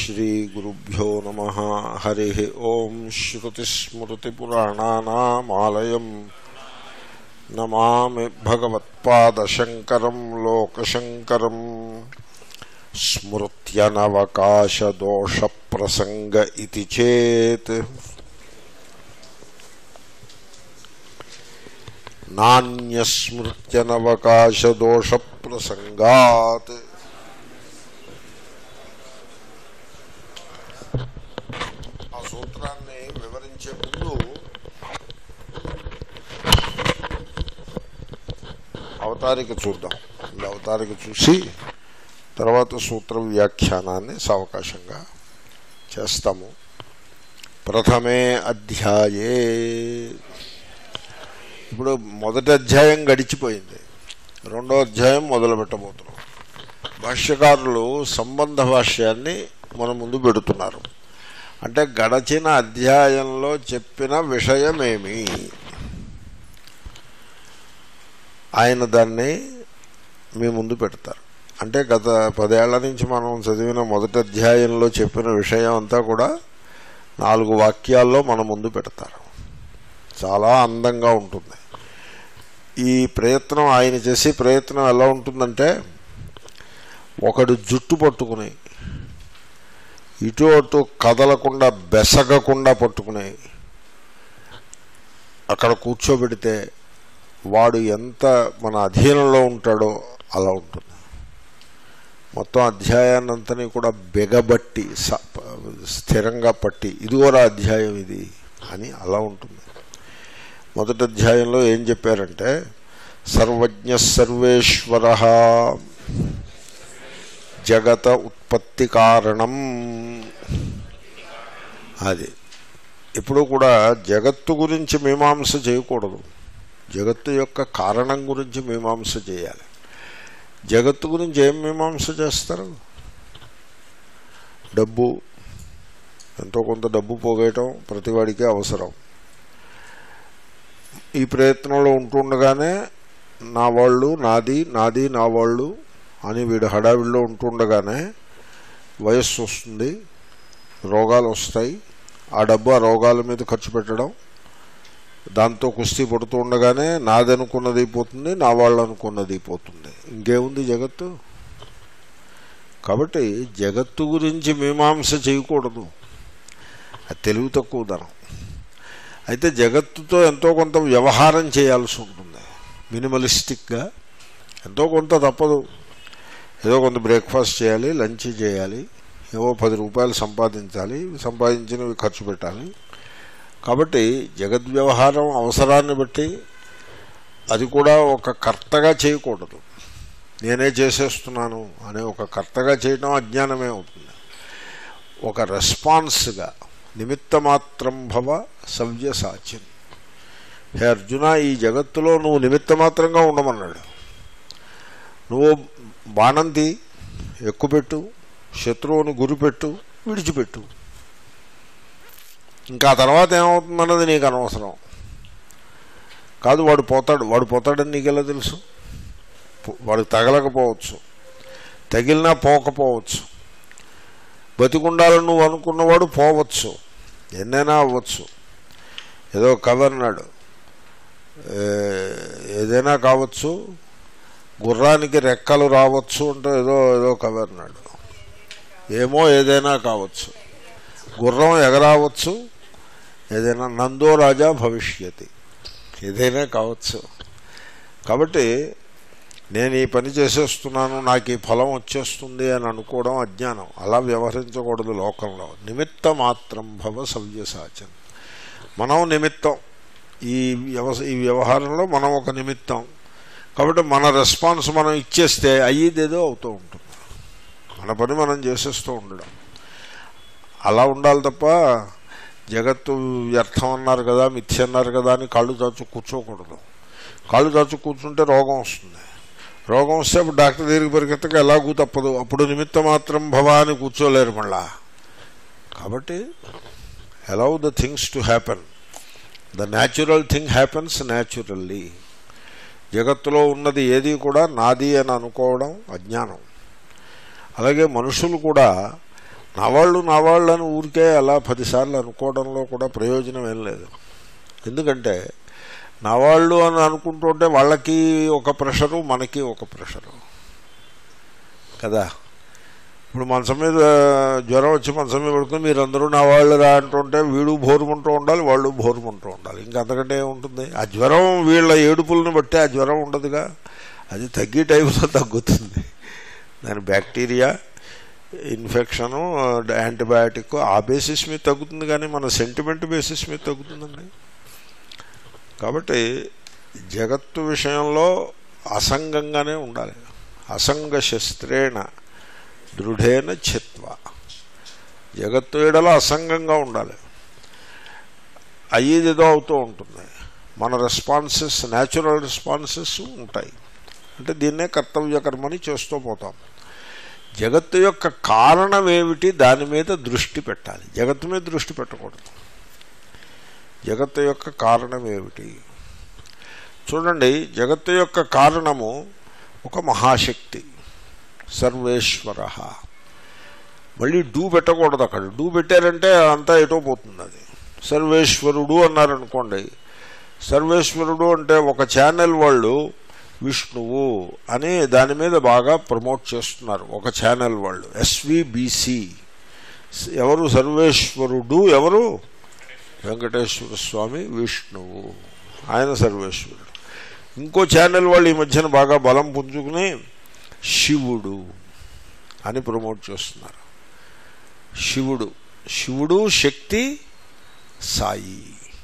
श्रीगुरुभ्यो नमः हरिः ॐ श्रुतिस्मृतिपुराणानामालयम् नमामि भगवत्पादशङ्करम् लोकशङ्करम् स्मृत्यनवकाशदोषप्रसङ्ग इति चेत् नान्यस्मृत्यनवकाशदोषप्रसङ्गात् ఆ సూత్రాన్ని వివరించే ముందు అవతారిక చూద్దాం ఈ అవతారిక చూసి తర్వాత సూత్ర వ్యాఖ్యానాన్ని సావకాశంగా చేస్తాము ప్రథమే అధ్యాయే ఇప్పుడు మొదటి అధ్యాయం గడిచిపోయింది రెండో అధ్యాయం మొదలు పెట్టబోతున్నాం భాష్యకారులు సంబంధ భాష్యాన్ని మన ముందు పెడుతున్నారు అంటే గడచిన అధ్యాయంలో చెప్పిన విషయమేమి ఆయన దాన్ని మీ ముందు పెడతారు అంటే గత పదేళ్ల నుంచి మనం చదివిన మొదటి అధ్యాయంలో చెప్పిన విషయం అంతా కూడా నాలుగు వాక్యాల్లో మన ముందు పెడతారు చాలా అందంగా ఉంటుంది ఈ ప్రయత్నం ఆయన చేసే ప్రయత్నం ఎలా ఉంటుందంటే ఒకడు జుట్టు పట్టుకుని ఇటు అటు కదలకుండా బెసగకుండా పట్టుకుని అక్కడ కూర్చోబెడితే వాడు ఎంత మన అధీనంలో ఉంటాడో అలా ఉంటుంది మొత్తం అధ్యాయాన్నంతని కూడా బిగబట్టి స్థిరంగా పట్టి ఇదిగోరా అధ్యాయం ఇది అని అలా ఉంటుంది మొదటి అధ్యాయంలో ఏం చెప్పారంటే సర్వజ్ఞ సర్వేశ్వర జగత ఉత్పత్తి కారణం అది ఇప్పుడు కూడా జగత్తు గురించి మీమాంస చేయకూడదు జగత్తు యొక్క కారణం గురించి మీమాంస చేయాలి జగత్తు గురించి ఏం మీమాంస చేస్తారు డబ్బు ఎంతో కొంత డబ్బు పోగేయటం ప్రతివాడికి అవసరం ఈ ప్రయత్నంలో ఉంటుండగానే నా వాళ్ళు నాది నాది నా వాళ్ళు అని వీడు హడావిడిలో ఉంటుండగానే వయస్సు వస్తుంది రోగాలు వస్తాయి ఆ డబ్బు ఆ రోగాల మీద ఖర్చు పెట్టడం దాంతో కుస్తీ పడుతూ ఉండగానే నాదనుకున్నది అయిపోతుంది నా వాళ్ళు అనుకున్నది అయిపోతుంది ఇంకేముంది జగత్తు కాబట్టి జగత్తు గురించి మీమాంస చేయకూడదు అది తెలివి తక్కువ ధనం అయితే జగత్తుతో ఎంతో కొంత వ్యవహారం చేయాల్సి ఉంటుంది మినిమలిస్టిక్గా ఎంతో కొంత తప్పదు ఏదో కొంత బ్రేక్ఫాస్ట్ చేయాలి లంచ్ చేయాలి ఏవో పది రూపాయలు సంపాదించాలి సంపాదించినవి ఖర్చు పెట్టాలి కాబట్టి జగద్వ్యవహారం అవసరాన్ని బట్టి అది కూడా ఒక కర్తగా చేయకూడదు నేనే చేసేస్తున్నాను అనే ఒక కర్తగా చేయడం అజ్ఞానమే అవుతుంది ఒక రెస్పాన్స్గా నిమిత్త మాత్రం భవ సవ్య సాచ్యం హే అర్జున ఈ జగత్తులో నువ్వు నిమిత్త మాత్రంగా ఉండమన్నాడు నువ్వు బాణంతి ఎక్కుపెట్టు శత్రువుని గురిపెట్టు విడిచిపెట్టు ఇంకా తర్వాత ఏమవుతుందన్నది నీకు అనవసరం కాదు వాడు పోతాడు వాడు పోతాడని నీకెలా తెలుసు వాడు తగలకపోవచ్చు తగిలినా పోకపోవచ్చు బతికుండాలని నువ్వు అనుకున్నవాడు పోవచ్చు ఎన్నైనా అవ్వచ్చు ఏదో కవి అన్నాడు ఏదైనా కావచ్చు గుర్రానికి రెక్కలు రావచ్చు అంటే ఏదో ఏదో కవి అన్నాడు ఏమో ఏదైనా కావచ్చు గుర్రం ఎగరావచ్చు ఏదైనా నందో రాజా భవిష్యతి ఏదైనా కావచ్చు కాబట్టి నేను ఈ పని చేసేస్తున్నాను నాకు ఈ ఫలం వచ్చేస్తుంది అని అనుకోవడం అజ్ఞానం అలా వ్యవహరించకూడదు లోకంలో నిమిత్త మాత్రం భవ సవ్యసాచన్ మనం నిమిత్తం ఈ వ్యవస ఈ వ్యవహారంలో మనం ఒక నిమిత్తం కాబట్టి మన రెస్పాన్స్ మనం ఇచ్చేస్తే అయ్యేదేదో అవుతూ ఉంటుంది మన పని మనం చేసేస్తూ ఉండడం అలా ఉండాలి తప్ప జగత్తు వ్యర్థం అన్నారు కదా మిథ్య అన్నారు కదా అని కాళ్ళు చాచు కూర్చోకూడదు కాళ్ళు చాచు కూర్చుంటే రోగం వస్తుంది రోగం వస్తే అప్పుడు డాక్టర్ దగ్గరికి పరిగెత్తక ఎలాగూ తప్పదు అప్పుడు నిమిత్త మాత్రం భవా అని కూర్చోలేరు మళ్ళా కాబట్టి allow the things to happen the natural thing happens naturally జగత్తులో ఉన్నది ఏది కూడా నాది అని అనుకోవడం అజ్ఞానం అలాగే మనుషులు కూడా నా వాళ్ళు నా వాళ్ళు అని ఊరికే అలా పదిసార్లు అనుకోవడంలో కూడా ప్రయోజనం ఏం లేదు ఎందుకంటే నా వాళ్ళు అని అనుకుంటుంటే వాళ్ళకి ఒక ప్రెషరు మనకి ఒక ప్రెషరు కదా ఇప్పుడు మంచం మీద జ్వరం వచ్చి మంచం మీద పడుకుని మీరందరూ నా వాళ్ళు రా అంటుంటే వీడు భోరుమంటూ ఉండాలి వాళ్ళు భోరుమంటూ ఉండాలి ఇంకా అంతకంటే ఏముంటుంది ఆ జ్వరం వీళ్ళ ఏడుపులను బట్టి ఆ జ్వరం ఉండదుగా అది తగ్గే టైంలో తగ్గుతుంది దాని బ్యాక్టీరియా ఇన్ఫెక్షను యాంటీబయాటిక్ ఆ బేసిస్ మీద తగ్గుతుంది కానీ మన సెంటిమెంట్ బేసిస్ మీద తగ్గుతుందండి కాబట్టి జగత్తు విషయంలో అసంగంగానే ఉండాలి అసంగ శస్త్రేణ దృఢేన చిత్వ జగత్తు ఏడలో అసంగంగా ఉండాలి అయ్యేదేదో అవుతూ ఉంటుంది మన రెస్పాన్సెస్ న్యాచురల్ రెస్పాన్సెస్ ఉంటాయి అంటే దీన్నే కర్తవ్య కర్మని చేస్తూ పోతాం జగత్తు యొక్క కారణం ఏమిటి దాని మీద దృష్టి పెట్టాలి జగత్తు మీద దృష్టి పెట్టకూడదు జగత్తు యొక్క కారణం ఏమిటి చూడండి జగత్తు యొక్క కారణము ఒక మహాశక్తి సర్వేశ్వర మళ్ళీ డూ పెట్టకూడదు అక్కడ డూ పెట్టారంటే అంతా ఎటో పోతుంది అది సర్వేశ్వరుడు అన్నారనుకోండి సర్వేశ్వరుడు అంటే ఒక ఛానల్ వాళ్ళు విష్ణువు అని దాని మీద బాగా ప్రమోట్ చేస్తున్నారు ఒక ఛానల్ వాళ్ళు ఎస్విబిసి ఎవరు సర్వేశ్వరుడు ఎవరు వెంకటేశ్వర స్వామి విష్ణువు ఆయన సర్వేశ్వరుడు ఇంకో ఛానల్ వాళ్ళు ఈ మధ్యన బాగా బలం పుంజుకుని శివుడు అని ప్రమోట్ చేస్తున్నారు శివుడు శివుడు శక్తి సాయి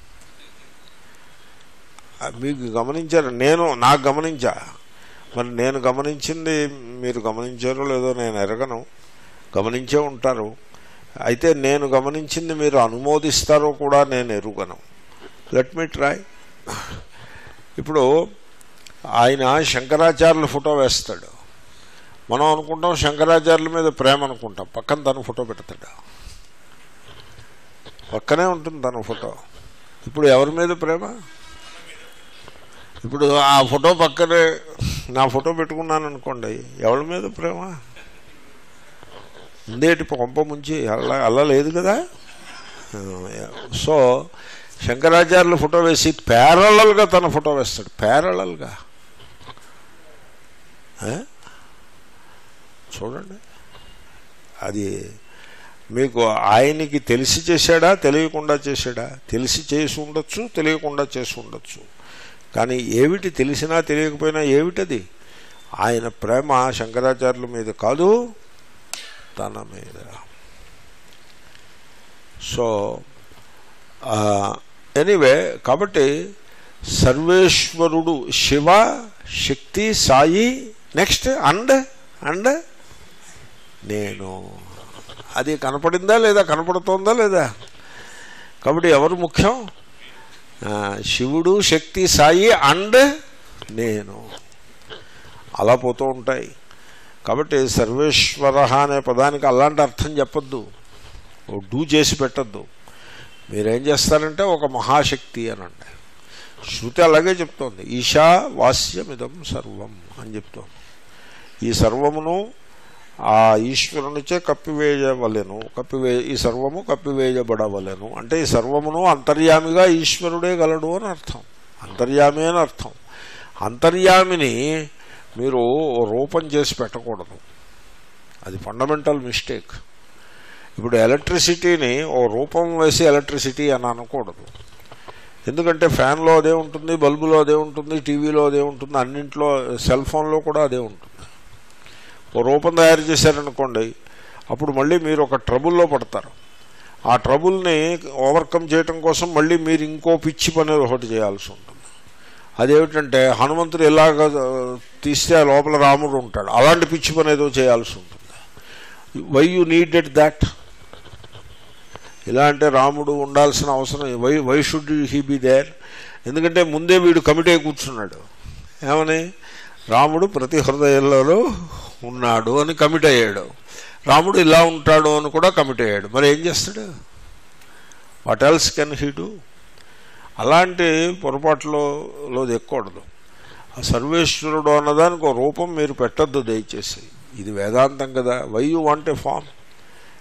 ఆ, మీకు గమనించారు నేను నాకు గమనించా మరి నేను గమనించింది మీరు గమనించారో లేదో నేను ఎరగను గమనించే ఉంటారు అయితే నేను గమనించింది మీరు అనుమోదిస్తారో కూడా నేను ఎరుగను లెట్ మీ ట్రై ఇప్పుడు ఆయన శంకరాచార్యుల ఫోటో వేస్తాడు మనం అనుకుంటాం శంకరాచార్యుల మీద ప్రేమ అనుకుంటాం పక్కన తన ఫోటో పెడతాడు పక్కనే ఉంటుంది తన ఫోటో ఇప్పుడు ఎవరి మీద ప్రేమ ఇప్పుడు ఆ ఫోటో పక్కనే నా ఫోటో పెట్టుకున్నాను అనుకోండి ఎవరి మీద ప్రేమ ఉందేటి కొంప ముంచి అలా అలా లేదు కదా సో శంకరాచార్యుల ఫోటో వేసి ప్యారలల్గా తన ఫోటో వేస్తాడు ప్యారలల్గా చూడండి అది మీకు ఆయనకి తెలిసి చేశాడా తెలియకుండా చేశాడా తెలిసి చేసి ఉండొచ్చు తెలియకుండా చేసి ఉండొచ్చు కానీ ఏమిటి తెలిసినా తెలియకపోయినా ఏమిటది ఆయన ప్రేమ శంకరాచార్యుల మీద కాదు తన మీద సో ఎనీవే కాబట్టి సర్వేశ్వరుడు Shiva Shakti Sai next and and నేను అది కనపడిందా లేదా కనపడుతోందా లేదా కాబట్టి ఎవరు ముఖ్యం ఆ, శివుడు శక్తి సాయి అండ్ నేను అలా పోతూ ఉంటాయి కాబట్టి సర్వేశ్వర అనే పదానికి అలాంటి అర్థం చెప్పొద్దు ఓ డూ చేసి పెట్టద్దు మీరేం చేస్తారంటే ఒక మహాశక్తి అనండి శృతి అలాగే చెప్తోంది ఈశా వాస్యమిదం సర్వం అని చెప్తోంది ఈ సర్వమును ఆ ఈశ్వరునిచే కప్పివేయవలెను కప్పివే ఈ సర్వము కప్పివేయబడవలెను అంటే ఈ సర్వమును అంతర్యామిగా ఈశ్వరుడే గలడు అని అర్థం అంతర్యామి అని అర్థం అంతర్యామిని మీరు ఓ రూపం చేసి పెట్టకూడదు అది ఫండమెంటల్ మిస్టేక్ ఇప్పుడు ఎలక్ట్రిసిటీని ఓ రూపం వేసి ఎలక్ట్రిసిటీ అని అనకూడదు ఎందుకంటే ఫ్యాన్లో అదే ఉంటుంది బల్బులో అదే ఉంటుంది టీవీలో అదే ఉంటుంది అన్నింట్లో సెల్ ఫోన్లో కూడా అదే ఉంటుంది ఓ రూపం తయారు చేశారనుకోండి అప్పుడు మళ్ళీ మీరు ఒక ట్రబుల్లో పడతారు ఆ ట్రబుల్ని ఓవర్కమ్ చేయటం కోసం మళ్ళీ మీరు ఇంకో పిచ్చి పని ఒకటి చేయాల్సి ఉంటుంది అదేమిటంటే హనుమంతుడు ఎలాగ తీస్తే ఆ లోపల రాముడు ఉంటాడు అలాంటి పిచ్చి పని ఏదో చేయాల్సి ఉంటుంది వై యు నీడెడ్ దాట్ ఇలా అంటే రాముడు ఉండాల్సిన అవసరం why why should he be there ఎందుకంటే ముందే వీడు కమిటీ కూర్చున్నాడు ఏమని రాముడు ప్రతి హృదయంలో ఉన్నాడు అని కమిట్ అయ్యాడు రాముడు ఇలా ఉంటాడు అని కూడా కమిట్ అయ్యాడు మరి ఏం చేస్తాడు what else can he do అలాంటి పొరపాట్లో లో ఎక్కకూడదు ఆ సర్వేశ్వరుడు అన్నదానికి ఒక రూపం మీరు పెట్టద్దు దయచేసి ఇది వేదాంతం కదా why you want a form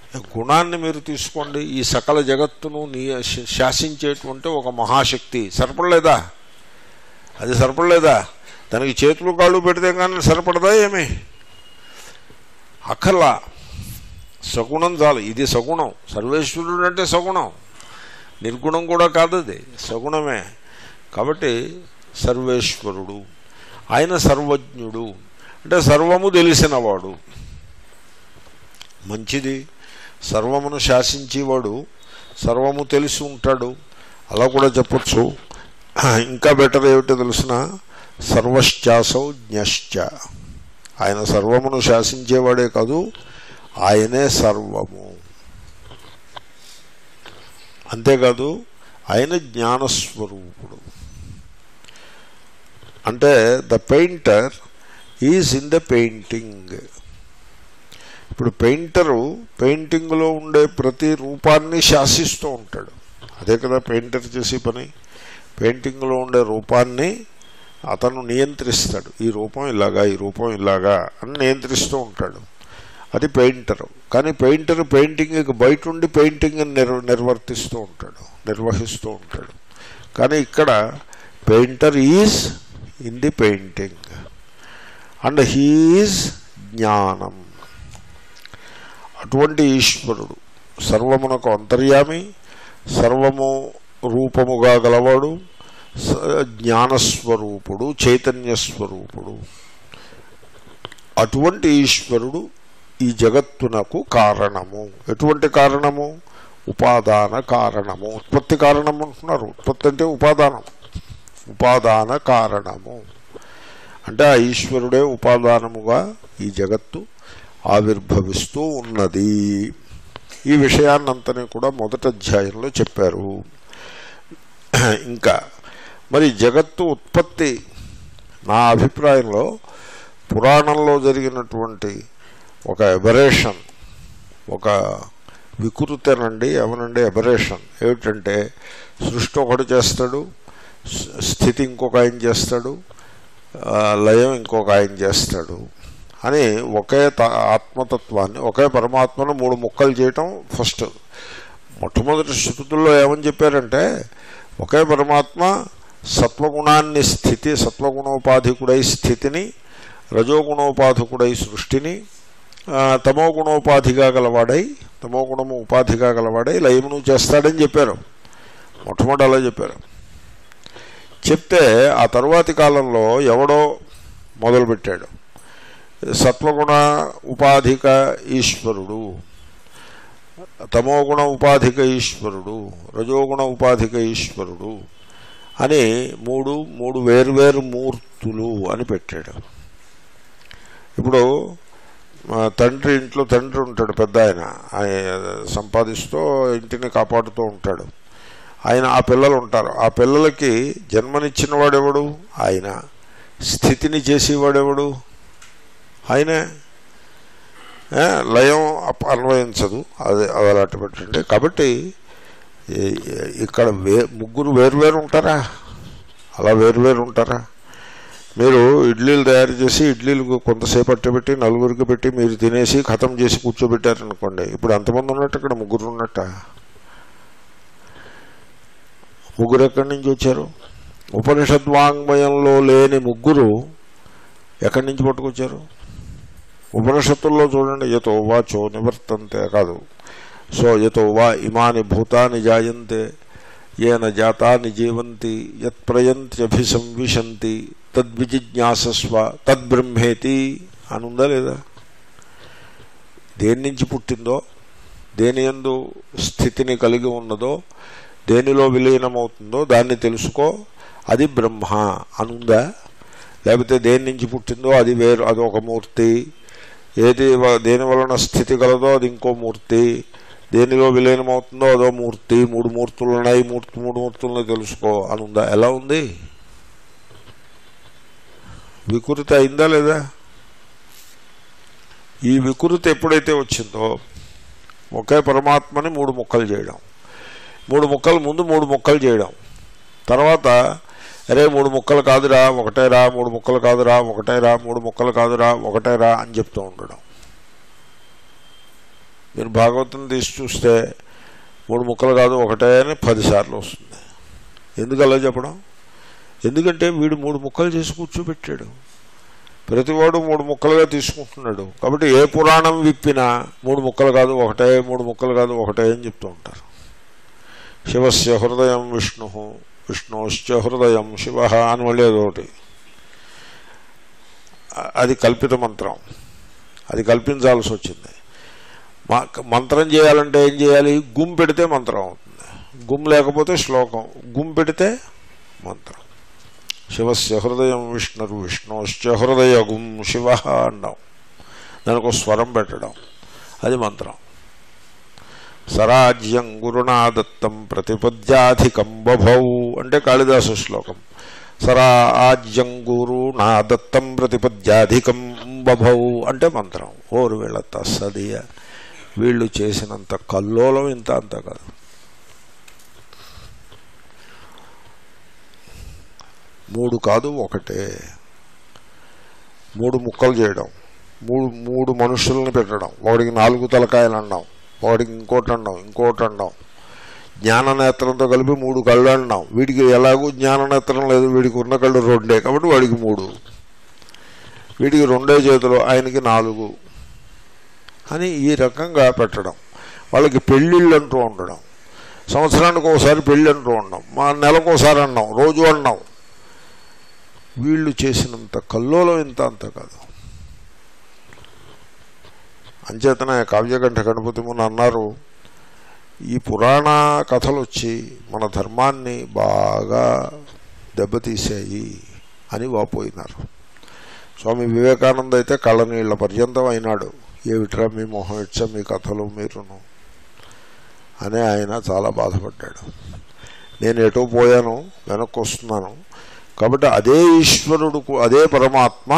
గుణాన్ని మీరు తీసుకోండి ఈ సకల జగత్తును నీ శాసించేటువంటి ఒక మహాశక్తి సరిపడలేదా అది సరిపడలేదా దానికి చేతులు కాళ్ళు పెడితే కానీ సరిపడదా ఏమి అక్కర్లా సగుణం చాలు ఇది సగుణం సర్వేశ్వరుడు అంటే సగుణం నిర్గుణం కూడా కాదు అది సగుణమే కాబట్టి సర్వేశ్వరుడు ఆయన సర్వజ్ఞుడు అంటే సర్వము తెలిసినవాడు మంచిది సర్వమును శాసించేవాడు సర్వము తెలిసి ఉంటాడు అలా కూడా చెప్పచ్చు ఇంకా బెటర్ ఏమిటో తెలుసిన సర్వశ్చాసౌ జ్ఞశ్చ ఆయన సర్వమును శాసించేవాడే కాదు ఆయనే సర్వము అంతేకాదు ఆయన జ్ఞానస్వరూపుడు అంటే the painter is in the painting ఇప్పుడు పెయింటరు పెయింటింగ్లో ఉండే ప్రతి రూపాన్ని శాసిస్తూ ఉంటాడు అదే కదా పెయింటర్ చేసే పని పెయింటింగ్లో ఉండే రూపాన్ని అతను నియంత్రిస్తాడు ఈ రూపం ఇలాగా ఈ రూపం ఇలాగా అని నియంత్రిస్తూ ఉంటాడు అది పెయింటర్ కానీ పెయింటర్ పెయింటింగ్కి బయట ఉండి పెయింటింగ్ నిర్ నిర్వర్తిస్తూ ఉంటాడు నిర్వహిస్తూ ఉంటాడు కానీ ఇక్కడ painter is in the painting and he is జ్ఞానం అటువంటి ఈశ్వరుడు సర్వమునకు అంతర్యామి సర్వము రూపముగా గలవాడు జ్ఞానస్వరూపుడు చైతన్యస్వరూపుడు అటువంటి ఈశ్వరుడు ఈ జగత్తునకు కారణము ఎటువంటి కారణము ఉపాదాన కారణము ఉత్పత్తి కారణం అంటున్నారు ఉత్పత్తి అంటే ఉపాదానం ఉపాదాన కారణము అంటే ఆ ఈశ్వరుడే ఉపాదానముగా ఈ జగత్తు ఆవిర్భవిస్తూ ఉన్నది ఈ విషయాన్నంతని కూడా మొదటి అధ్యాయంలో చెప్పారు ఇంకా మరి జగత్తు ఉత్పత్తి నా అభిప్రాయంలో పురాణంలో జరిగినటువంటి ఒక ఎబరేషన్ ఒక వికృతనండి ఏమనండి ఎబరేషన్ ఏమిటంటే సృష్టి ఒకటి చేస్తాడు స్థితి ఇంకొక ఆయన చేస్తాడు లయం ఇంకొక ఆయన చేస్తాడు అని ఒకే ఆత్మతత్వాన్ని ఒకే పరమాత్మను మూడు ముక్కలు చేయటం ఫస్ట్ మొట్టమొదటి శృతుల్లో ఏమని చెప్పారంటే ఒకే పరమాత్మ సత్వగుణాన్ని స్థితి సత్వగుణోపాధికుడై స్థితిని రజోగుణోపాధికుడై సృష్టిని తమో గుణోపాధిగా గలవాడై తమో గుణము ఉపాధిగా గలవాడై లయమును చేస్తాడని చెప్పారు మొట్టమొదటి అలా చెప్పారు చెప్తే ఆ తరువాతి కాలంలో ఎవడో మొదలుపెట్టాడు సత్వగుణ ఉపాధిక ఈశ్వరుడు తమోగుణ ఉపాధిక ఈశ్వరుడు రజోగుణ ఉపాధిక ఈశ్వరుడు అని మూడు మూడు వేర్వేరు మూర్తులు అని పెట్టాడు ఇప్పుడు తండ్రి ఇంట్లో తండ్రి ఉంటాడు పెద్ద ఆయన ఆయన సంపాదిస్తూ ఇంటిని కాపాడుతూ ఉంటాడు ఆయన ఆ పిల్లలు ఉంటారు ఆ పిల్లలకి జన్మనిచ్చిన వాడెవడు ఆయన స్థితిని చేసేవాడెవడు ఆయనే లయం అన్వయించదు అది అది అలాంటి పెట్టండి కాబట్టి ఇక్కడ వే ముగ్గురు వేరువేరు ఉంటారా అలా వేరువేరు ఉంటారా మీరు ఇడ్లీలు తయారు చేసి ఇడ్లీలు కొంతసేపు అట్టబెట్టి నలుగురికి పెట్టి మీరు తినేసి ఖతం చేసి కూర్చోబెట్టారనుకోండి ఇప్పుడు ఎంతమంది ఉన్నట్టు ఇక్కడ ముగ్గురు ఉన్నట్ట ముగ్గురు ఎక్కడి నుంచి వచ్చారు ఉపనిషద్వాంగ్మయంలో లేని ముగ్గురు ఎక్కడి నుంచి పట్టుకొచ్చారు ఉపనిషత్తుల్లో చూడండి యతో వాచో నివర్తంతే కాదు సో యతో వా ఇమాని భూతాని జాయంతే ఏన జాతాని జీవంతి యత్ప్రయంత్యభిసంవిశంతి తద్విజిజ్ఞాసస్వ తద్బ్రహ్మేతి అని ఉందా లేదా దేని నుంచి పుట్టిందో దేని ఎందు స్థితిని కలిగి ఉన్నదో దేనిలో విలీనమవుతుందో దాన్ని తెలుసుకో అది బ్రహ్మ అనుందా లేకపోతే దేని నుంచి పుట్టిందో అది వేరు అది ఒక మూర్తి ఏది దేని వలన స్థితి కలదో అది ఇంకో మూర్తి దేనిలో విలీనమవుతుందో అదో మూర్తి మూడు మూర్తులు ఉన్నాయి మూర్తి మూడు మూర్తులను తెలుసుకో అని ఉందా ఎలా ఉంది వికృతి అయిందా లేదా ఈ వికృతి ఎప్పుడైతే వచ్చిందో ఒకే పరమాత్మని మూడు ముక్కలు చేయడం మూడు ముక్కలు ముందు మూడు ముక్కలు చేయడం తర్వాత అరే మూడు ముక్కలు కాదురా ఒకటేరా మూడు ముక్కలు కాదురా ఒకటేరా మూడు ముక్కలు కాదురా ఒకటేరా అని చెప్తూ ఉండడం మీరు భాగవతం తీసి చూస్తే మూడు ముక్కలు కాదు ఒకటే అని పదిసార్లు వస్తుంది ఎందుకు అలా చెప్పడం ఎందుకంటే వీడు మూడు ముక్కలు చేసి కూర్చోబెట్టాడు ప్రతివాడు మూడు ముక్కలుగా తీసుకుంటున్నాడు కాబట్టి ఏ పురాణం విప్పినా మూడు ముక్కలు కాదు ఒకటే మూడు ముక్కలు కాదు ఒకటే అని చెప్తూ ఉంటారు శివస్య హృదయం విష్ణు విష్ణుశ్చ హృదయం శివ అని మళ్ళీ ఒకటి అది కల్పిత మంత్రం అది కల్పించాల్సి వచ్చింది మంత్రం చేయాలంటే ఏం చేయాలి గుమ్ పెడితే మంత్రం అవుతుంది గుమ్ లేకపోతే శ్లోకం గుమ్ పెడితే మంత్రం శివస్య హృదయం విష్ణురు విష్ణుశ్చ హృదయ గుమ్ శివ అన్నాం దానికి స్వరం పెట్టడం అది మంత్రం సరాజ్యం గురుణాదత్తం ప్రతిపద్యాధికం బభౌ అంటే కాళిదాసు శ్లోకం సరాజ్యం గురుణాదత్తం ప్రతిపద్యాధికం బభౌ అంటే మంత్రం ఓరు వీళ్ళ తస్సదియ వీళ్ళు చేసినంత కల్లోలం ఇంత అంత కాదు మూడు కాదు ఒకటే మూడు ముక్కలు చేయడం మూడు మూడు మనుషులను పెట్టడం ఒకడికి నాలుగు తలకాయలు అన్నాం వాడికి ఇంకోటి అన్నాం ఇంకోటి అన్నాం జ్ఞాననేత్రంతో కలిపి మూడు కళ్ళు అన్నాం వీడికి ఎలాగూ జ్ఞాననేత్రం లేదు వీడికి ఉన్న కళ్ళు రెండే కాబట్టి వాడికి మూడు వీడికి రెండే చేతులు ఆయనకి నాలుగు అని ఈ రకంగా పెట్టడం వాళ్ళకి పెళ్ళిళ్ళు అంటూ ఉండడం సంవత్సరానికి ఒకసారి పెళ్ళి అంటూ ఉన్నాం మా నెలకు ఒకసారి అన్నాం రోజు అన్నాం వీళ్ళు చేసినంత కల్లోలం ఇంత అంత కాదు అంచేతనే కావ్యకంఠ గణపతి ముని అన్నారు ఈ పురాణ కథలు వచ్చి మన ధర్మాన్ని బాగా దెబ్బతీసాయి అని వాపోయినారు స్వామి వివేకానంద అయితే కళ్ళనీళ్ల పర్యంతం అయినాడు ఏమిట్రా మీ మొహం ఇచ్చా మీ కథలు మీరును అని ఆయన చాలా బాధపడ్డాడు నేను ఎటో పోయాను వెనక్కి వస్తున్నాను కాబట్టి అదే ఈశ్వరుడుకు అదే పరమాత్మ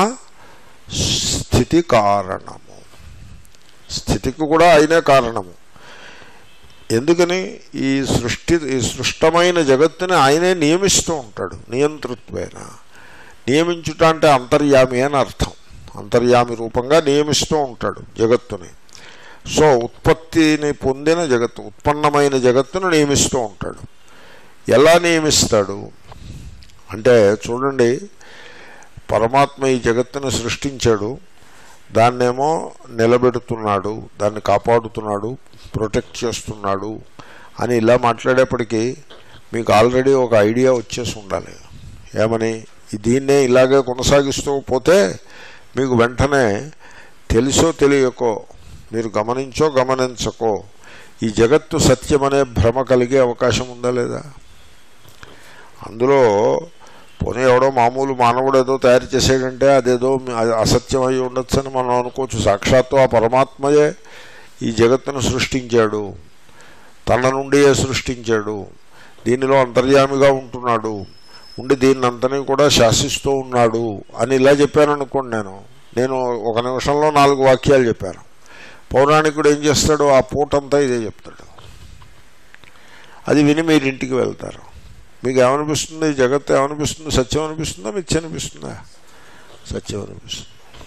స్థితి కారణము స్థితికి కూడా ఆయనే కారణము ఎందుకని ఈ సృష్టి ఈ సృష్టమైన జగత్తుని ఆయనే నియమిస్తూ ఉంటాడు నియంతృత్వేన నియమించుట అంటే అంతర్యామి అని అర్థం అంతర్యామి రూపంగా నియమిస్తూ ఉంటాడు జగత్తుని సో ఉత్పత్తిని పొందిన జగత్తు ఉత్పన్నమైన జగత్తును నియమిస్తూ ఉంటాడు ఎలా నియమిస్తాడు అంటే చూడండి పరమాత్మ ఈ జగత్తును సృష్టించాడు దాన్నేమో నిలబెడుతున్నాడు దాన్ని కాపాడుతున్నాడు ప్రొటెక్ట్ చేస్తున్నాడు అని ఇలా మాట్లాడేప్పటికీ మీకు ఆల్రెడీ ఒక ఐడియా వచ్చేసి ఉండాలి ఏమని దీన్నే ఇలాగే కొనసాగిస్తూ పోతే మీకు వెంటనే తెలుసో తెలియకో మీరు గమనించో గమనించకో ఈ జగత్తు సత్యమనే భ్రమ కలిగే అవకాశం ఉందా లేదా అందులో పోనీ ఎవడో మామూలు మానవుడు ఏదో తయారు చేసాడంటే అదేదో అసత్యం అయి ఉండొచ్చని మనం అనుకోవచ్చు సాక్షాత్తు ఆ పరమాత్మయే ఈ జగత్తును సృష్టించాడు తన నుండియే సృష్టించాడు దీనిలో అంతర్యామిగా ఉంటున్నాడు ఉండి దీన్ని అంతని కూడా శాసిస్తూ ఉన్నాడు అని ఇలా చెప్పాను అనుకోండి నేను నేను ఒక నిమిషంలో నాలుగు వాక్యాలు చెప్పాను పౌరాణికుడు ఏం చేస్తాడు ఆ పూటంతా ఇదే చెప్తాడు అది విని మీరు ఇంటికి వెళ్తారు మీకు ఏమనిపిస్తుంది జగత్తు ఏమనిపిస్తుంది సత్యం అనిపిస్తుందా మిథ్య అనిపిస్తుందా సత్యం అనిపిస్తుంది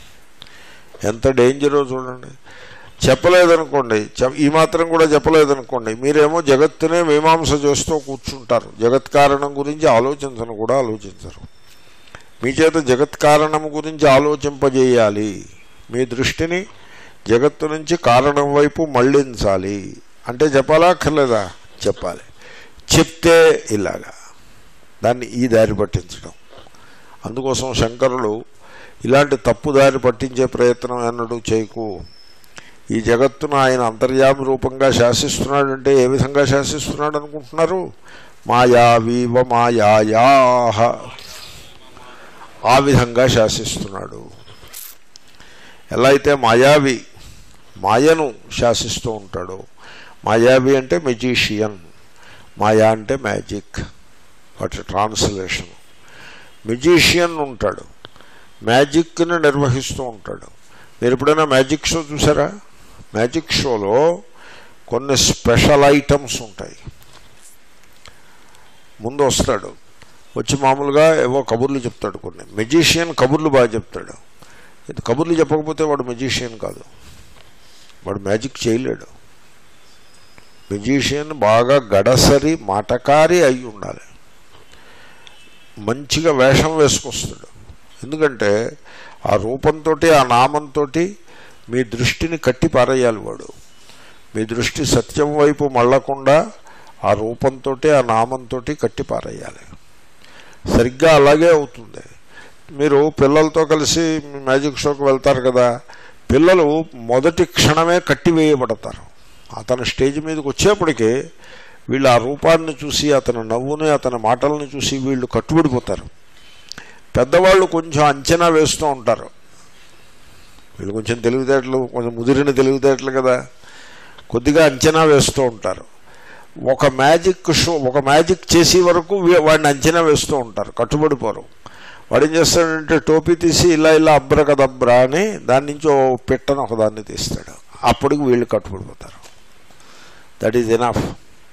ఎంత డేంజరో చూడండి చెప్పలేదనుకోండి ఈ మాత్రం కూడా చెప్పలేదనుకోండి మీరేమో జగత్తునే మీమాంస చేస్తూ కూర్చుంటారు జగత్ కారణం గురించి ఆలోచించను కూడా ఆలోచించరు మీ చేత జగత్ కారణం గురించి ఆలోచింపజేయాలి మీ దృష్టిని జగత్తు నుంచి కారణం వైపు మళ్లించాలి అంటే చెప్పాలా అక్కర్లేదా చెప్పాలి చెప్తే ఇలాగా దాన్ని ఈ దారి పట్టించడం అందుకోసం శంకరులు ఇలాంటి తప్పు దారి పట్టించే ప్రయత్నం ఎన్నడూ చేయకు ఈ జగత్తును ఆయన అంతర్యామి రూపంగా శాసిస్తున్నాడంటే ఏ విధంగా శాసిస్తున్నాడు అనుకుంటున్నారు మాయావీవ మాయాయా ఆ విధంగా శాసిస్తున్నాడు ఎలా అయితే మాయావి మాయను శాసిస్తూ ఉంటాడు మాయావి అంటే మెజీషియన్ మాయా అంటే మ్యాజిక్ వాటి ట్రాన్స్లేషన్ మెజీషియన్ ఉంటాడు మ్యాజిక్ని నిర్వహిస్తూ ఉంటాడు మీరు ఎప్పుడైనా మ్యాజిక్ షో చూసారా మ్యాజిక్ షోలో కొన్ని స్పెషల్ ఐటమ్స్ ఉంటాయి ముందు వస్తాడు వచ్చి మామూలుగా ఏవో కబుర్లు చెప్తాడు కొన్ని మెజీషియన్ కబుర్లు బాగా చెప్తాడు కబుర్లు చెప్పకపోతే వాడు మెజీషియన్ కాదు వాడు మ్యాజిక్ చేయలేడు మెజీషియన్ బాగా గడసరి మాటకారి అయి ఉండాలి మంచిగా వేషం వేసుకొస్తాడు ఎందుకంటే ఆ రూపంతో ఆ నామంతో మీ దృష్టిని కట్టి పారేయాలి వాడు మీ దృష్టి సత్యం వైపు మళ్ళకుండా ఆ రూపంతో ఆ నామంతో కట్టి పారేయాలి సరిగ్గా అలాగే అవుతుంది మీరు పిల్లలతో కలిసి మ్యాజిక్ షోకి వెళ్తారు కదా పిల్లలు మొదటి క్షణమే కట్టివేయబడతారు అతను స్టేజ్ మీదకి వచ్చేప్పటికి వీళ్ళు ఆ రూపాన్ని చూసి అతని నవ్వుని అతని మాటలను చూసి వీళ్ళు కట్టుబడిపోతారు పెద్దవాళ్ళు కొంచెం అంచనా వేస్తూ ఉంటారు వీళ్ళు కొంచెం తెలివితేటలు కొంచెం ముదిరిన తెలివితేటలు కదా కొద్దిగా అంచనా వేస్తూ ఉంటారు ఒక మ్యాజిక్ షో ఒక మ్యాజిక్ చేసే వరకు వీ- వాడిని అంచనా వేస్తూ ఉంటారు కట్టుబడిపోరు వాడు ఏం చేస్తాడంటే టోపీ తీసి ఇలా ఇలా అబ్రకదబ్రా అని దాని నుంచి ఓ పిట్టను ఒకదాన్ని తీస్తాడు అప్పటికి వీళ్ళు కట్టుబడిపోతారు దట్ ఈజ్ ఎనఫ్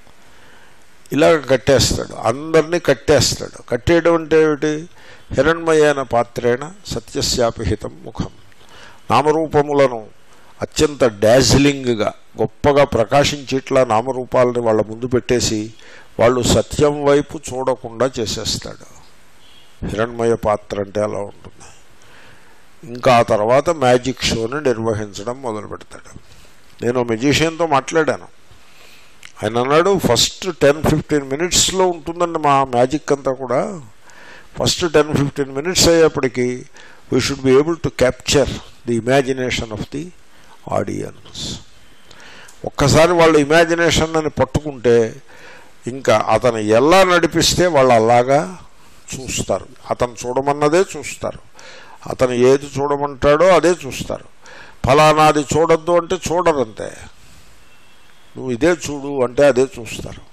ఇలా కట్టేస్తాడు అందరినీ కట్టేస్తాడు కట్టేయడం అంటే ఏమిటి హిరణ్మయైన పాత్రేణ సత్యశాపిహితం ముఖం నామరూపములను అత్యంత డాజిలింగ్గా గొప్పగా ప్రకాశించేట్లా నామరూపాలని వాళ్ళ ముందు పెట్టేసి వాళ్ళు సత్యం వైపు చూడకుండా చేసేస్తాడు హిరణ్మయ పాత్ర అంటే అలా ఉంటుంది ఇంకా ఆ తర్వాత మ్యాజిక్ షోని నిర్వహించడం మొదలు పెడతాడు నేను మెజిషియన్తో మాట్లాడాను ఆయన అన్నాడు ఫస్ట్ టెన్ ఫిఫ్టీన్ మినిట్స్లో ఉంటుందండి మా మ్యాజిక్ అంతా కూడా ఫస్ట్ టెన్ ఫిఫ్టీన్ మినిట్స్ అయ్యేప్పటికీ we should be able to capture the imagination of the audience ఒక్కసారి వాళ్ళ ఇమాజినేషన్ అని పట్టుకుంటే ఇంకా అతను ఎలా నడిపిస్తే వాళ్ళు అలాగా చూస్తారు అతను చూడమన్నదే చూస్తారు అతను ఏది చూడమంటాడో అదే చూస్తారు ఫలానాది చూడొద్దు అంటే చూడరంతే నువ్వు ఇదే చూడు అంటే అదే చూస్తారు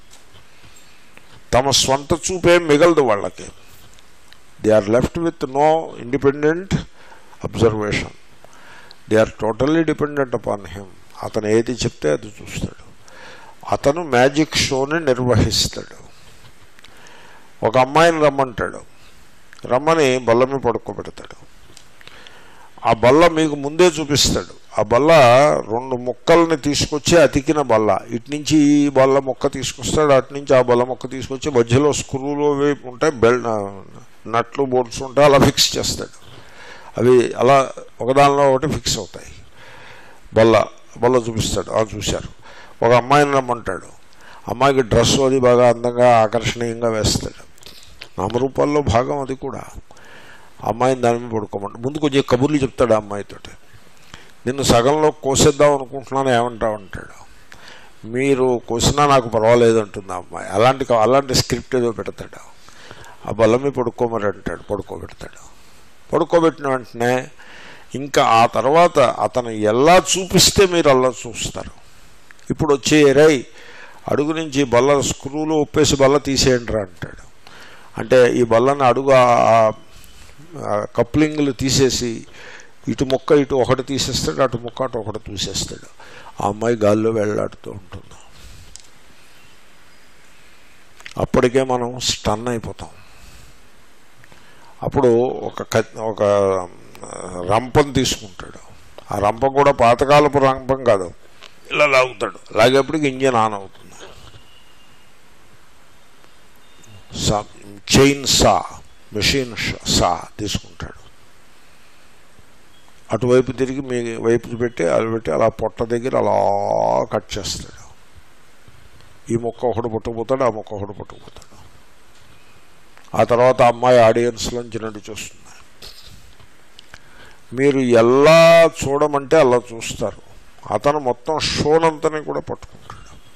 తమ స్వంత చూపేం మిగలదు వాళ్ళకి they are left with no independent observation they are totally dependent upon him అతను ఏది చెప్తే అది చూస్తాడు అతను మ్యాజిక్ షోని నిర్వహిస్తాడు ఒక అమ్మాయిని రమ్మంటాడు రమ్మని బల్ల మీద పడుకోబెడతాడు ఆ బల్ల మీకు ముందే చూపిస్తాడు ఆ బల్ల రెండు ముక్కల్ని తీసుకొచ్చి అతికిన బల్ల ఇటు నుంచి ఈ బల్ల మొక్క తీసుకొస్తాడు అటు నుంచి ఆ బల్ల మొక్క తీసుకొచ్చి మధ్యలో స్క్రూలు అవి ఉంటాయి బెల్ నట్లు బోర్డ్స్ ఉంటాయి అలా ఫిక్స్ చేస్తాడు అవి అలా ఒకదానిలో ఒకటి ఫిక్స్ అవుతాయి బల్ల బల్ల చూపిస్తాడు ఆ చూశారు ఒక అమ్మాయిని రమ్మంటాడు అమ్మాయికి డ్రెస్ అది బాగా అందంగా ఆకర్షణీయంగా వేస్తాడు నామరూపాల్లో భాగం అది కూడా అమ్మాయిని దాని మీద పడుకోమంటాడు ముందు కొంచెం కబుర్లు చెప్తాడు ఆ అమ్మాయితోటి నిన్ను సగంలో కోసేద్దాం అనుకుంటున్నాను ఏమంటావు అంటాడు మీరు కోసినా నాకు పర్వాలేదు అంటుంది ఆ అమ్మాయి అలాంటి అలాంటి స్క్రిప్ట్ ఏదో పెడతాడు ఆ బల్ల మీద పడుకోమని అంటాడు పడుకోబెడతాడు పడుకోబెట్టిన వెంటనే ఇంకా ఆ తర్వాత అతను ఎలా చూపిస్తే మీరు అలా చూస్తారు ఇప్పుడు వచ్చే రై అడుగు నుంచి బల్ల స్క్రూలు ఉప్పేసి బల్ల తీసేయండి రా అంటాడు అంటే ఈ బల్లని అడుగు ఆ- ఆ కప్లింగ్లు తీసేసి ఇటు మొక్క ఇటు ఒకటి తీసేస్తాడు అటు మొక్క అటు ఒకటి తీసేస్తాడు ఆ అమ్మాయి గాల్లో వెళ్ళాడుతూ ఉంటుంది అప్పటికే మనం స్టన్ అయిపోతాం అప్పుడు ఒక క- ఒక రంపం తీసుకుంటాడు ఆ రంపం కూడా పాతకాలపు రంపం కాదు ఇలా లాగుతాడు లాగేప్పటికి ఇంజన్ ఆన్ అవుతుంది సా చైన్ సా మెషిన్ ష- సా తీసుకుంటాడు అటువైపు తిరిగి మీ వైపు పెట్టి అది పెట్టి అలా పొట్ట దగ్గర అలా కట్ చేస్తాడు ఈ మొక్క ఒకటి పుట్టుకుపోతాడు ఆ మొక్క ఒకటి పుట్టుకుపోతాడు ఆ తర్వాత ఆ అమ్మాయి ఆడియన్స్లోంచి నడి చూస్తుంది మీరు ఎలా చూడమంటే అలా చూస్తారు అతను మొత్తం షోనంతని కూడా పట్టుకుంటాడు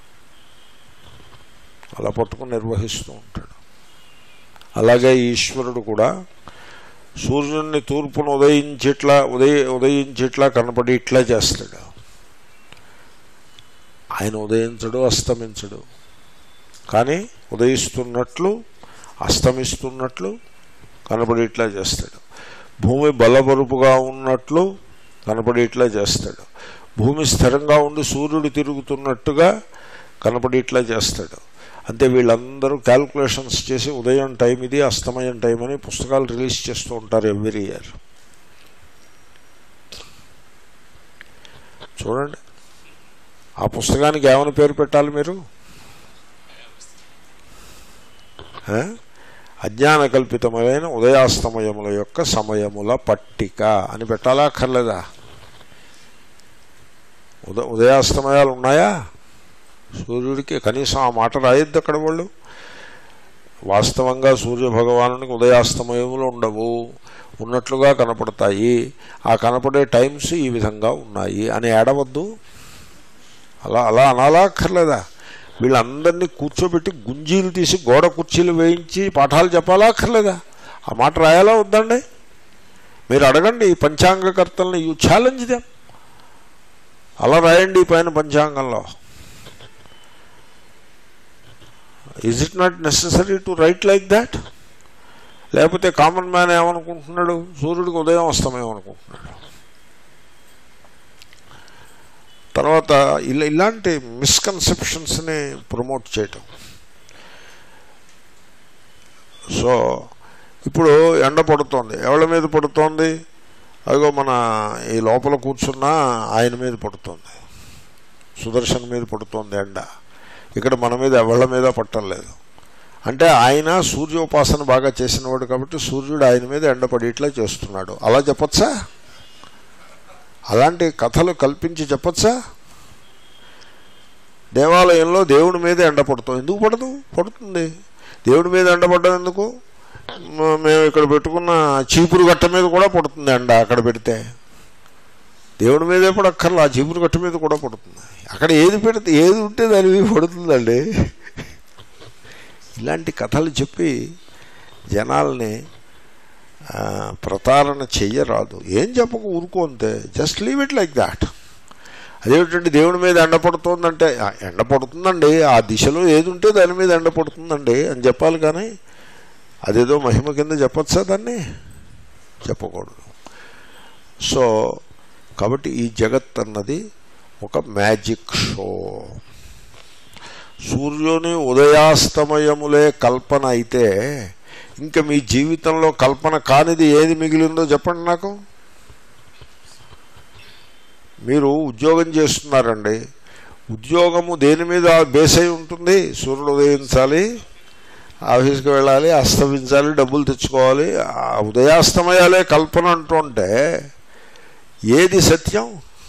అలా పట్టుకుని నిర్వహిస్తూ ఉంటాడు అలాగే ఈశ్వరుడు కూడా సూర్యుడిని తూర్పును ఉదయించేట్లా ఉదయ ఉదయించేట్లా కనపడి ఇట్లా చేస్తాడు ఆయన ఉదయించడు అస్తమించడు కానీ ఉదయిస్తున్నట్లు అస్తమిస్తున్నట్లు కనపడి ఇట్లా చేస్తాడు భూమి బలబరుపుగా ఉన్నట్లు కనపడి ఇట్లా చేస్తాడు భూమి స్థిరంగా ఉండి సూర్యుడు తిరుగుతున్నట్టుగా కనపడి ఇట్లా చేస్తాడు అంతే వీళ్ళందరూ క్యాల్కులేషన్స్ చేసి ఉదయం టైం ఇది అస్తమయం టైం అని పుస్తకాలు రిలీజ్ చేస్తూ ఉంటారు ఎవ్రీ ఇయర్ చూడండి ఆ పుస్తకానికి ఏమైనా పేరు పెట్టాలి మీరు ఆ? అజ్ఞాన కల్పితమైన ఉదయాస్తమయముల యొక్క సమయముల పట్టిక అని పెట్టాలా అక్కర్లేదా ఉద ఉదయాస్తమయాలు ఉన్నాయా సూర్యుడికి కనీసం ఆ మాట రాయొద్దు అక్కడ వాళ్ళు వాస్తవంగా సూర్య భగవానునికి ఉదయాస్తమయములు ఉండవు ఉన్నట్లుగా కనపడతాయి ఆ కనపడే టైమ్స్ ఈ విధంగా ఉన్నాయి అని ఏడవద్దు అలా అలా అనాలా అక్కర్లేదా వీళ్ళందరినీ కూర్చోబెట్టి గుంజీలు తీసి గోడ కుర్చీలు వేయించి పాఠాలు చెప్పాలా అక్కర్లేదా ఆ మాట రాయాలా వద్దండి మీరు అడగండి ఈ పంచాంగకర్తల్ని యూ ఛాలెంజ్ దెమ్ అలా రాయండి ఈ పైన పంచాంగంలో is it not necessary to write like that లేకపోతే కామన్ మ్యాన్ ఏమనుకుంటున్నాడు సూర్యుడికి ఉదయం వస్తామేమో అనుకుంటున్నాడు తర్వాత ఇలా ఇలాంటి మిస్కన్సెప్షన్స్ని ప్రమోట్ చేయటం సో ఇప్పుడు ఎండ పడుతోంది ఎవరి మీద పడుతోంది అదిగో మన ఈ లోపల కూర్చున్న ఆయన మీద పడుతోంది సుదర్శన్ మీద పడుతోంది ఎండ ఇక్కడ మన మీద ఎవళ్ళ మీద పట్టలేదు అంటే ఆయన సూర్యోపాసన బాగా చేసినవాడు కాబట్టి సూర్యుడు ఆయన మీద ఎండపడి ఇట్లా చేస్తున్నాడు అలా చెప్పచ్చా అలాంటి కథలు కల్పించి చెప్పచ్చా దేవాలయంలో దేవుడి మీద ఎండ పడుతుంది ఎందుకు పడదు పడుతుంది దేవుడి మీద ఎండ పడ్డం ఎందుకు మ- మేము ఇక్కడ పెట్టుకున్న చీపురు గట్ట మీద కూడా పడుతుంది ఎండ అక్కడ పెడితే దేవుడి మీదే పడక్కర్లా ఆ చీపురు గట్ట మీద కూడా పడుతుంది అక్కడ ఏది పెడితే ఏది ఉంటే దాని మీద పడుతుందండి ఇలాంటి కథలు చెప్పి జనాల్ని ఆ, ప్రతారణ చెయ్యరాదు ఏం చెప్పక ఊరుకో అంతే just leave it like that అదేమిటండి దేవుడి మీద ఎండ పడుతోందంటే "ఆ, ఎండ పడుతుందండి ఆ దిశలో ఏది ఉంటే దాని మీద ఎండ పడుతుందండి అని చెప్పాలి కానీ అదేదో మహిమ కింద చెప్పచ్చా దాన్ని చెప్పకూడదు సో కాబట్టి ఈ జగత్ అన్నది ఒక మ్యాజిక్ షో సూర్యుని ఉదయాస్తమయములే కల్పన అయితే ఇంకా మీ జీవితంలో కల్పన కానిది ఏది మిగిలిందో చెప్పండి నాకు మీరు ఉద్యోగం చేస్తున్నారండి ఉద్యోగము దేని మీద బేస్ అయి ఉంటుంది సూర్యుడు ఉదయించాలి ఆఫీస్కి వెళ్ళాలి అస్తమించాలి డబ్బులు తెచ్చుకోవాలి ఆ ఉదయాస్తమయాలే కల్పన అంటుంటే ఏది సత్యం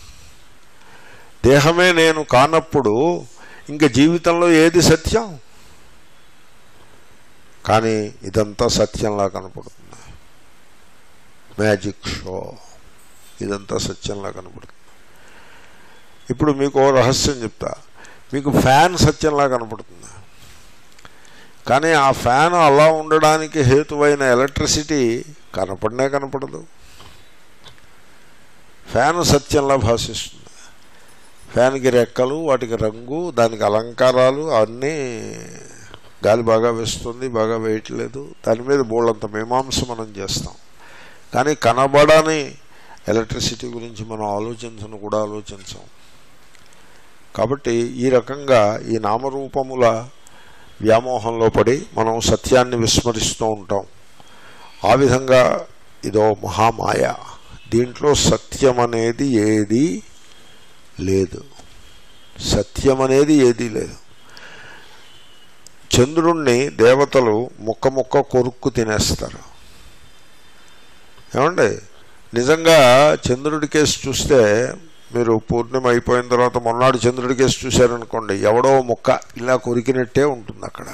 దేహమే నేను కానప్పుడు ఇంకా జీవితంలో ఏది సత్యం కానీ ఇదంతా సత్యంలా కనపడుతుంది మ్యాజిక్ షో ఇదంతా సత్యంలా కనపడుతుంది ఇప్పుడు మీకు ఓ రహస్యం చెప్తా మీకు ఫ్యాన్ సత్యంలా కనపడుతుంది కానీ ఆ ఫ్యాన్ అలా ఉండడానికి హేతువైన ఎలక్ట్రిసిటీ కనపడనే కనపడదు ఫ్యాన్ సత్యంలా భాషిస్తుంది ఫ్యాన్కి రెక్కలు వాటికి రంగు దానికి అలంకారాలు అన్నీ గాలి బాగా వేస్తుంది బాగా వేయట్లేదు దాని మీద బోళ్ళంత మీమాంస మనం చేస్తాం కానీ కనబడని ఎలక్ట్రిసిటీ గురించి మనం ఆలోచించను కూడా ఆలోచించాం కాబట్టి ఈ రకంగా ఈ నామరూపముల వ్యామోహంలో పడి మనం సత్యాన్ని విస్మరిస్తూ ఉంటాం ఆ విధంగా ఇదో మహామాయ దీంట్లో సత్యం అనేది ఏది లేదు సత్యం అనేది ఏదీ లేదు చంద్రుణ్ణి దేవతలు ముక్క ముక్క కొరుక్కు తినేస్తారు ఏమండి నిజంగా చంద్రుడి కేసు చూస్తే మీరు పూర్ణిమ అయిపోయిన తర్వాత మొన్నాడు చంద్రుడి కేసు చూశారనుకోండి ఎవడో ముక్క ఇలా కొరికినట్టే ఉంటుంది అక్కడ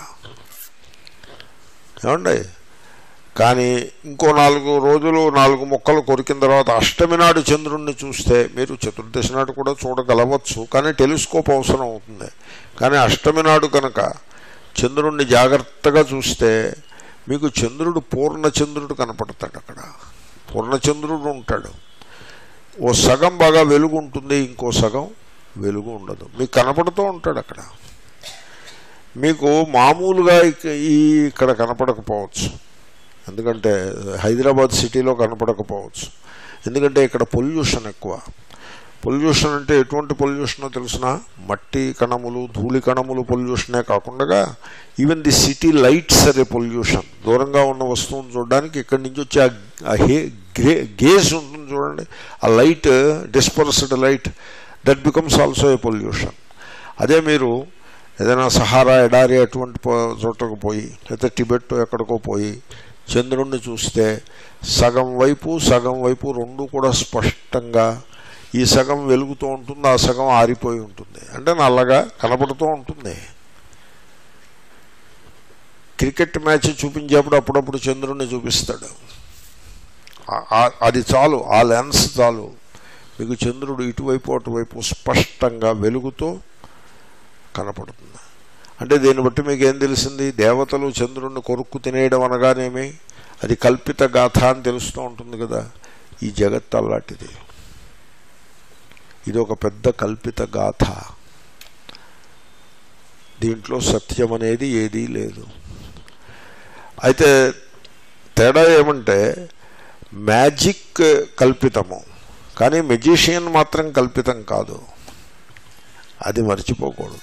ఏమండి కానీ ఇంకో నాలుగు రోజులు నాలుగు మొక్కలు కొరికిన తర్వాత అష్టమి నాడు చంద్రుణ్ణి చూస్తే మీరు చతుర్దశి నాడు కూడా చూడగలవచ్చు కానీ టెలిస్కోప్ అవసరం అవుతుంది కానీ అష్టమి నాడు కనుక చంద్రుణ్ణి జాగ్రత్తగా చూస్తే మీకు చంద్రుడు పూర్ణ చంద్రుడు కనపడతాడు అక్కడ పూర్ణచంద్రుడు ఉంటాడు ఓ సగం బాగా వెలుగు ఉంటుంది ఇంకో సగం వెలుగు ఉండదు మీకు కనపడుతూ ఉంటాడు అక్కడ మీకు మామూలుగా ఇక- ఈ ఇక్కడ కనపడకపోవచ్చు ఎందుకంటే హైదరాబాద్ సిటీలో కనపడకపోవచ్చు ఎందుకంటే ఇక్కడ పొల్యూషన్ ఎక్కువ పొల్యూషన్ అంటే ఎటువంటి పొల్యూషనో తెలిసిన మట్టి కణములు ధూళి కణములు పొల్యూషనే కాకుండా ఈవెన్ ది సిటీ లైట్స్ అనే పొల్యూషన్ దూరంగా ఉన్న వస్తువును చూడడానికి ఇక్కడి నుంచి వచ్చే ఆ- ఆ హే గ్రే గేజ్ ఉంటుంది చూడండి ఆ light dispersed light that becomes also a pollution అదే మీరు ఏదైనా సహారా ఎడారి అటువంటి పో- చోటకు పోయి లేకపోతే టిబెట్ ఎక్కడికో పోయి చంద్రుణ్ణి చూస్తే సగం వైపు సగం వైపు రెండు కూడా స్పష్టంగా ఈ సగం వెలుగుతూ ఉంటుంది ఆ సగం ఆరిపోయి ఉంటుంది అంటే నల్లగా కనపడుతూ ఉంటుంది క్రికెట్ మ్యాచ్ చూపించేప్పుడు అప్పుడప్పుడు చంద్రుణ్ణి చూపిస్తాడు ఆ- ఆ- అది చాలు ఆ లెన్స్ చాలు మీకు చంద్రుడు ఇటువైపు అటువైపు స్పష్టంగా వెలుగుతూ కనపడుతుంది అంటే దీన్ని బట్టి మీకు ఏం తెలిసింది దేవతలు చంద్రుణ్ణి కొరుక్కు తినేయడం అనగానేమి అది కల్పిత గాథ అని తెలుస్తూ ఉంటుంది కదా ఈ జగత్ అలాంటిది ఇది ఒక పెద్ద కల్పిత గాథ దీంట్లో సత్యం అనేది ఏదీ లేదు అయితే తేడా ఏమంటే మ్యాజిక్ కల్పితము కానీ మెజిషియన్ మాత్రం కల్పితం కాదు అది మర్చిపోకూడదు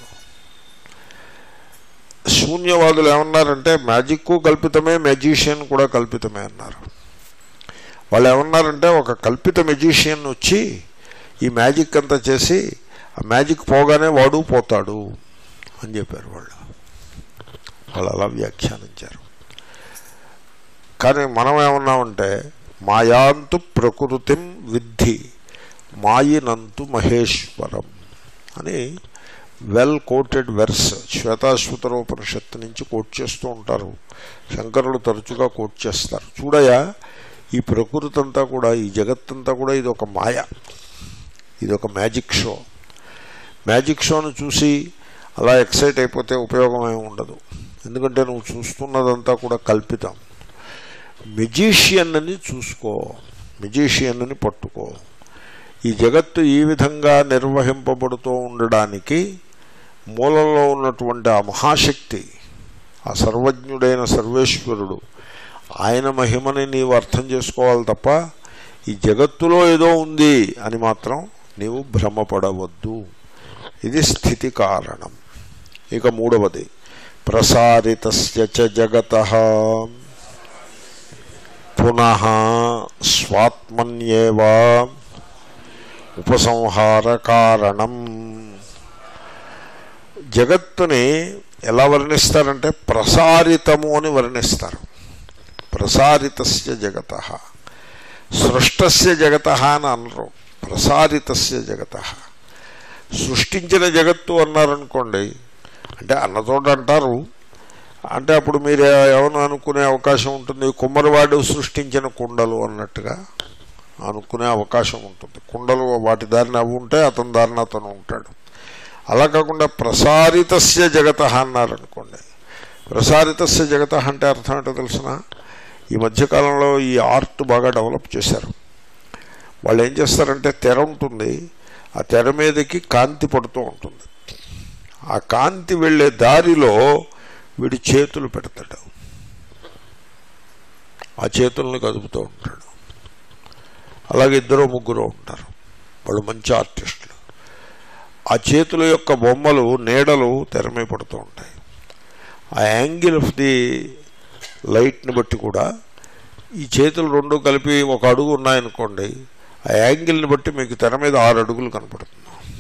శూన్యవాదులు ఏమన్నారంటే మ్యాజిక్ కల్పితమే మెజిషియన్ కూడా కల్పితమే అన్నారు వాళ్ళు ఏమన్నారంటే ఒక కల్పిత మెజిషియన్ వచ్చి ఈ మ్యాజిక్ అంతా చేసి ఆ మ్యాజిక్ పోగానే వాడు పోతాడు అని చెప్పారు వాళ్ళు వాళ్ళు అలా వ్యాఖ్యానించారు కానీ మనం ఏమన్నామంటే మాయాంతు ప్రకృతిం విద్ధి మాయినంతు మహేశ్వరం అని వెల్ కోటెడ్ వెర్స్ శ్వేతాశ్వతరోపనిషత్తు నుంచి కోట్ చేస్తూ ఉంటారు శంకరులు తరచుగా కోట్ చేస్తారు చూడయా ఈ ప్రకృతి అంతా కూడా ఈ జగత్తంతా కూడా ఇది ఒక మాయ ఇది ఒక మ్యాజిక్ షో మ్యాజిక్ షోను చూసి అలా ఎక్సైట్ అయిపోతే ఉపయోగం ఏమి ఉండదు ఎందుకంటే నువ్వు చూస్తున్నదంతా కూడా కల్పితం మెజీషియన్ని చూసుకో మెజీషియన్ని పట్టుకో ఈ జగత్తు ఈ విధంగా నిర్వహింపబడుతూ ఉండడానికి మూలంలో ఉన్నటువంటి ఆ మహాశక్తి ఆ సర్వజ్ఞుడైన సర్వేశ్వరుడు ఆయన మహిమని నీవు అర్థం చేసుకోవాలి తప్ప ఈ జగత్తులో ఏదో ఉంది అని మాత్రం నీవు భ్రమపడవద్దు ఇది స్థితి కారణం ఇక మూడవది ప్రసారితస్య చ జగత పునః స్వాత్మన్యేవా ఉపసంహార కారణం జగత్తుని ఎలా వర్ణిస్తారంటే ప్రసారితము అని వర్ణిస్తారు ప్రసారితస్య జగత సృష్టస్య జగత అని అనరు ప్రసారితస్య జగత సృష్టించిన జగత్తు అన్నారనుకోండి అంటే అన్నతోటి అంటారు అంటే అప్పుడు మీరు ఏమైనా అనుకునే అవకాశం ఉంటుంది కుమ్మరివాడు సృష్టించిన కుండలు అన్నట్టుగా అనుకునే అవకాశం ఉంటుంది కుండలు వాటి దారిని అవి ఉంటే అతని దారిని అతను ఉంటాడు అలా కాకుండా ప్రసారితస్య జగత అన్నారనుకోండి ప్రసారితస్య జగత అంటే అర్థం ఏంటో తెలిసిన ఈ మధ్యకాలంలో ఈ ఆర్ట్ బాగా డెవలప్ చేశారు వాళ్ళు ఏం చేస్తారంటే తెర ఉంటుంది ఆ తెర మీదకి కాంతి పడుతూ ఉంటుంది ఆ కాంతి వెళ్ళే దారిలో వీడి చేతులు పెడతాడు ఆ చేతుల్ని కదుపుతూ ఉంటాడు అలాగే ఇద్దరు ముగ్గురు ఉంటారు వాళ్ళు మంచి ఆర్టిస్టులు ఆ చేతుల యొక్క బొమ్మలు నీడలు తెరమై పడుతూ ఉంటాయి ఆ యాంగిల్ ఆఫ్ ది లైట్ని బట్టి కూడా ఈ చేతులు రెండు కలిపి ఒక అడుగు ఉన్నాయనుకోండి ఆ యాంగిల్ని బట్టి మీకు తెర మీద ఆరు అడుగులు కనపడుతుంది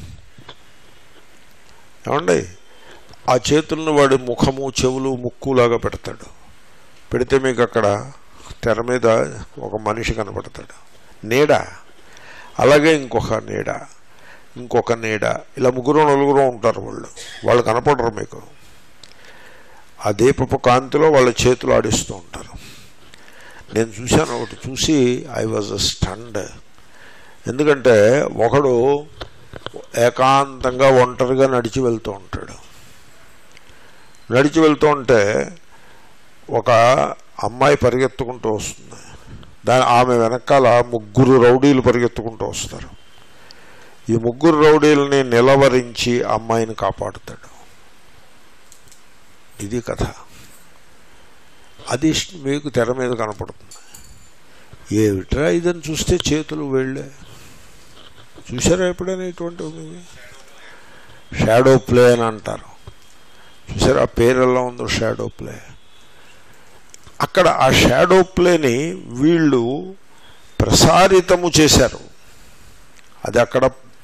ఏమండి ఆ చేతులను వాడి ముఖము చెవులు ముక్కులాగా పెడతాడు పెడితే మీకు అక్కడ తెర మీద ఒక మనిషి కనపడతాడు నీడ అలాగే ఇంకొక నీడ ఇంకొక నీడ ఇలా ముగ్గురు నలుగురు ఉంటారు వాళ్ళు వాళ్ళు కనపడరు మీకు ఆ దీపపు కాంతిలో వాళ్ళ చేతులు ఆడిస్తూ ఉంటారు నేను చూశాను ఒకటి చూసి ఐ వాజ్ స్టండ్ ఎందుకంటే ఒకడు ఏకాంతంగా ఒంటరిగా నడిచి వెళ్తూ ఉంటాడు నడిచి వెళ్తూ ఉంటే ఒక అమ్మాయి పరిగెత్తుకుంటూ వస్తుంది దాని ఆమె వెనకాల ముగ్గురు రౌడీలు పరిగెత్తుకుంటూ వస్తారు ఈ ముగ్గురు రౌడీలని నిలవరించి అమ్మాయిని కాపాడుతాడు ఇది కథ అది మీకు తెర మీద కనపడుతుంది ఏమిట్రా ఇదని చూస్తే చేతులు వెళ్ళే చూసారా ఎప్పుడైనా ఇటువంటివి షాడో ప్లే అని అంటారు చూసారా ఆ పేరు ఎలా ఉందో షాడో ప్లే అక్కడ ఆ షాడో ప్లేని వీళ్ళు ప్రసారితము చేశారు అది అక్కడ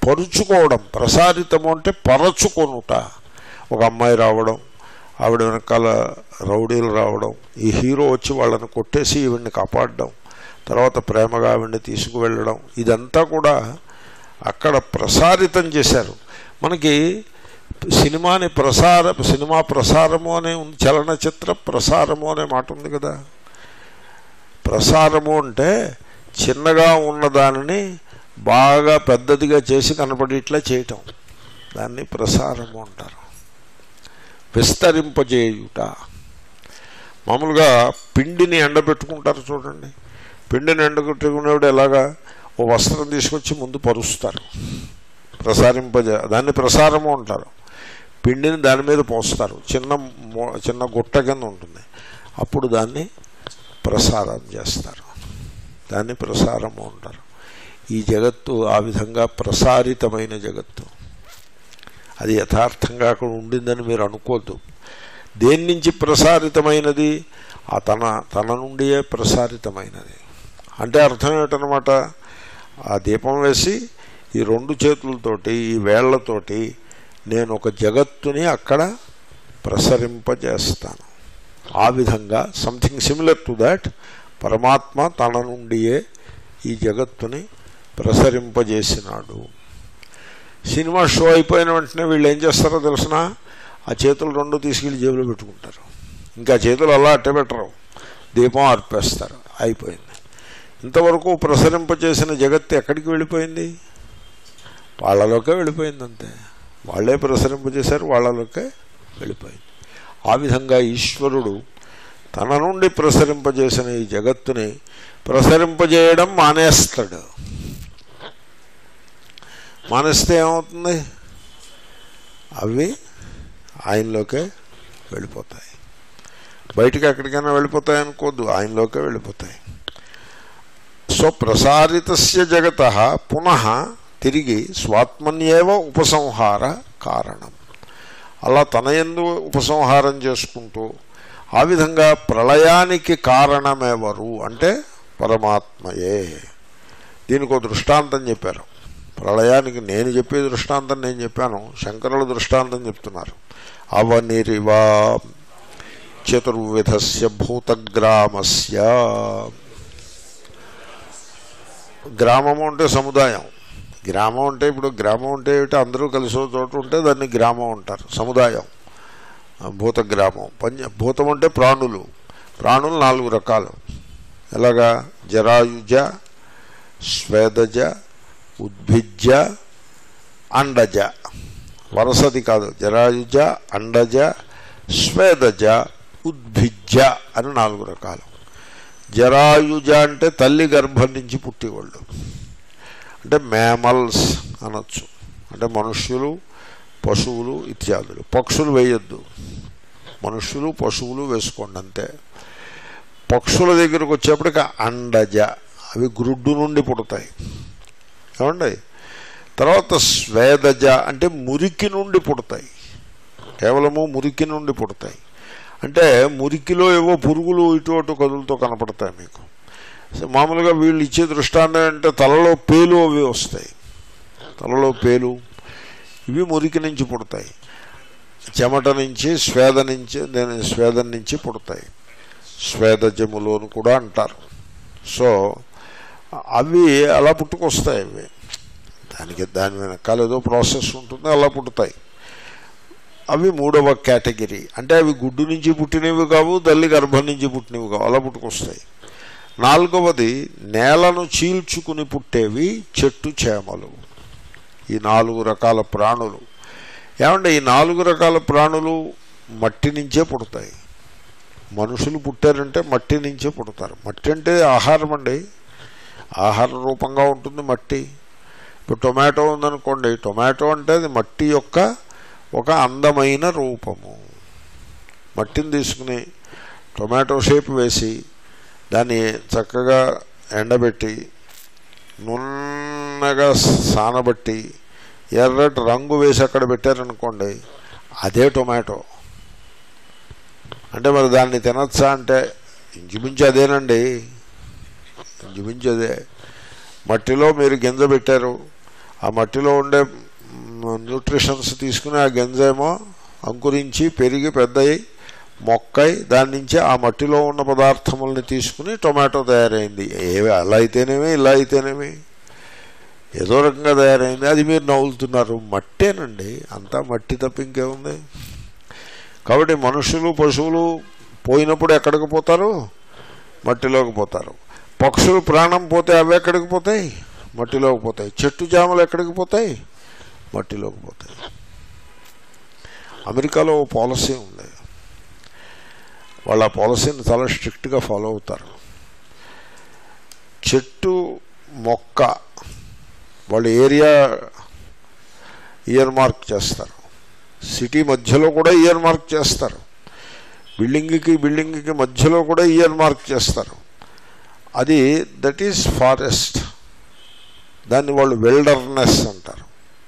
పరుచుకోవడం ప్రసారితము అంటే పరచుకొనుట ఒక అమ్మాయి రావడం ఆవిడ వెనకాల రౌడీలు రావడం ఈ హీరో వచ్చి వాళ్ళని కొట్టేసి ఈవిడ్ని కాపాడడం తర్వాత ప్రేమగా ఆవిడ్ని తీసుకువెళ్ళడం ఇదంతా కూడా అక్కడ ప్రసారితం చేశారు మనకి సినిమాని ప్రసార సినిమా ప్రసారము అనే ఉంది చలనచిత్ర ప్రసారము అనే మాట ఉంది కదా ప్రసారము అంటే చిన్నగా ఉన్న దానిని బాగా పెద్దదిగా చేసి కనపడేట్లా చేయటం దాన్ని ప్రసారము అంటారు విస్తరింపజేయుట మామూలుగా పిండిని ఎండబెట్టుకుంటారు చూడండి పిండిని ఎండబెట్టుకునేవాడు ఎలాగా ఓ వస్త్రం తీసుకొచ్చి ముందు పరుస్తారు ప్రసారింపజే దాన్ని ప్రసారము అంటారు పిండిని దాని మీద పోస్తారు చిన్న మో- చిన్న గుట్ట కింద ఉంటుంది అప్పుడు దాన్ని ప్రసారం చేస్తారు దాన్ని ప్రసారము అంటారు ఈ జగత్తు ఆ విధంగా ప్రసారితమైన జగత్తు అది యథార్థంగా అక్కడ ఉండిందని మీరు అనుకోవద్దు దేని నుంచి ప్రసారితమైనది ఆ తన తన నుండియే ప్రసారితమైనది అంటే అర్థం ఏమిటనమాట ఆ దీపం వేసి ఈ రెండు చేతులతోటి ఈ వేళ్లతోటి నేను ఒక జగత్తుని అక్కడ ప్రసరింపజేస్తాను ఆ విధంగా సంథింగ్ సిమిలర్ టు దాట్ పరమాత్మ తన నుండియే ఈ జగత్తుని ప్రసరింపజేసినాడు సినిమా షో అయిపోయిన వెంటనే వీళ్ళు ఏం చేస్తారో తెలిసిన ఆ చేతులు రెండు తీసుకెళ్లి జేబులో పెట్టుకుంటారు ఇంకా చేతులు అలా అట్టే పెట్టరు దీపం అర్పేస్తారు అయిపోయింది ఇంతవరకు ప్రసరింపచేసిన జగత్తు ఎక్కడికి వెళ్ళిపోయింది వాళ్ళలోకే వెళ్ళిపోయింది అంతే వాళ్ళే ప్రసరింపజేశారు వాళ్ళలోకే వెళ్ళిపోయింది ఆ విధంగా ఈశ్వరుడు తన నుండి ప్రసరింపజేసిన ఈ జగత్తుని ప్రసరింపజేయడం మానేస్తాడు మానేస్తే ఏమవుతుంది అవి ఆయనలోకే వెళ్ళిపోతాయి బయటికి ఎక్కడికైనా వెళ్ళిపోతాయి అనుకోద్దు ఆయనలోకే వెళ్ళిపోతాయి సో ప్రసారితస్య జగత పునః తిరిగి స్వాత్మన్యేవ ఉపసంహార కారణం అలా తన యందు ఉపసంహారం చేసుకుంటూ ఆ విధంగా ప్రళయానికి కారణమెవరు అంటే పరమాత్మయే దీనికి ఒక దృష్టాంతం చెప్పారు ప్రళయానికి నేను చెప్పే దృష్టాంతం నేను చెప్పాను శంకరుల దృష్టాంతం చెప్తున్నారు అవనిరివా చతుర్విధస్య భూతగ్రామస్య గ్రామము అంటే సముదాయం గ్రామం అంటే ఇప్పుడు గ్రామం అంటే ఏమిటి అందరూ కలిసి ఒక చోట ఉంటే దాన్ని గ్రామం అంటారు సముదాయం ఆ, భూత గ్రామం పంచ భూతం అంటే ప్రాణులు ప్రాణులు నాలుగు రకాలు ఎలాగా జరాయుజ స్వేదజ ఉద్భిజ్య అండజ వరసది కాదు జరాయుజ అండజ స్వేదజ ఉద్భిజ్య అని నాలుగు రకాలు జరాయుజ అంటే తల్లి గర్భం నుంచి పుట్టేవాళ్ళు అంటే మేమల్స్ అనొచ్చు అంటే మనుష్యులు పశువులు ఇత్యాదులు పక్షులు వేయొద్దు మనుష్యులు పశువులు వేసుకోండి అంతే పక్షుల దగ్గరకు వచ్చేప్పటికి అండజ అవి గ్రుడ్డు నుండి పుడతాయి ఏమండి తర్వాత స్వేదజ అంటే మురికి నుండి పుడతాయి కేవలము మురికి నుండి పుడతాయి అంటే మురికిలో ఏవో పురుగులు ఇటు అటు కదులుతో కనపడతాయి మీకు సో మామూలుగా వీళ్ళు ఇచ్చే దృష్టాంతం అంటే తలలో పేలు అవి వస్తాయి తలలో పేలు ఇవి మురికి నుంచి పుడతాయి చెమట నుంచి స్వేద నుంచి నేను స్వేదం నుంచి పుడతాయి స్వేదజములు అని కూడా అంటారు సో అవి అలా పుట్టుకొస్తాయి అవి దానికి దాని వెనకాల ఏదో ప్రాసెస్ ఉంటుంది అలా పుడతాయి అవి మూడవ కేటగిరీ అంటే అవి గుడ్డు నుంచి పుట్టినవి కావు తల్లి గర్భం నుంచి పుట్టినవి కావు అలా పుట్టుకొస్తాయి నాలుగవది నేలను చీల్చుకుని పుట్టేవి చెట్టు చేమలు ఈ నాలుగు రకాల ప్రాణులు ఏమంటే ఈ నాలుగు రకాల ప్రాణులు మట్టి నుంచే పుడతాయి మనుషులు పుట్టారంటే మట్టి నుంచే పుడతారు మట్టి అంటే ఆహారం అండి ఆహార రూపంగా ఉంటుంది మట్టి ఇప్పుడు టొమాటో ఉందనుకోండి టొమాటో అంటే అది మట్టి యొక్క ఒక అందమైన రూపము మట్టిని తీసుకుని టొమాటో షేప్ వేసి దాన్ని చక్కగా ఎండబెట్టి నున్నగా సానబట్టి ఎర్రటి రంగు వేసి అక్కడ పెట్టారనుకోండి అదే టొమాటో అంటే మరి దాన్ని తినచ్చా అంటే ఇంచుమించు అదేనండి ఇంచుమించు అదే మట్టిలో మీరు గింజ పెట్టారు ఆ మట్టిలో ఉండే న్యూట్రిషన్స్ తీసుకుని ఆ గింజేమో అంకురించి పెరిగి పెద్దయి మొక్కై దాని నుంచి ఆ మట్టిలో ఉన్న పదార్థముల్ని తీసుకుని టొమాటో తయారైంది ఏ అలా అయితేనేమి ఇలా అయితేనేమి ఏదో రకంగా తయారైంది అది మీరు నవ్వులుతున్నారు మట్టేనండి అంతా మట్టి తప్ప ఇంకేముంది కాబట్టి మనుషులు పశువులు పోయినప్పుడు ఎక్కడికి పోతారు మట్టిలోకి పోతారు పక్షులు ప్రాణం పోతే అవి ఎక్కడికి పోతాయి మట్టిలోకి పోతాయి చెట్టు జామలు ఎక్కడికి పోతాయి మట్టిలోకి పోతాయి అమెరికాలో ఓ పాలసీ ఉంది వాళ్ళు ఆ పాలసీని చాలా స్ట్రిక్ట్గా ఫాలో అవుతారు చెట్టు మొక్క వాళ్ళు ఏరియా ఇయర్ మార్క్ చేస్తారు సిటీ మధ్యలో కూడా ఇయర్ మార్క్ చేస్తారు బిల్డింగ్కి బిల్డింగ్కి మధ్యలో కూడా ఇయర్ మార్క్ చేస్తారు అది దట్ ఈస్ ఫారెస్ట్ దాన్ని వాళ్ళు వెల్డర్నెస్ అంటారు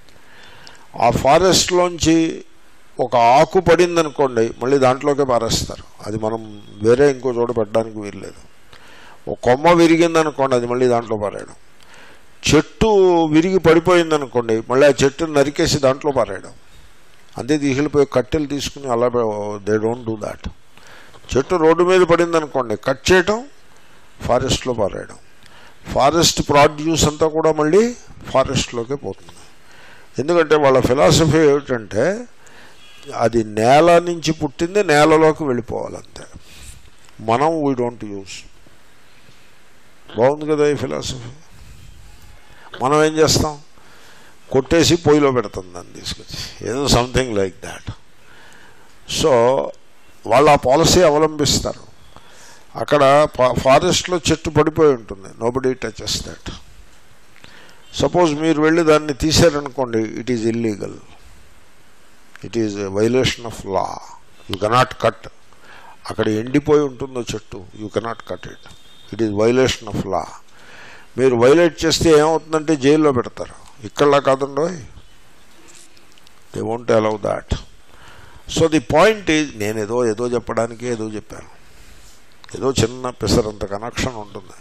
ఆ ఫారెస్ట్లోంచి ఒక ఆకు పడింది అనుకోండి మళ్ళీ దాంట్లోకే పారేస్తారు అది మనం వేరే ఇంకో చోట పెట్టడానికి వీల్లేదు ఒక కొమ్మ విరిగింది అనుకోండి అది మళ్ళీ దాంట్లో పారేయడం చెట్టు విరిగి పడిపోయింది అనుకోండి మళ్ళీ ఆ చెట్టును నరికేసి దాంట్లో పారేయడం అంతే తీసుకెళ్ళిపోయి కట్టెలు తీసుకుని అలా దే డోంట్ డూ దాట్ చెట్టు రోడ్డు మీద పడింది అనుకోండి కట్ చేయటం ఫారెస్ట్లో పారేయడం ఫారెస్ట్ ప్రాడ్యూస్ అంతా కూడా మళ్ళీ ఫారెస్ట్లోకే పోతుంది ఎందుకంటే వాళ్ళ ఫిలాసఫీ ఏమిటంటే అది నేల నుంచి పుట్టింది నేలలోకి వెళ్ళిపోవాలంతే మనం వీ డోంట్ యూస్ బాగుంది కదా ఈ ఫిలాసఫీ మనం ఏం చేస్తాం కొట్టేసి పొయ్యిలో పెడతాం దాన్ని తీసుకొచ్చి ఏదో సంథింగ్ లైక్ దాట్ సో వాళ్ళు ఆ పాలసీ అవలంబిస్తారు అక్కడ ఫారెస్ట్లో చెట్టు పడిపోయి ఉంటుంది నోబడి టచెస్ దట్ సపోజ్ మీరు వెళ్ళి దాన్ని తీశారనుకోండి it is illegal it is violation of law you cannot cut అక్కడ ఎండిపోయి ఉంటుందో చెట్టు you cannot cut it it is violation of law మీరు వైలేట్ చేస్తే ఏమవుతుందంటే జైల్లో పెడతారు ఇక్కడలా కాదండో they won't allow that so the point is నేను ఏదో ఏదో చెప్పడానికి ఏదో చెప్పాను ఏదో చిన్న పిసరంత కనెక్షన్ ఉంటుంది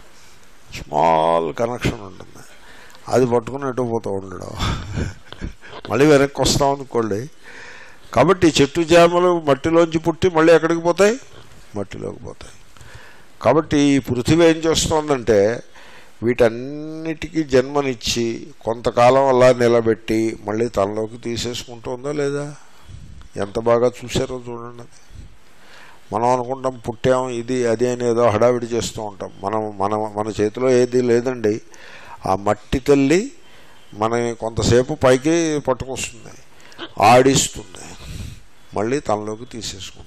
స్మాల్ కనెక్షన్ ఉంటుంది అది పట్టుకుని ఎటు పోతూ ఉండడం మళ్ళీ వెనక్కి వస్తాం అనుకోండి కాబట్టి చెట్టు చేమలు మట్టిలోంచి పుట్టి మళ్ళీ ఎక్కడికి పోతాయి మట్టిలోకి పోతాయి కాబట్టి ఈ పృథివీ ఏం చేస్తోందంటే వీటన్నిటికీ జన్మనిచ్చి కొంతకాలం అలా నిలబెట్టి మళ్ళీ తనలోకి తీసేసుకుంటుందా లేదా ఎంత బాగా చూసారో చూడండి అది మనం అనుకుంటాం పుట్టాం ఇది అది అని ఏదో హడావిడి చేస్తూ ఉంటాం మనం మన మన చేతిలో ఏది లేదండి ఆ మట్టి తల్లి మనని కొంతసేపు పైకి పట్టుకొస్తుంది ఆడిస్తుంది మళ్ళీ తనలోకి తీసేసుకుంటుంది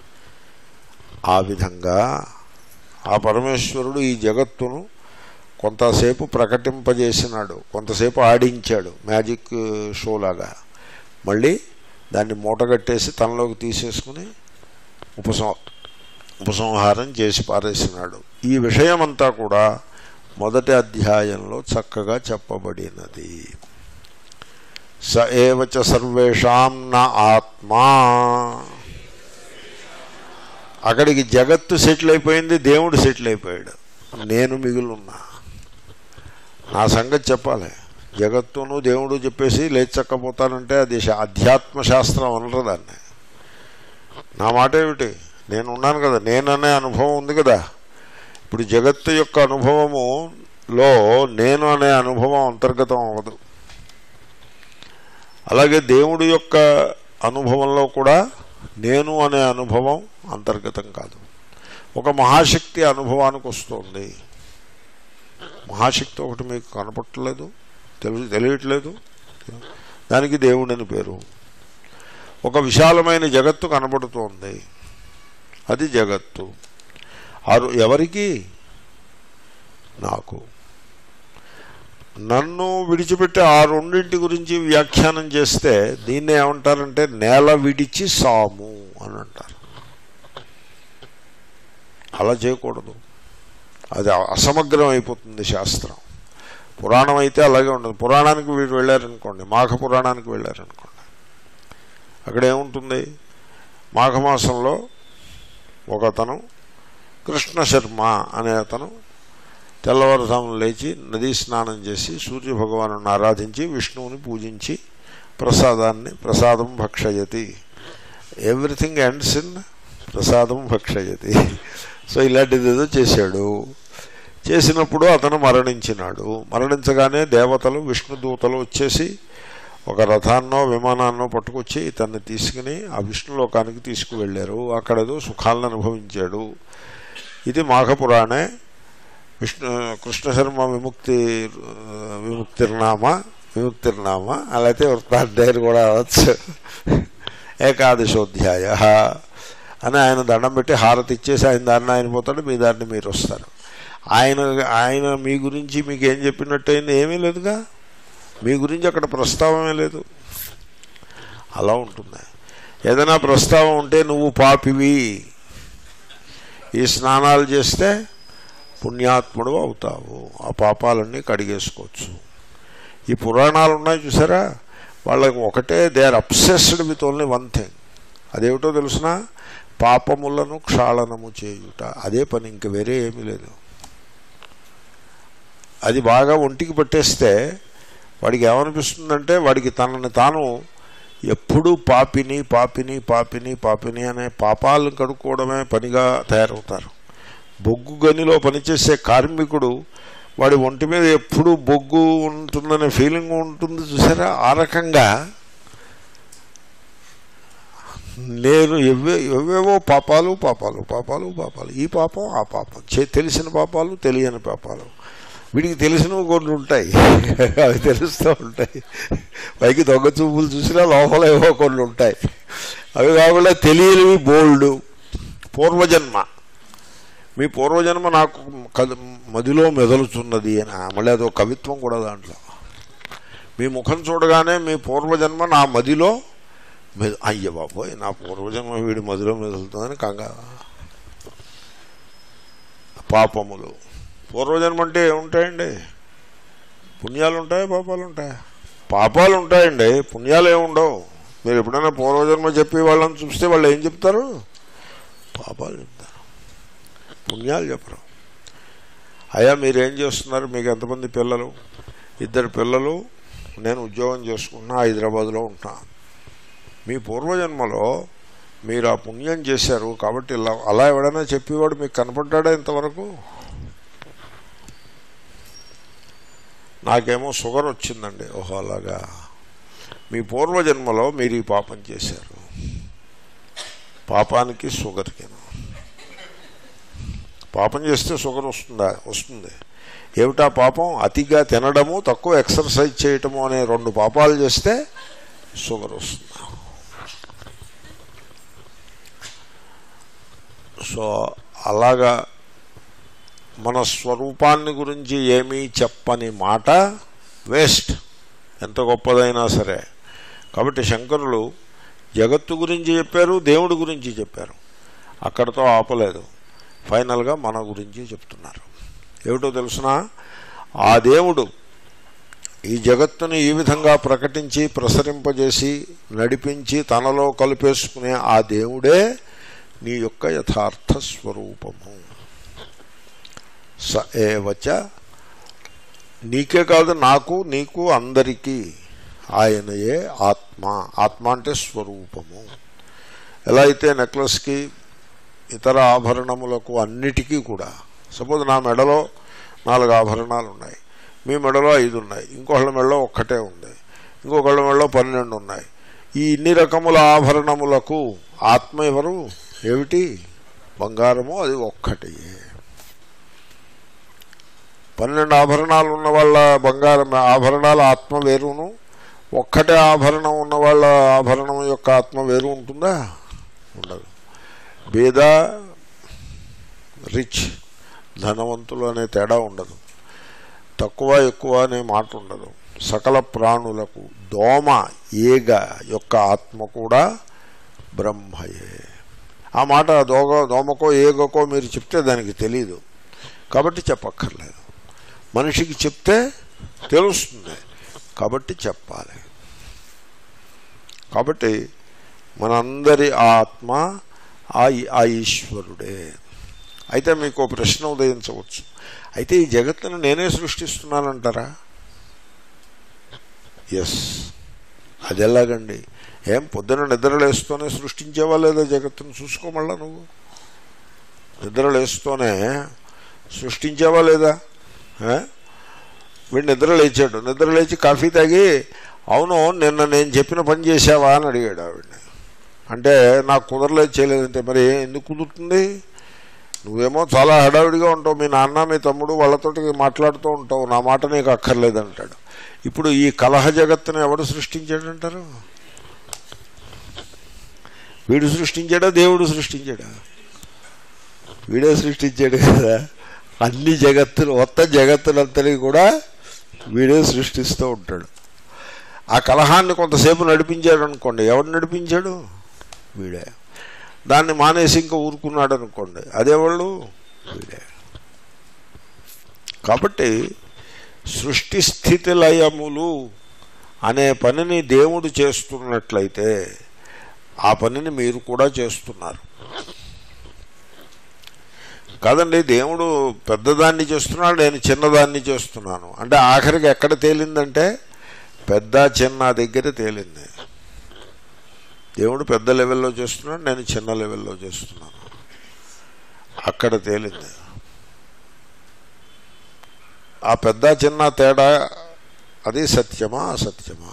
ఆ విధంగా ఆ పరమేశ్వరుడు ఈ జగత్తును కొంతసేపు ప్రకటింపజేసినాడు కొంతసేపు ఆడించాడు మ్యాజిక్ షో లాగా మళ్ళీ దాన్ని మూటగట్టేసి తనలోకి తీసేసుకుని ఉపసం ఉపసంహారం చేసి పారేసినాడు ఈ విషయమంతా కూడా మొదటి అధ్యాయంలో చక్కగా చెప్పబడినది స ఏవచ సర్వేషాం నా ఆత్మా అక్కడికి జగత్తు సెటిల్ అయిపోయింది దేవుడు సెటిల్ అయిపోయాడు నేను మిగులున్నా నా సంగతి చెప్పాలి జగత్తును దేవుడు చెప్పేసి లేచక్కపోతానంటే అది శా- అధ్యాత్మ శాస్త్రం అనరు దాన్ని నా మాట ఏమిటి నేను ఉన్నాను కదా నేననే అనుభవం ఉంది కదా ఇప్పుడు జగత్తు యొక్క అనుభవములో నేను అనే అనుభవం అంతర్గతం అవ్వదు అలాగే దేవుడి యొక్క అనుభవంలో కూడా నేను అనే అనుభవం అంతర్గతం కాదు ఒక మహాశక్తి అనుభవానికి వస్తుంది మహాశక్తి ఒకటి మీకు కనపట్టలేదు తెలి తెలియట్లేదు దానికి దేవుడని పేరు ఒక విశాలమైన జగత్తు కనబడుతోంది అది జగత్తు ఆరు ఎవరికి నాకు నన్ను విడిచిపెట్టి ఆ రెండింటి గురించి వ్యాఖ్యానం చేస్తే దీన్ని ఏమంటారంటే నేల విడిచి సాము అని అంటారు అలా చేయకూడదు అది అసమగ్రం అయిపోతుంది శాస్త్రం పురాణం అయితే అలాగే ఉండదు పురాణానికి వీడు వెళ్ళారనుకోండి మాఘ పురాణానికి వెళ్ళారనుకోండి అక్కడ ఏముంటుంది మాఘమాసంలో ఒక అతను కృష్ణ శర్మ అనే అతను తెల్లవారుజామున లేచి నదీ స్నానం చేసి సూర్యభగవాను ఆరాధించి విష్ణువుని పూజించి ప్రసాదాన్ని ప్రసాదం భక్షయతి ఎవ్రీథింగ్ ఎండ్స్ ఇన్ ప్రసాదం భక్షయతి సో ఇలాంటిది ఏదో చేశాడు చేసినప్పుడు అతను మరణించినాడు మరణించగానే దేవతలు విష్ణుదూతలు వచ్చేసి ఒక రథాన్నో విమానాన్నో పట్టుకొచ్చి ఇతన్ని తీసుకుని ఆ విష్ణులోకానికి తీసుకువెళ్ళారు అక్కడ ఏదో సుఖాలను అనుభవించాడు ఇది మాఘపురాణే విష్ణు కృష్ణశర్మ విముక్తి విముక్తిర్నామ విముక్తిర్నామ అలాగే వృత్తాధ్యాయులు కూడా అవచ్చు ఏకాదశోధ్యాయ అని ఆయన దండం పెట్టి హారతి ఇచ్చేసి ఆయన దారిని ఆయన పోతాడు మీ దారిని మీరు వస్తారు ఆయన ఆయన మీ గురించి మీకు ఏం చెప్పినట్టయింది ఏమీ లేదుగా మీ గురించి అక్కడ ప్రస్తావమే లేదు అలా ఉంటుంది ఏదైనా ప్రస్తావం ఉంటే నువ్వు పాపివి ఈ స్నానాలు చేస్తే పుణ్యాత్ముడు అవుతావు ఆ పాపాలన్నీ కడిగేసుకోవచ్చు ఈ పురాణాలు ఉన్నాయి చూసారా వాళ్ళకి ఒకటే they are obsessed with only one thing అదేమిటో తెలుసిన పాపములను క్షాళనము చేయుట అదే పని ఇంక వేరే ఏమీ లేదు అది బాగా ఒంటికి పట్టేస్తే వాడికి ఏమనిపిస్తుందంటే వాడికి తనని తాను ఎప్పుడూ పాపిని పాపిని పాపిని పాపిని అనే పాపాలను కడుక్కోవడమే పనిగా తయారవుతారు బొగ్గు గనిలో పనిచేసే కార్మికుడు వాడి ఒంటి మీద ఎప్పుడూ బొగ్గు ఉంటుందనే ఫీలింగ్ ఉంటుంది చూసారా ఆ రకంగా నేను ఎవ్వే ఎవేవో పాపాలు పాపాలు పాపాలు పాపాలు ఈ పాపం ఆ పాపం చే తెలిసిన పాపాలు తెలియని పాపాలు వీడికి తెలిసినవి కొన్ని ఉంటాయి అవి తెలుస్తూ ఉంటాయి పైకి దొంగ చూపులు చూసినా లోపల ఏవో కొన్ని ఉంటాయి అవి కాకుండా తెలియనివి బోల్డ్ పూర్వజన్మ మీ పూర్వజన్మ నాకు కద- మదిలో మెదలుతున్నది అని మళ్ళీ అదో కవిత్వం కూడా దాంట్లో మీ ముఖం చూడగానే మీ పూర్వజన్మ నా మదిలో మెద అయ్య బాబోయ్ నా పూర్వజన్మ వీడి మదిలో మెదులుతుందని కంగా పాపములు పూర్వజన్మ అంటే ఏముంటాయండి పుణ్యాలు ఉంటాయా పాపాలు ఉంటాయా పాపాలు ఉంటాయండి పుణ్యాలు ఏముండవు మీరు ఎప్పుడైనా పూర్వజన్మ చెప్పి వాళ్ళని చూస్తే వాళ్ళు ఏం చెప్తారు పాపాలు చెప్తారు పుణ్యాలు చెప్పరు అయ్యా మీరేం చేస్తున్నారు మీకు ఎంతమంది పిల్లలు ఇద్దరు పిల్లలు నేను ఉద్యోగం చేసుకున్నా హైదరాబాద్లో ఉంటున్నా మీ పూర్వజన్మలో మీరు ఆ పుణ్యం చేశారు కాబట్టి ఇలా అలా ఎవడైనా చెప్పేవాడు మీకు కనపడ్డా ఇంతవరకు నాకేమో షుగర్ వచ్చిందండి ఓహో అలాగా మీ పూర్వజన్మలో మీరు ఈ పాపం చేశారు పాపానికి షుగర్కి పాపం చేస్తే షుగర్ వస్తుందా వస్తుంది ఏమిటా పాపం అతిగా తినడము తక్కువ ఎక్సర్సైజ్ చేయటము అనే రెండు పాపాలు చేస్తే షుగర్ వస్తుంది సో అలాగా మన స్వరూపాన్ని గురించి ఏమీ చెప్పని మాట వేస్ట్ ఎంత గొప్పదైనా సరే కాబట్టి శంకరులు జగత్తు గురించి చెప్పారు దేవుడి గురించి చెప్పారు అక్కడతో ఆపలేదు ఫైనల్గా మన గురించి చెప్తున్నారు ఏమిటో తెలుసిన ఆ దేవుడు ఈ జగత్తుని ఈ విధంగా ప్రకటించి ప్రసరింపజేసి నడిపించి తనలో కలిపేసుకునే ఆ దేవుడే నీ యొక్క యథార్థ స్వరూపము స ఏవచ నీకే కాదు నాకు నీకు అందరికీ ఆయనయే ఆత్మ ఆత్మ అంటే స్వరూపము ఎలా అయితే నెక్లెస్కి ఇతర ఆభరణములకు అన్నిటికీ కూడా సపోజ్ నా మెడలో నాలుగు ఆభరణాలు ఉన్నాయి మీ మెడలో ఐదు ఉన్నాయి ఇంకొకళ్ళ మెడలో ఒక్కటే ఉంది ఇంకొకళ్ళ మెడలో పన్నెండు ఉన్నాయి ఈ ఇన్ని రకముల ఆభరణములకు ఆత్మ ఎవరు ఏమిటి బంగారము అది ఒక్కటి పన్నెండు ఆభరణాలు ఉన్న వాళ్ళ బంగారం ఆభరణాల ఆత్మ వేరును ఒక్కటే ఆభరణం ఉన్న వాళ్ళ ఆభరణం యొక్క ఆత్మ వేరు ఉంటుందా ఉండదు బేద రిచ్ ధనవంతులు అనే తేడా ఉండదు తక్కువ ఎక్కువ అనే మాట ఉండదు సకల ప్రాణులకు దోమ ఏగ యొక్క ఆత్మ కూడా బ్రహ్మయే ఆ మాట దోగ దోమకో ఏగకో మీరు చెప్తే దానికి తెలీదు కాబట్టి చెప్పక్కర్లేదు మనిషికి చెప్తే తెలుస్తుంది కాబట్టి చెప్పాలి కాబట్టి మనందరి ఆత్మ ఆ ఆ ఈశ్వరుడే అయితే మీకు ఓ ప్రశ్న ఉదయించవచ్చు అయితే ఈ జగత్తును నేనే సృష్టిస్తున్నానంటారా ఎస్ అది ఎలాగండి ఏం పొద్దున నిద్రలేస్తూనే సృష్టించేవా లేదా జగత్తును చూసుకోమళ్ళా నువ్వు నిద్రలేస్తూనే సృష్టించావా లేదా ఆ? వీడు నిద్ర లేచాడు నిద్ర లేచి కాఫీ తాగి అవును నిన్న నేను చెప్పిన పని చేశావా అని అడిగాడు ఆవిడని అంటే నాకు కుదరలేదు చేయలేదంటే మరి ఎందుకు కుదురుతుంది నువ్వేమో చాలా హడావిడిగా ఉంటావు మీ నాన్న మీ తమ్ముడు వాళ్ళతోటి మాట్లాడుతూ ఉంటావు నా మాట నీకు అక్కర్లేదు అంటాడు ఇప్పుడు ఈ కలహ జగత్తును ఎవడు సృష్టించాడంటారు వీడు సృష్టించాడా దేవుడు సృష్టించాడా వీడే సృష్టించాడు కదా అన్ని జగత్తులు మొత్తం జగత్తులంతని కూడా వీడే సృష్టిస్తూ ఉంటాడు ఆ కలహాన్ని కొంతసేపు నడిపించాడు అనుకోండి ఎవడు నడిపించాడు వీడే దాన్ని మానేసి ఇంకా ఊరుకున్నాడు అనుకోండి అదేవాళ్ళు వీడే కాబట్టి సృష్టి స్థితి లయములు అనే పనిని దేవుడు చేస్తున్నట్లయితే ఆ పనిని మీరు కూడా చేస్తున్నారు కాదండి దేవుడు పెద్దదాన్ని చేస్తున్నాడు నేను చిన్నదాన్ని చేస్తున్నాను అంటే ఆఖరికి ఎక్కడ తేలిందంటే పెద్ద చిన్న దగ్గర తేలింది దేవుడు పెద్ద లెవెల్లో చేస్తున్నాడు నేను చిన్న లెవెల్లో చేస్తున్నాను అక్కడ తేలింది ఆ పెద్ద చిన్న తేడా అది సత్యమా అసత్యమా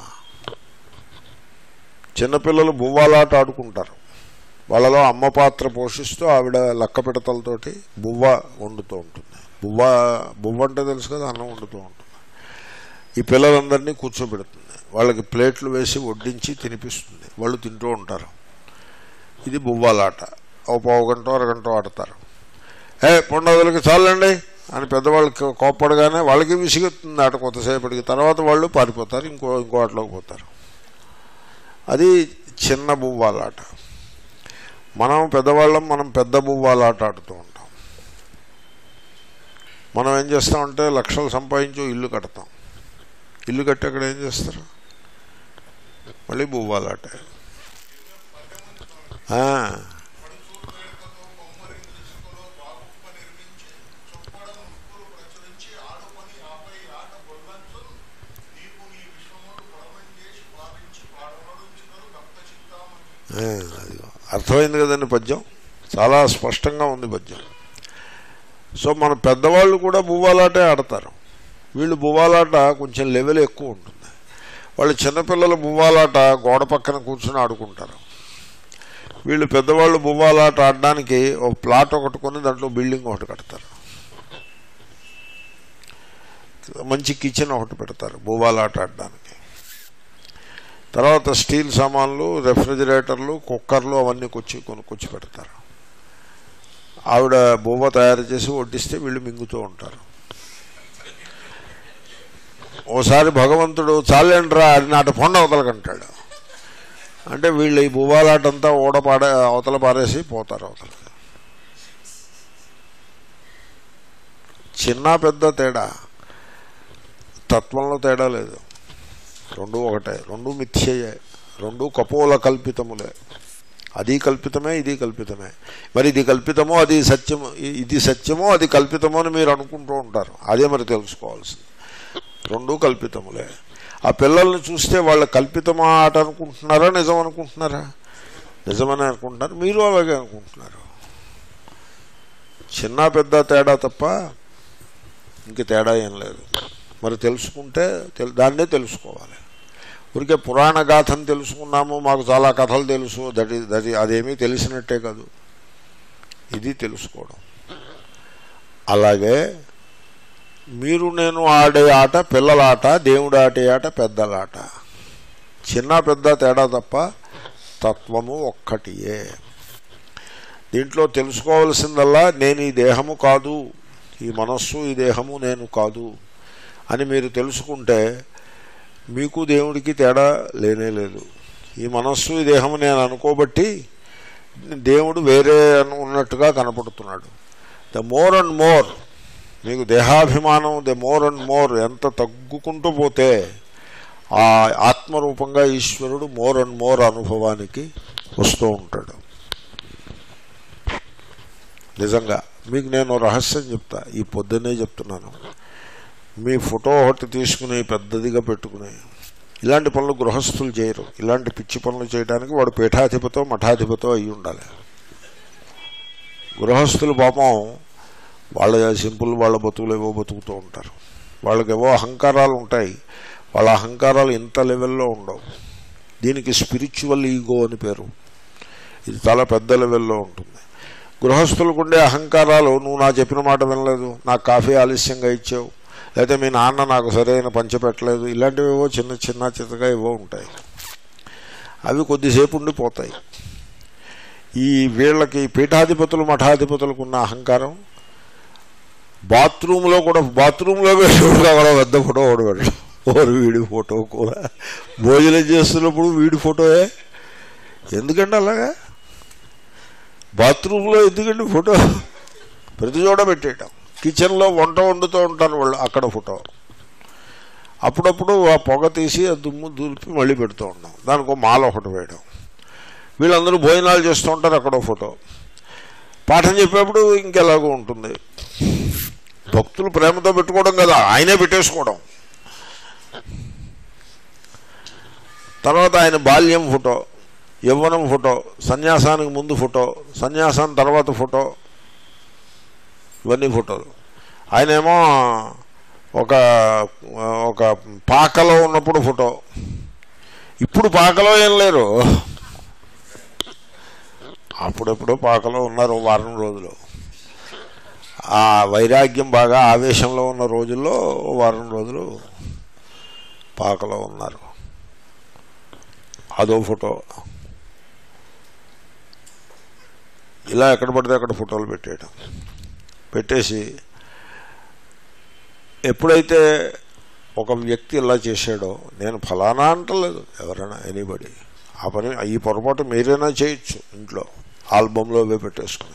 చిన్నపిల్లలు బువ్వాలాట ఆడుకుంటారు వాళ్ళలో అమ్మ పాత్ర పోషిస్తూ ఆవిడ లక్క పిడతలతోటి బువ్వ వండుతూ ఉంటుంది బువ్వ బువ్వ అంటే తెలుసు కదా అన్నం వండుతూ ఉంటుంది ఈ పిల్లలందరినీ కూర్చోబెడుతుంది వాళ్ళకి ప్లేట్లు వేసి వడ్డించి తినిపిస్తుంది వాళ్ళు తింటూ ఉంటారు ఇది బువ్వాలాట ఓ పావు గంట అరగంట ఆడతారు ఏ పొండవలకి చాలండి అని పెద్దవాళ్ళకి కోప్పడగానే వాళ్ళకి విసుగుతుంది ఆట కొంతసేపటికి తర్వాత వాళ్ళు పారిపోతారు ఇంకో ఇంకో ఆటలోకి పోతారు అది చిన్న బువ్వాలాట మనం పెద్దవాళ్ళం మనం పెద్ద బువ్వాలాట ఆడుతూ ఉంటాం మనం ఏం చేస్తామంటే లక్షలు సంపాదించు ఇల్లు కడతాం ఇల్లు కట్టి అక్కడ ఏం చేస్తారు మళ్ళీ బువ్వాలాట ఆ, ఆ, అదిగో. అర్థమైంది కదండి పద్యం చాలా స్పష్టంగా ఉంది పద్యం సో మన పెద్దవాళ్ళు కూడా బువ్వాలాటే ఆడతారు వీళ్ళు బువ్వాలాట కొంచెం లెవెల్ ఎక్కువ ఉంటుంది వాళ్ళు చిన్నపిల్లలు బువ్వాలాట గోడ పక్కన కూర్చొని ఆడుకుంటారు వీళ్ళు పెద్దవాళ్ళు బువ్వాలాట ఆడడానికి ఒక ప్లాట్ ఒకటి కొని దాంట్లో బిల్డింగ్ ఒకటి కడతారు మంచి కిచెన్ ఒకటి పెడతారు బువ్వాలాట ఆడడానికి తర్వాత స్టీల్ సామాన్లు రెఫ్రిజిరేటర్లు కుక్కర్లు అవన్నీ కొచ్చి కొనుక్కొచ్చి పెడతారు ఆవిడ బువ్వ తయారు చేసి వడ్డిస్తే వీళ్ళు మింగుతూ ఉంటారు ఓసారి భగవంతుడు చాలేండ్రా అది నాటి పొండ అవతలకంటాడు అంటే వీళ్ళు ఈ బువ్వాలాటంతా ఓడపాడ అవతల పారేసి పోతారు అవతలకి చిన్న పెద్ద తేడా తత్వంలో తేడా లేదు రెండు ఒకటే రెండు మిథ్యయే రెండు కపోల కల్పితములే అది కల్పితమే ఇది కల్పితమే మరి ఇది కల్పితమో అది సత్యము ఇ- ఇది సత్యమో అది కల్పితమో అని మీరు అనుకుంటూ ఉంటారు అదే మరి తెలుసుకోవాల్సింది రెండు కల్పితములే ఆ పిల్లల్ని చూస్తే వాళ్ళ కల్పితమా ఆట అనుకుంటున్నారా నిజం అనుకుంటున్నారా నిజమని అనుకుంటున్నారు మీరు అలాగే అనుకుంటున్నారు చిన్న పెద్ద తేడా తప్ప ఇంక తేడా ఏం లేదు మరి తెలుసుకుంటే తెల్- దాన్నే తెలుసుకోవాలి ఊరికే పురాణ గాథను తెలుసుకున్నాము మాకు చాలా కథలు తెలుసు దట్ ఈస్ దట్ అదేమీ తెలిసినట్టే కాదు ఇది తెలుసుకోవడం అలాగే మీరు నేను ఆడే ఆట పిల్లల ఆట దేవుడు ఆడే ఆట పెద్దలాట చిన్న పెద్ద తేడా తప్ప తత్వము ఒక్కటియే దీంట్లో తెలుసుకోవలసిందల్లా నేను ఈ దేహము కాదు ఈ మనస్సు ఈ దేహము నేను కాదు అని మీరు తెలుసుకుంటే మీకు దేవుడికి తేడా లేనే లేదు ఈ మనస్సు ఈ దేహము నేను అనుకోబట్టి దేవుడు వేరే అను- ఉన్నట్టుగా కనపడుతున్నాడు ద మోర్ అండ్ మోర్ మీకు దేహాభిమానం ద మోర్ అండ్ మోర్ ఎంత తగ్గుకుంటూ పోతే ఆ ఆత్మరూపంగా ఈశ్వరుడు మోర్ అండ్ మోర్ అనుభవానికి వస్తూ ఉంటాడు నిజంగా మీకు నేను రహస్యం చెప్తా ఈ పొద్దున్నే చెప్తున్నాను మీ ఫోటో ఒకటి తీసుకుని పెద్దదిగా పెట్టుకుని ఇలాంటి పనులు గృహస్థులు చేయరు ఇలాంటి పిచ్చి పనులు చేయడానికి వాడు పీఠాధిపతో మఠాధిపతో అయి ఉండాలి గృహస్థులు పాపం వాళ్ళ సింపుల్ వాళ్ళ బతుకులు ఏవో బతుకుతూ ఉంటారు వాళ్ళకేవో అహంకారాలు ఉంటాయి వాళ్ళ అహంకారాలు ఇంత లెవెల్లో ఉండవు దీనికి స్పిరిచువల్ ఈగో అని పేరు ఇది చాలా పెద్ద లెవెల్లో ఉంటుంది గృహస్థులకు ఉండే అహంకారాలు నువ్వు నా చెప్పిన మాట వినలేదు నాకు కాఫీ ఆలస్యంగా ఇచ్చావు లేకపోతే మీ నాన్న నాకు సరైన పంచ పెట్టలేదు ఇలాంటివి ఏవో చిన్న చిన్న చిన్నగా ఏవో ఉంటాయి అవి కొద్దిసేపు ఉండిపోతాయి ఈ వీళ్ళకి పీఠాధిపతులు మఠాధిపతులకు ఉన్న అహంకారం బాత్రూంలో కూడా బాత్రూంలో వెళ్ళేవాడు అక్కడ పెద్ద ఫోటో ఒకటి పెట్టడం ఓరు వీడి ఫోటో కూడా భోజనం చేస్తున్నప్పుడు వీడి ఫోటోయే ఎందుకండి అలాగా బాత్రూంలో ఎందుకండి ఫోటో ప్రతి చోట పెట్టేయటం కిచెన్లో వంట వండుతూ ఉంటారు వాళ్ళు అక్కడ ఫోటో అప్పుడప్పుడు ఆ పొగ తీసి ఆ దుమ్ము దులిపి మళ్ళీ పెడుతూ ఉన్నాం దానికి ఒక మాల ఒకటి వేయడం వీళ్ళందరూ భోజనాలు చేస్తూ ఉంటారు అక్కడ ఫోటో పాఠం చెప్పేప్పుడు ఇంకెలాగో ఉంటుంది భక్తులు ప్రేమతో పెట్టుకోవడం కదా ఆయనే పెట్టేసుకోవడం తర్వాత ఆయన బాల్యం ఫోటో యవ్వనం ఫోటో సన్యాసానికి ముందు ఫోటో సన్యాసం తర్వాత ఫోటో ఇవన్నీ ఫోటోలు ఆయనేమో ఒక ఒక పాకలో ఉన్నప్పుడు ఫోటో ఇప్పుడు పాకలో ఏం లేరు అప్పుడెప్పుడు పాకలో ఉన్నారు వారం రోజులు ఆ వైరాగ్యం బాగా ఆవేశంలో ఉన్న రోజుల్లో వారం రోజులు పాకలో ఉన్నారు అదో ఫోటో ఇలా ఎక్కడ పడితే అక్కడ ఫోటోలు పెట్టేయడం పెట్టేసి ఎప్పుడైతే ఒక వ్యక్తి ఇలా చేశాడో నేను ఫలానా అంటలేదు ఎవరైనా ఎనీబడి ఆ పని ఈ పొరపాటు మీరైనా చేయొచ్చు ఇంట్లో ఆల్బంలో అవే పెట్టేసుకుని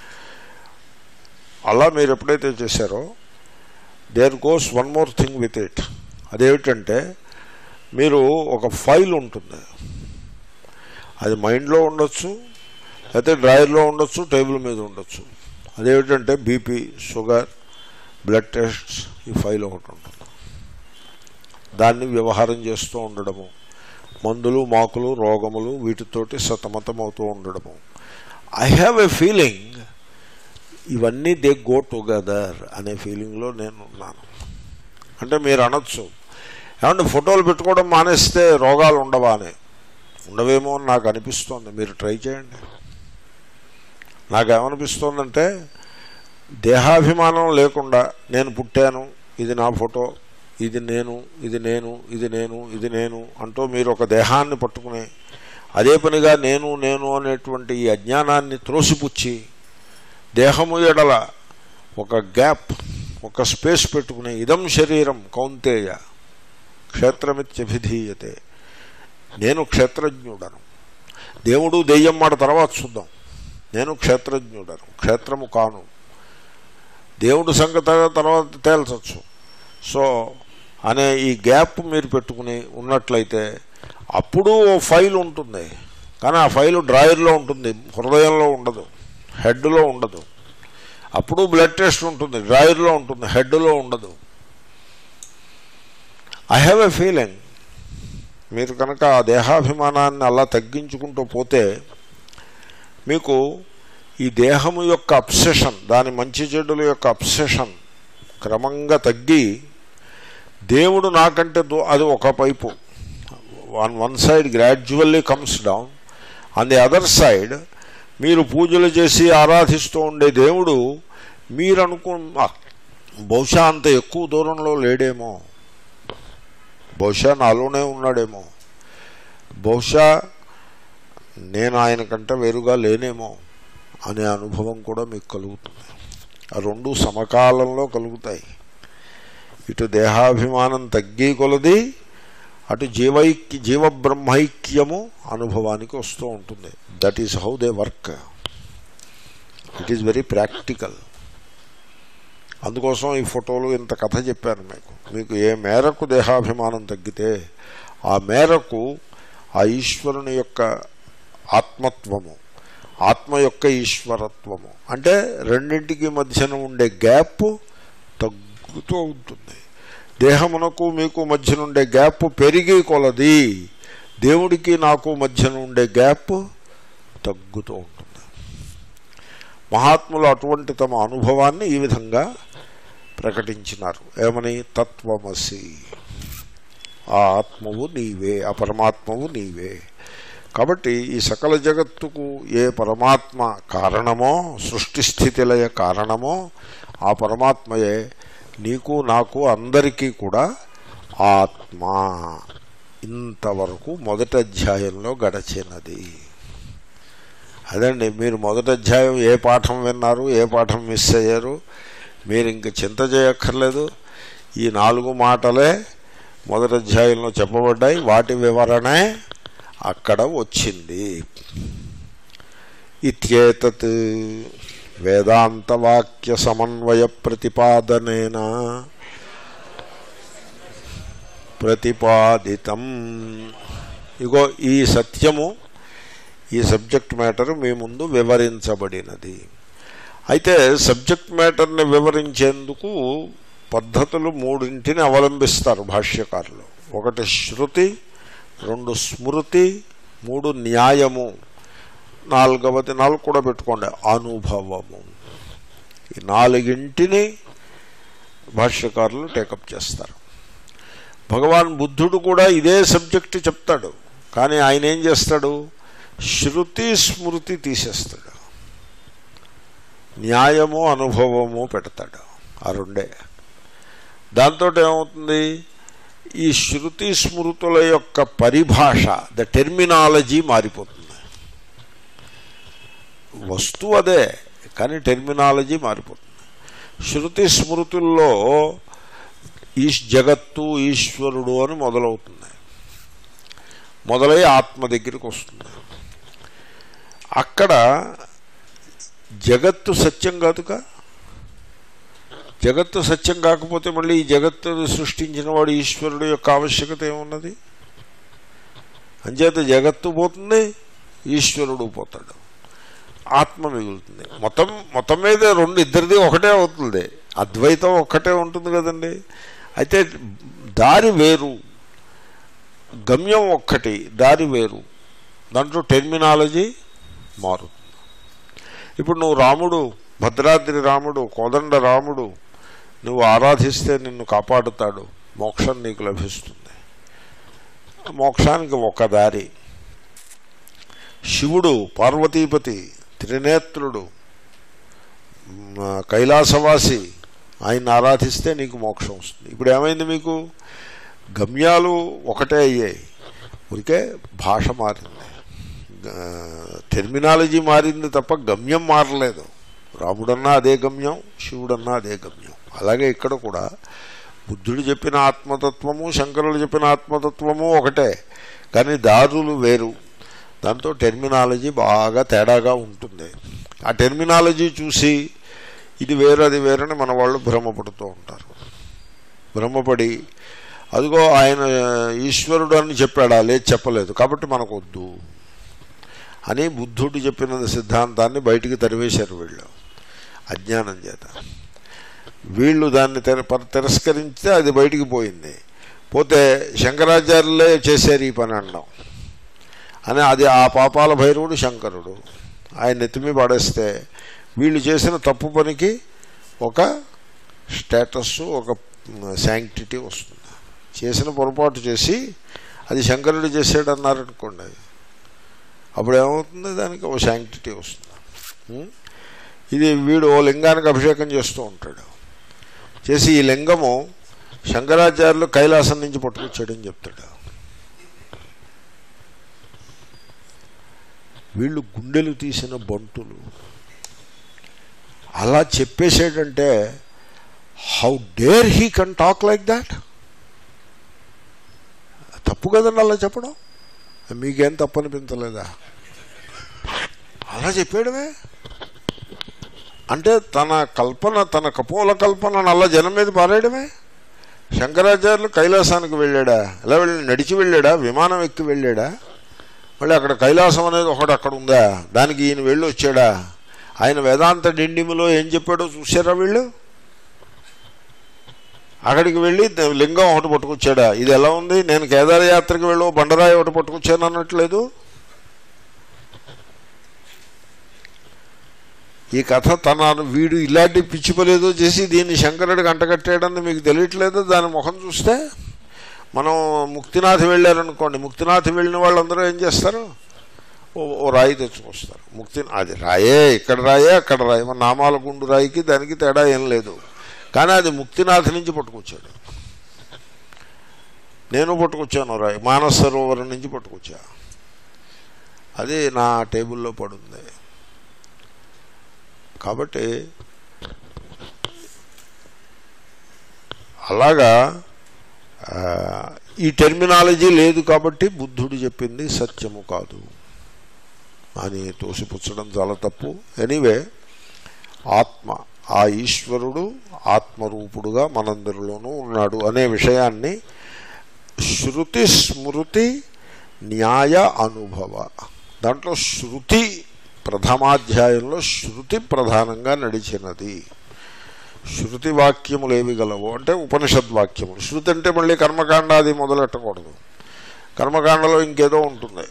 అలా మీరు ఎప్పుడైతే చేశారో there goes one more thing with it అదేమిటంటే మీరు ఒక ఫైల్ ఉంటుంది అది మైండ్లో ఉండొచ్చు లేకపోతే డ్రాయర్లో ఉండొచ్చు టేబుల్ మీద ఉండొచ్చు అదేమిటంటే బీపీ షుగర్ బ్లడ్ టెస్ట్స్ ఈ ఫైల్ ఒకటి ఉంటుంది దాన్ని వ్యవహారం చేస్తూ ఉండడము మందులు మాకులు రోగములు వీటితోటి సతమతం అవుతూ ఉండడము ఐ హ్యావ్ ఎ ఫీలింగ్ ఇవన్నీ దే గో టుగెదర్ అనే ఫీలింగ్లో నేను ఉన్నాను అంటే మీరు అనొచ్చు ఏమంటే ఫోటోలు పెట్టుకోవడం మానేస్తే రోగాలు ఉండవా అని ఉండవేమో అని నాకు అనిపిస్తోంది మీరు ట్రై చేయండి నాకేమనిపిస్తోందంటే దేహాభిమానం లేకుండా నేను పుట్టాను ఇది నా ఫోటో ఇది నేను ఇది నేను ఇది నేను ఇది నేను అంటూ మీరు ఒక దేహాన్ని పట్టుకుని అదే పనిగా నేను నేను అనేటువంటి ఈ అజ్ఞానాన్ని త్రోసిపుచ్చి దేహము ఎడల ఒక గ్యాప్ ఒక స్పేస్ పెట్టుకుని ఇదం శరీరం కౌంతేయ క్షేత్రమిత్యభిధీయతే నేను క్షేత్రజ్ఞుడను దేవుడు దెయ్యం మాట తర్వాత చూద్దాం నేను క్షేత్రజ్ఞుడను క్షేత్రము కాను దేవుడు సంగతి తర్వాత తేల్చచ్చు సో అనే ఈ గ్యాప్ మీరు పెట్టుకుని ఉన్నట్లయితే అప్పుడు ఓ ఫైల్ ఉంటుంది కానీ ఆ ఫైల్ డ్రాయర్లో ఉంటుంది హృదయంలో ఉండదు హెడ్లో ఉండదు అప్పుడు బ్లడ్ టెస్ట్ ఉంటుంది డ్రాయర్లో ఉంటుంది హెడ్లో ఉండదు ఐ హ్యావ్ ఎ ఫీలింగ్ మీరు కనుక ఆ దేహాభిమానాన్ని అలా తగ్గించుకుంటూ పోతే మీకు ఈ దేహము యొక్క అబ్సెషన్ దాని మంచి చెడుల యొక్క అబ్సెషన్ క్రమంగా తగ్గి దేవుడు నాకంటే దో- అది ఒక pipe on one side gradually comes down on the other side మీరు పూజలు చేసి ఆరాధిస్తూ ఉండే దేవుడు మీరు అనుకు బహుశా అంత ఎక్కువ దూరంలో లేడేమో బహుశా నాలోనే ఉన్నాడేమో బహుశా నేను ఆయన కంటే వేరుగా లేనేమో అనే అనుభవం కూడా మీకు కలుగుతుంది ఆ రెండు సమకాలంలో కలుగుతాయి ఇటు దేహాభిమానం తగ్గి కొలది అటు జీవైక్య జీవబ్రహ్మైక్యము అనుభవానికి వస్తూ ఉంటుంది that is how they work it is very practical అందుకోసం ఈ ఫోటోలు ఇంత కథ చెప్పాను మీకు మీకు ఏ మేరకు దేహాభిమానం తగ్గితే ఆ మేరకు ఆ ఈశ్వరుని యొక్క ఆత్మత్వము ఆత్మ యొక్క ఈశ్వరత్వము అంటే రెండింటికి మధ్యన ఉండే గ్యాప్ తగ్గుతూ ఉంటుంది దేహమునకు మీకు మధ్యన ఉండే గ్యాప్ పెరిగి కొలది దేవుడికి నాకు మధ్యన ఉండే గ్యాప్ తగ్గుతూ ఉంటుంది మహాత్ములు అటువంటి తమ అనుభవాన్ని ఈ విధంగా ప్రకటించినారు ఏమని తత్వమసి ఆ ఆత్మవు నీవే ఆ పరమాత్మవు నీవే కాబట్టి ఈ సకల జగత్తుకు ఏ పరమాత్మ కారణమో సృష్టి స్థితిలయ కారణమో ఆ పరమాత్మయే నీకు నాకు అందరికీ కూడా ఆత్మ ఇంతవరకు మొదటి అధ్యాయంలో గడచినది అదండి మీరు మొదటి అధ్యాయం ఏ పాఠం విన్నారు ఏ పాఠం మిస్ అయ్యారు మీరు ఇంక చింత చేయక్కర్లేదు ఈ నాలుగు మాటలే మొదటి అధ్యాయంలో చెప్పబడ్డాయి వాటి వివరణే అక్కడ వచ్చింది ఇత్యేతత్ వేదాంతవాక్య సమన్వయ ప్రతిపాదనేన ప్రతిపాదితం ఇగో ఈ సత్యము ఈ సబ్జెక్ట్ మ్యాటర్ మీ ముందు వివరించబడినది అయితే సబ్జెక్ట్ మ్యాటర్ని వివరించేందుకు పద్ధతులు మూడింటిని అవలంబిస్తారు భాష్యకారులు ఒకటి శృతి రెండు స్మృతి మూడు న్యాయము నాలుగవది నాలుగు కూడా పెట్టుకోండి అనుభవము ఈ నాలుగింటిని భాష్యకారులు టేకప్ చేస్తారు భగవాన్ బుద్ధుడు కూడా ఇదే సబ్జెక్టు చెప్తాడు కానీ ఆయన ఏం చేస్తాడు శృతి స్మృతి తీసేస్తాడు న్యాయము అనుభవము పెడతాడు ఆ రెండే దాంతో ఏమవుతుంది ఈ శృతి స్మృతుల యొక్క పరిభాష ద టెర్మినాలజీ మారిపోతుంది వస్తువు అదే కానీ టెర్మినాలజీ మారిపోతుంది శృతి స్మృతుల్లో ఈ జగత్తు ఈశ్వరుడు అని మొదలవుతుంది మొదలై ఆత్మ దగ్గరికి వస్తుంది అక్కడ జగత్తు సత్యం కాదుగా జగత్తు సత్యం కాకపోతే మళ్ళీ ఈ జగత్తును సృష్టించిన వాడు ఈశ్వరుడు యొక్క ఆవశ్యకత ఏమున్నది అంచేత జగత్తు పోతుంది ఈశ్వరుడు పోతాడు ఆత్మ మిగులుతుంది మొత్తం మొత్తం మీద రెండు ఇద్దరిది ఒకటే అవుతుంది అద్వైతం ఒక్కటే ఉంటుంది కదండి అయితే దారి వేరు గమ్యం ఒక్కటి దారి వేరు దాంట్లో టెర్మినాలజీ మారుతుంది ఇప్పుడు నువ్వు రాముడు భద్రాద్రి రాముడు కోదండ రాముడు నువ్వు ఆరాధిస్తే నిన్ను కాపాడుతాడు మోక్షం నీకు లభిస్తుంది మోక్షానికి ఒక దారి శివుడు పార్వతీపతి త్రినేత్రుడు మ, కైలాసవాసి ఆయన ఆరాధిస్తే నీకు మోక్షం వస్తుంది ఇప్పుడు ఏమైంది మీకు గమ్యాలు ఒకటే అయ్యాయి ఊరికే భాష మారింది గ- టెర్మినాలజీ మారింది తప్ప గమ్యం మారలేదు రాముడన్నా అదే గమ్యం శివుడన్నా అదే గమ్యం అలాగే ఇక్కడ కూడా బుద్ధుడు చెప్పిన ఆత్మతత్వము శంకరుడు చెప్పిన ఆత్మతత్వము ఒకటే కానీ దారులు వేరు దాంతో టెర్మినాలజీ బాగా తేడాగా ఉంటుంది ఆ టెర్మినాలజీ చూసి ఇది వేరు అది వేరని మన వాళ్ళు భ్రమపడుతూ ఉంటారు భ్రమపడి అదిగో ఆయన ఈశ్వరుడు అని చెప్పాడా లేదు చెప్పలేదు కాబట్టి మనకు వద్దు అని బుద్ధుడు చెప్పిన సిద్ధాంతాన్ని బయటికి తరివేశారు వీళ్ళు అజ్ఞానం చేత వీళ్ళు దాన్ని తెర పర- తిరస్కరిస్తే అది బయటికి పోయింది పోతే శంకరాచార్యులే చేశారు ఈ పని అనడం అని అది ఆ పాపాల భైరవుడు శంకరుడు ఆయన నెత్తిమి పడేస్తే వీళ్ళు చేసిన తప్పు పనికి ఒక స్టేటస్ ఒక శాంక్టిటీ వస్తుంది చేసిన పొరపాటు చేసి అది శంకరుడు చేసాడు అన్నారనుకోండి అప్పుడు ఏమవుతుంది దానికి ఓ శాంక్టిటీ వస్తుంది ఉం? ఇది వీడు ఓ లింగానికి అభిషేకం చేస్తూ ఉంటాడు చేసి ఈ లింగము శంకరాచార్యులు కైలాసం నుంచి పట్టుకొచ్చాడని చెప్తాడు వీళ్ళు గుండెలు తీసిన బంటులు అలా చెప్పేసాడంటే how dare he can talk like that తప్పు కదండి అలా చెప్పడం మీకేం తప్పు అనిపించలేదా అలా చెప్పాడమే అంటే తన కల్పన తన కపోల కల్పన నల్ల జనం మీద పారేయడమే శంకరాచార్యులు కైలాసానికి వెళ్ళాడా ఎలా వెళ్ళి నడిచి వెళ్ళాడా విమానం ఎక్కి వెళ్ళాడా మళ్ళీ అక్కడ కైలాసం అనేది ఒకటి అక్కడ ఉందా దానికి ఈయన వెళ్ళి వచ్చాడా ఆయన వేదాంత డిండిములో ఏం చెప్పాడో చూసారా వీళ్ళు అక్కడికి వెళ్ళి లింగం ఒకటి పట్టుకొచ్చాడా ఇది ఎలా ఉంది నేను కేదారయాత్రకి వెళ్ళి ఓ బండరాయి ఒకటి పట్టుకొచ్చాను అన్నట్లేదు ఈ కథ తన వీడు ఇలాంటి పిచ్చిపోలేదో చేసి దీన్ని శంకరుడికి అంటగట్టాడని మీకు తెలియట్లేదు దాని ముఖం చూస్తే మనం ముక్తినాథ్ వెళ్ళారనుకోండి ముక్తినాథ్ వెళ్ళిన వాళ్ళందరూ ఏం చేస్తారు ఓ ఓ రాయి తెచ్చుకొస్తారు ముక్తి అది రాయే ఇక్కడ రాయే అక్కడ రాయే మన నామాల గుండు రాయికి దానికి తేడా ఏం లేదు కానీ అది ముక్తినాథ్ నుంచి పట్టుకొచ్చాడు నేను పట్టుకొచ్చాను రాయి మానస సరోవరం నుంచి పట్టుకొచ్చా అది నా టేబుల్లో పడుంది కాబట్టి అలాగా ఆ, ఈ టెర్మినాలజీ లేదు కాబట్టి బుద్ధుడు చెప్పింది సత్యము కాదు అని తోసిపుచ్చడం చాలా తప్పు ఎనీవే ఆత్మ ఆ ఈశ్వరుడు ఆత్మరూపుడుగా మనందరిలోనూ ఉన్నాడు అనే విషయాన్ని శృతి స్మృతి న్యాయ అనుభవ దాంట్లో శృతి ప్రథమాధ్యాయంలో శృతి ప్రధానంగా నడిచినది శృతి వాక్యములు ఏవి గలవు అంటే ఉపనిషద్ వాక్యములు శృతి అంటే మళ్ళీ కర్మకాండాది మొదలెట్టకూడదు కర్మకాండలో ఇంకేదో ఉంటుంది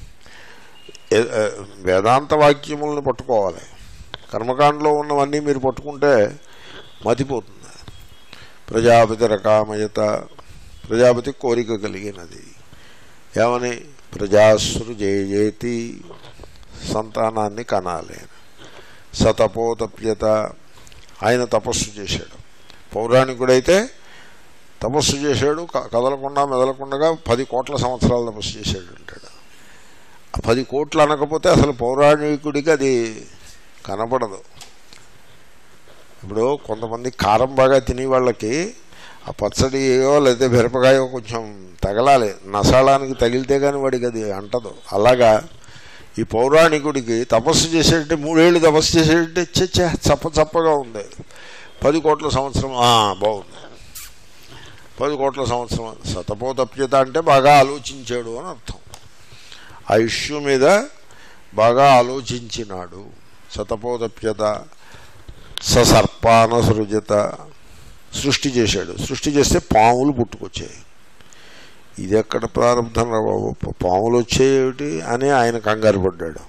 ఏ- ఏ, వేదాంత వాక్యములను పట్టుకోవాలి కర్మకాండలో ఉన్నవన్నీ మీరు పట్టుకుంటే మతిపోతుంది ప్రజాపతి రకామయత ప్రజాపతి కోరిక కలిగినది ఏమని ప్రజాసృజేయేతి సంతానాన్ని కనాలి సతపోతప్యత ఆయన తపస్సు చేశాడు పౌరాణికుడైతే తపస్సు చేశాడు క- కదలకుండా మెదలకుండా పది కోట్ల సంవత్సరాలు తపస్సు చేశాడు అంటాడు ఆ పది కోట్లు అనకపోతే అసలు పౌరాణికుడికి అది కనపడదు ఇప్పుడు కొంతమంది కారం బాగా తినే వాళ్ళకి ఆ పచ్చడియో లేదా మిరపకాయో కొంచెం తగలాలి నసాళానికి తగిలితే కానీ వాడికి అది అంటదు అలాగా ఈ పౌరాణికుడికి తపస్సు చేసేటంటే మూడేళ్ళు తపస్సు చేసేటంటే చచ్చ చప్ప చప్పగా ఉంది పది కోట్ల సంవత్సరం ఆ, బాగుంది పది కోట్ల సంవత్సరం సతపోతప్యత అంటే బాగా ఆలోచించాడు అని అర్థం ఆ ఇష్యూ మీద బాగా ఆలోచించినాడు సతపోతప్యత ససర్పాన సృజత సృష్టి చేశాడు సృష్టి చేస్తే పాములు పుట్టుకొచ్చాయి ఇది ఎక్కడ ప్రారంభం రా బాబు ప- పాములు వచ్చేవి అని ఆయన కంగారు పడ్డాడు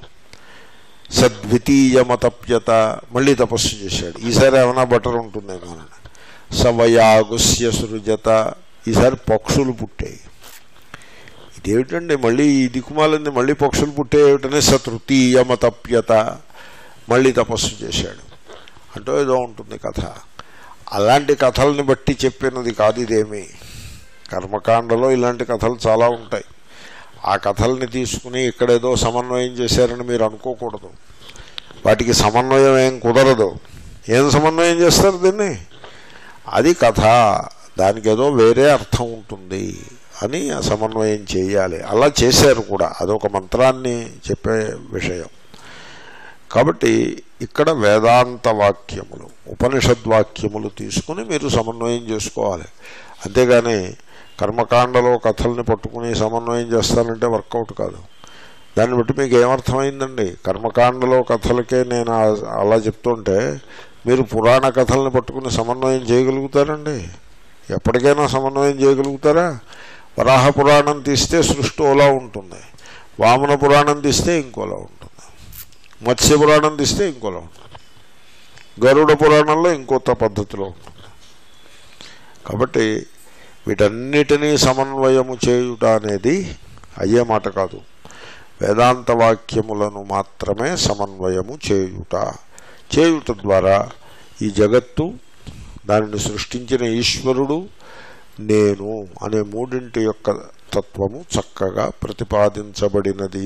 సద్వితీయమతప్యత మళ్ళీ తపస్సు చేశాడు ఈసారి ఏమైనా బటర్ ఉంటుందేమో అని సవయాగుస్య సృజత ఈసారి పక్షులు పుట్టాయి ఇదేమిటండి మళ్ళీ ఈ దిక్కుమాలింది మళ్ళీ పక్షులు పుట్టేమిటనే సతృతీయమతప్యత మళ్ళీ తపస్సు చేశాడు అంటూ ఏదో ఉంటుంది కథ అలాంటి కథల్ని బట్టి చెప్పినది కాదు ఇదేమీ కర్మకాండలో ఇలాంటి కథలు చాలా ఉంటాయి ఆ కథల్ని తీసుకుని ఇక్కడేదో సమన్వయం చేశారని మీరు అనుకోకూడదు వాటికి సమన్వయం ఏం కుదరదు ఏం సమన్వయం చేస్తారు దీన్ని అది కథ దానికి ఏదో వేరే అర్థం ఉంటుంది అని ఆ సమన్వయం చేయాలి అలా చేశారు కూడా అదొక మంత్రాన్ని చెప్పే విషయం కాబట్టి ఇక్కడ వేదాంత వాక్యములు ఉపనిషద్వాక్యములు తీసుకుని మీరు సమన్వయం చేసుకోవాలి అంతేగాని కర్మకాండలో కథల్ని పట్టుకుని సమన్వయం చేస్తానంటే వర్కౌట్ కాదు దాన్ని బట్టి మీకు ఏమర్థమైందండి కర్మకాండలో కథలకే నేను ఆ- అలా చెప్తుంటే మీరు పురాణ కథల్ని పట్టుకుని సమన్వయం చేయగలుగుతారండి ఎప్పటికైనా సమన్వయం చేయగలుగుతారా వరాహ పురాణం తీస్తే సృష్టి ఓలా ఉంటుంది వామన పురాణం తీస్తే ఇంకోలా ఉంటుంది మత్స్య పురాణం తీస్తే ఇంకోలా ఉంటుంది గరుడ పురాణంలో ఇంకొత్త పద్ధతిలో ఉంటుంది కాబట్టి వీటన్నిటినీ సమన్వయము చేయుట అనేది అయ్యే మాట కాదు వేదాంత వాక్యములను మాత్రమే సమన్వయము చేయుట చేయుట ద్వారా ఈ జగత్తు దానిని సృష్టించిన ఈశ్వరుడు నేను అనే మూడింటి యొక్క తత్వము చక్కగా ప్రతిపాదించబడినది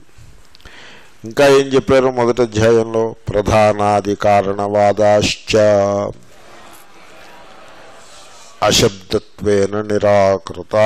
ఇంకా ఏం చెప్పారు మొదటి అధ్యాయంలో ప్రధానాది కారణవాదాశ్చ అశబ్దత్వేన నిరాకృతా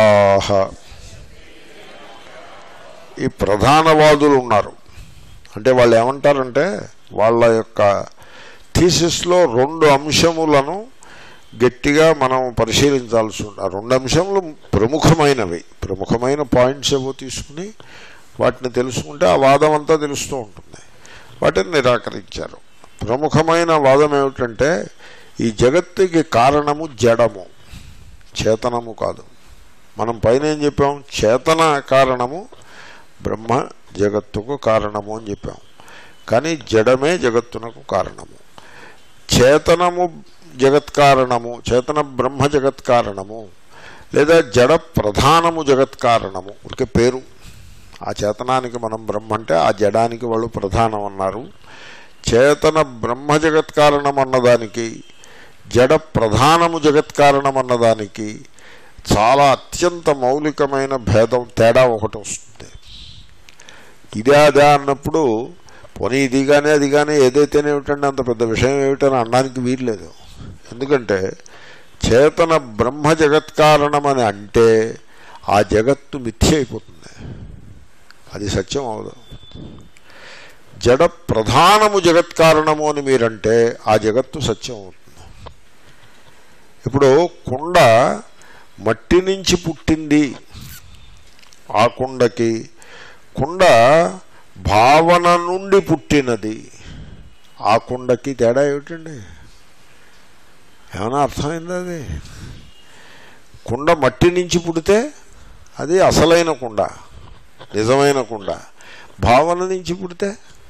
ఈ ప్రధానవాదులు ఉన్నారు అంటే వాళ్ళు ఏమంటారంటే వాళ్ళ యొక్క థీసిస్లో రెండు అంశములను గట్టిగా మనం పరిశీలించాల్సి ఉంది ఆ రెండు అంశములు ప్రముఖమైనవి ప్రముఖమైన పాయింట్స్ ఏవో తీసుకుని వాటిని తెలుసుకుంటే ఆ వాదం అంతా తెలుస్తూ ఉంటుంది వాటిని నిరాకరించారు ప్రముఖమైన వాదం ఏమిటంటే ఈ జగత్తుకి కారణము జడము చేతనము కాదు మనం పైన ఏం చెప్పాం చేతన కారణము బ్రహ్మ జగత్తుకు కారణము అని చెప్పాం కానీ జడమే జగత్తునకు కారణము చేతనము జగత్ కారణము చేతన బ్రహ్మ జగత్ కారణము లేదా జడ ప్రధానము జగత్ కారణము ఉడికే పేరు ఆ చేతనానికి మనం బ్రహ్మ అంటే ఆ జడానికి వాళ్ళు ప్రధానం అన్నారు చేతన బ్రహ్మ జగత్ కారణం అన్నదానికి జడ ప్రధానము జగత్ కారణం అన్నదానికి చాలా అత్యంత మౌలికమైన భేదం తేడా ఒకటి వస్తుంది ఇదే అదే అన్నప్పుడు పోనీ ఇది కానీ అది కానీ ఏదైతేనే ఏమిటండి అంత పెద్ద విషయం ఏమిటని అనడానికి వీల్లేదు ఎందుకంటే చేతన బ్రహ్మ జగత్ కారణమని అంటే ఆ జగత్తు మిథ్య అయిపోతుంది అది సత్యం అవదు జడ ప్రధానము జగత్ కారణము అని మీరంటే ఆ జగత్తు సత్యం అవుతుంది ఇప్పుడు కుండ మట్టి నుంచి పుట్టింది ఆ కుండకి కుండ భావన నుండి పుట్టినది ఆ కుండకి తేడా ఏమిటండి ఏమైనా అర్థమైందా అది కుండ మట్టి నుంచి పుడితే అది అసలైన కుండ నిజమైన కుండ భావన నుంచి పుడితే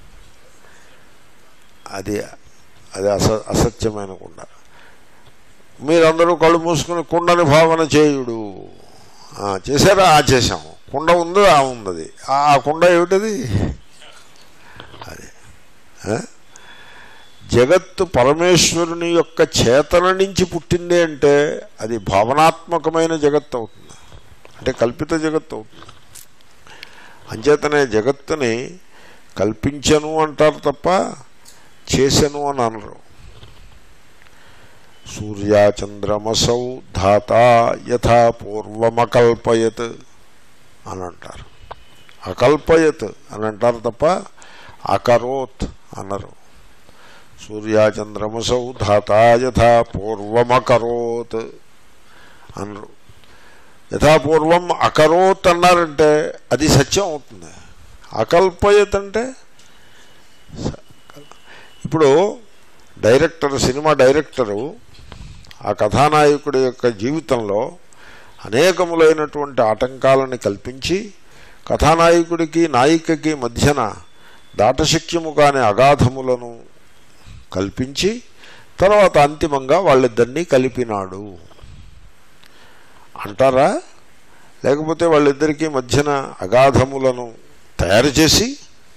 అది అది అస అసత్యమైన కుండ మీరందరూ కళ్ళు మూసుకుని కుండని భావన చేయుడు ఆ, చేశారా ఆ చేశాం కుండ ఉంది ఆ ఉన్నది ఆ ఆ కుండ ఏమిటది అది ఆ? జగత్తు పరమేశ్వరుని యొక్క చేతన నుంచి పుట్టింది అంటే అది భావనాత్మకమైన జగత్తు అవుతుంది అంటే కల్పిత జగత్తు అవుతుంది అంచేతనే జగత్తుని కల్పించను అంటారు తప్ప చేసెను అని అనరు సూర్యాచంద్రమసౌ ధాత యథా పూర్వమకల్పయత్ అని అంటారు అకల్పయత్ అని అంటారు తప్ప అకరోత్ అనరు సూర్యాచంద్రమసౌ ధాత యథా పూర్వమకరోత్ అనరు యథాపూర్వం అకరోత్ అన్నారంటే అది సత్యం అవుతుంది అకల్పయత్ అంటే స- ఇప్పుడు డైరెక్టర్ సినిమా డైరెక్టరు ఆ కథానాయకుడి యొక్క జీవితంలో అనేకములైనటువంటి ఆటంకాలను కల్పించి కథానాయకుడికి నాయికకి మధ్యన దాటశక్యము కాని అగాధములను కల్పించి తర్వాత అంతిమంగా వాళ్ళిద్దరినీ కలిపినాడు అంటారా లేకపోతే వాళ్ళిద్దరికీ మధ్యన అగాధములను తయారు చేసి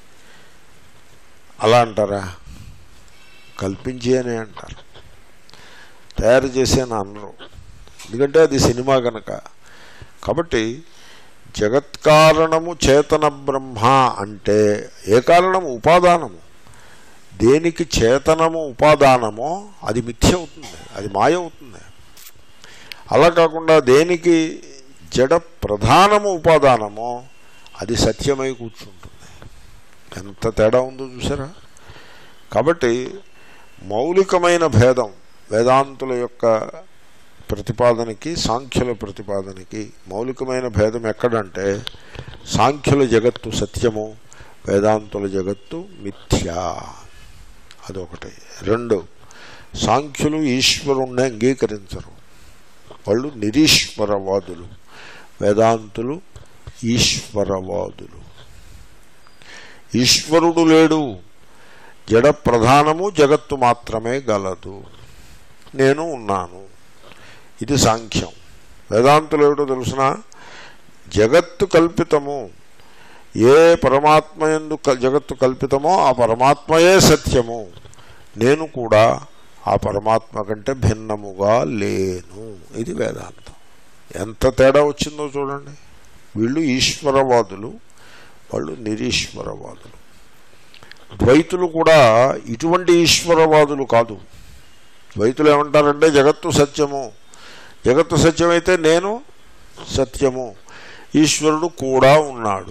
అలా అంటారా కల్పించి అని అంటారు తయారు చేసి అని అనరు ఎందుకంటే అది సినిమా కనుక కాబట్టి జగత్కారణము చేతన బ్రహ్మ అంటే ఏ కారణము ఉపాదానము దేనికి చేతనము ఉపాదానమో అది మిథ్య అవుతుంది అది మాయ అవుతుంది అలా కాకుండా దేనికి జడ ప్రధానము ఉపాదానమో అది సత్యమై కూర్చుంటుంది ఎంత తేడా ఉందో చూసారా కాబట్టి మౌలికమైన భేదం వేదాంతుల యొక్క ప్రతిపాదనకి సాంఖ్యుల ప్రతిపాదనకి మౌలికమైన భేదం ఎక్కడంటే సాంఖ్యుల జగత్తు సత్యము వేదాంతుల జగత్తు మిథ్యా అదొకటి రెండు సాంఖ్యులు ఈశ్వరుణ్ణి అంగీకరించరు వాళ్ళు నిరీశ్వరవాదులు వేదాంతులు ఈశ్వరవాదులు ఈశ్వరుడు లేడు జడ ప్రధానము జగత్తు మాత్రమే గలదు నేను ఉన్నాను ఇది సాంఖ్యం వేదాంతులు ఏమిటో తెలుసిన జగత్తు కల్పితము ఏ పరమాత్మ ఎందు క- జగత్తు కల్పితమో ఆ పరమాత్మయే సత్యము నేను కూడా ఆ పరమాత్మ కంటే భిన్నముగా లేను ఇది వేదాంతం ఎంత తేడా వచ్చిందో చూడండి వీళ్ళు ఈశ్వరవాదులు వాళ్ళు నిరీశ్వరవాదులు ద్వైతులు కూడా ఇటువంటి ఈశ్వరవాదులు కాదు ద్వైతులు ఏమంటారంటే జగత్తు సత్యము జగత్తు సత్యమైతే నేను సత్యము ఈశ్వరుడు కూడా ఉన్నాడు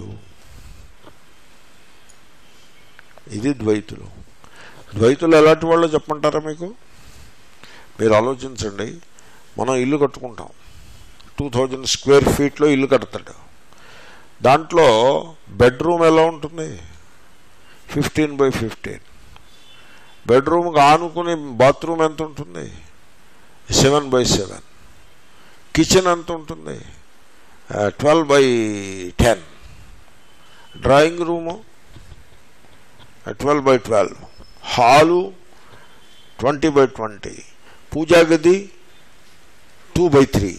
ఇది ద్వైతులు ద్వైతులు ఎలాంటి వాళ్ళు చెప్పమంటారా మీకు మీరు ఆలోచించండి మనం ఇల్లు కట్టుకుంటాం టూ థౌజండ్ స్క్వేర్ ఫీట్లో ఇల్లు కడతాడు దాంట్లో బెడ్రూమ్ ఎలా ఉంటుంది ఫిఫ్టీన్ బై ఫిఫ్టీన్ బెడ్రూమ్కి ఆనుకుని బాత్రూమ్ ఎంత ఉంటుంది సెవెన్ బై సెవెన్ కిచెన్ ఎంత ఉంటుంది twelve by ten drawing room twelve by twelve hall twenty by twenty పూజా గది టూ బై త్రీ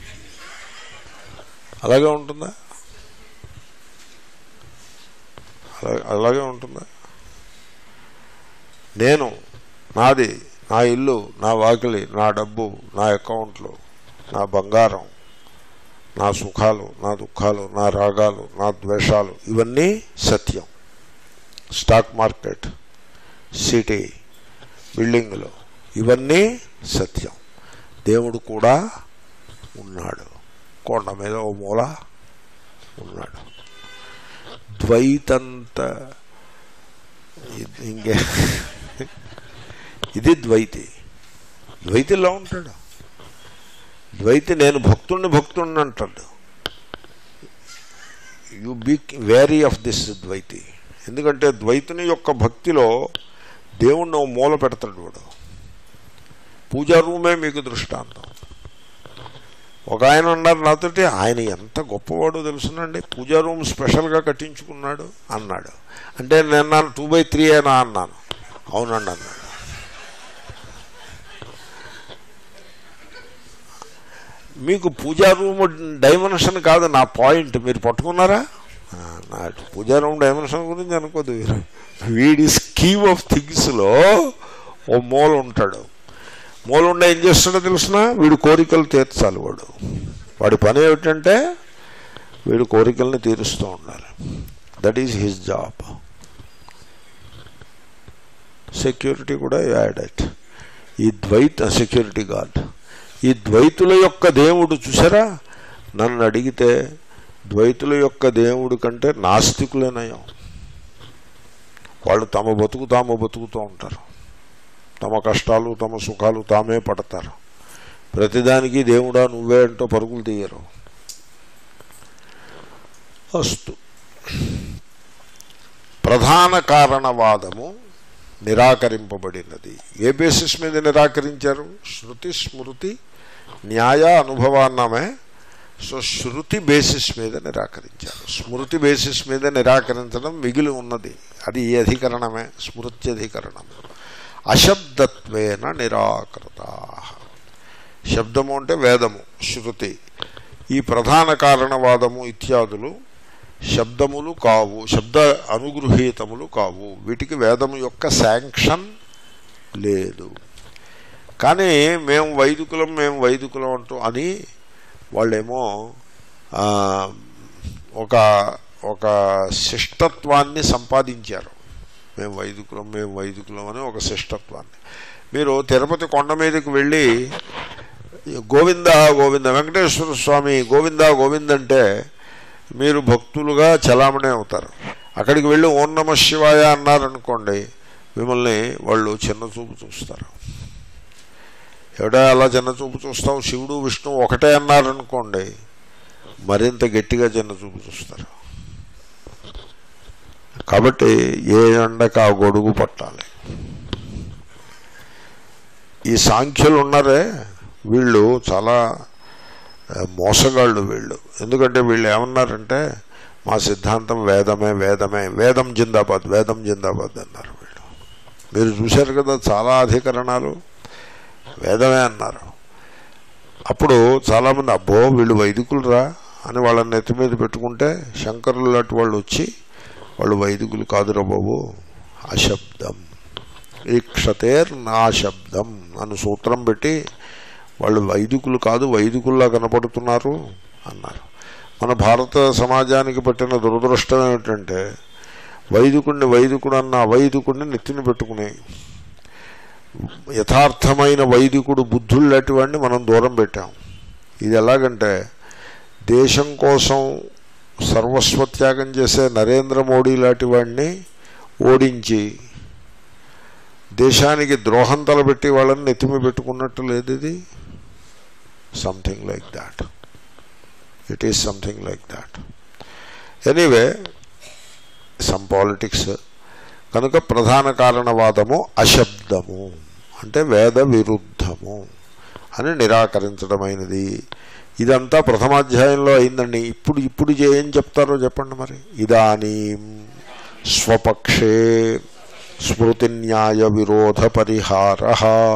అలాగే ఉంటుందా అలా అలాగే ఉంటుందా నేను నాది నా ఇల్లు నా వాకిలి నా డబ్బు నా అకౌంట్లు నా బంగారం నా సుఖాలు నా దుఃఖాలు నా రాగాలు నా ద్వేషాలు ఇవన్నీ సత్యం స్టాక్ మార్కెట్ సిటీ బిల్డింగులు ఇవన్నీ సత్యం దేవుడు కూడా ఉన్నాడు కొండ మీద ఓ మూల ఉన్నాడు ద్వైతంత ఇది ఇంకే ఇది ద్వైతి ద్వైతిలో ఉంటాడు ద్వైతి నేను భక్తుణ్ణి భక్తుణ్ణి అంటాడు you be wary of this ద్వైతి ఎందుకంటే ద్వైతుని యొక్క భక్తిలో దేవుణ్ణి ఓ మూల పెడతాడు వాడు పూజా రూమే మీకు దృష్టాంతం ఒక ఆయన అన్నారు నాతోటి ఆయన ఎంత గొప్పవాడో తెలుసునండి పూజా రూమ్ స్పెషల్గా కట్టించుకున్నాడు అన్నాడు అంటే నేను నాన్న టూ బై త్రీ అయినా అన్నాను అవునండి అన్నాడు మీకు పూజా రూమ్ డైమెన్షన్ కాదు నా పాయింట్ మీరు పట్టుకున్నారా ఆ, నా పూజా రూమ్ డైమెన్షన్ గురించి అనుకోదు మీరు వీడి స్కీమ్ ఆఫ్ థింగ్స్లో ఓ మూల ఉంటాడు మూల ఉండే ఏం చేస్తాడో తెలుసిన వీడి కోరికలు తీర్చాలి వాడు వాడి పని ఏమిటంటే వీడి కోరికల్ని తీరుస్తూ ఉండాలి that is his job security కూడా యాడ్ ఇట్ ఈ ద్వైత సెక్యూరిటీ గార్డ్ ఈ ద్వైతుల యొక్క దేవుడు చూసారా నన్ను అడిగితే ద్వైతుల యొక్క దేవుడు కంటే నాస్తికులే నయం వాళ్ళు తమ బతుకు తాము బతుకుతూ ఉంటారు తమ కష్టాలు తమ సుఖాలు తామే పడతారు ప్రతిదానికి దేవుడా నువ్వే అంటూ పరుగులు తీయరు అస్తు ప్రధాన కారణవాదము నిరాకరింపబడినది ఏ బేసిస్ మీద నిరాకరించారు శృతి స్మృతి న్యాయ అనుభవాన్నమే సో శృతి బేసిస్ మీద నిరాకరించారు స్మృతి బేసిస్ మీద నిరాకరించడం మిగిలి ఉన్నది అది ఈ అధికరణమే స్మృత్యధికరణం అశబ్దత్వేన నిరాకృత శబ్దము అంటే వేదము శృతి ఈ ప్రధాన కారణవాదము ఇత్యాదులు శబ్దములు కావు శబ్ద అనుగృహీతములు కావు వీటికి వేదము యొక్క శాంక్షన్ లేదు కానీ మేము వైదికులం మేము వైదికులం అంటూ అని వాళ్ళేమో ఆ, ఒక ఒక శిష్టత్వాన్ని సంపాదించారు మేము వైదికులం మేము వైదికులం అని ఒక శిష్టత్వాన్ని మీరు తిరుపతి కొండ మీదకి వెళ్ళి గోవింద గోవింద వెంకటేశ్వర స్వామి గోవింద గోవింద అంటే మీరు భక్తులుగా చలామణి అవుతారు అక్కడికి వెళ్ళి ఓం నమ శివాయ అన్నారనుకోండి మిమ్మల్ని వాళ్ళు చిన్న చూపు చూస్తారు ఎవడా అలా చిన్న చూపు చూస్తావు శివుడు విష్ణువు ఒకటే అన్నారనుకోండి మరింత గట్టిగా చిన్న చూపు చూస్తారు కాబట్టి ఏ ఎండక ఆ గొడుగు పట్టాలి ఈ సాంఖ్యులు ఉన్నారే వీళ్ళు చాలా ఆ, మోసగాళ్ళు వీళ్ళు ఎందుకంటే వీళ్ళు ఏమన్నారంటే మా సిద్ధాంతం వేదమే వేదమే వేదం జిందాబాద్ వేదం జిందాబాద్ అన్నారు వీళ్ళు మీరు చూశారు కదా చాలా అధికరణాలు వేదమే అన్నారు అప్పుడు చాలామంది అబ్బో వీళ్ళు వైదికులు రా అని వాళ్ళని నెత్తి మీద పెట్టుకుంటే శంకరులు లాంటి వాళ్ళు వచ్చి వాళ్ళు వైదికులు కాదురా బాబు అశబ్దం ఈక్షతేర్ నా శబ్దం అని సూత్రం పెట్టి వాళ్ళు వైదికులు కాదు వైదికుల్లా కనపడుతున్నారు అన్నారు మన భారత సమాజానికి పట్టిన దురదృష్టం ఏమిటంటే వైదికుడిని వైదికుడు అన్న అవైదికుడిని నెత్తిన పెట్టుకుని యథార్థమైన వైదికుడు బుద్ధులు లాంటి వాడిని మనం దూరం పెట్టాం ఇది ఎలాగంటే దేశం కోసం సర్వస్వత్యాగం చేసే నరేంద్ర మోడీ లాంటి వాడిని ఓడించి దేశానికి ద్రోహం తలబెట్టి వాళ్ళని నెత్తిమి పెట్టుకున్నట్టు లేదు ఇది something like that it is something like that anyway some politics కనుక ప్రధాన కారణవాదము అశబ్దము అంటే వేద విరుద్ధము అని నిరాకరించడమైనది ఇదంతా ప్రథమాధ్యాయంలో అయిందండి ఇప్పుడు ఇప్పుడు చే- ఏం చెప్తారో చెప్పండి మరి ఇదానీ స్వపక్షే స్మృతి న్యాయ విరోధ పరిహార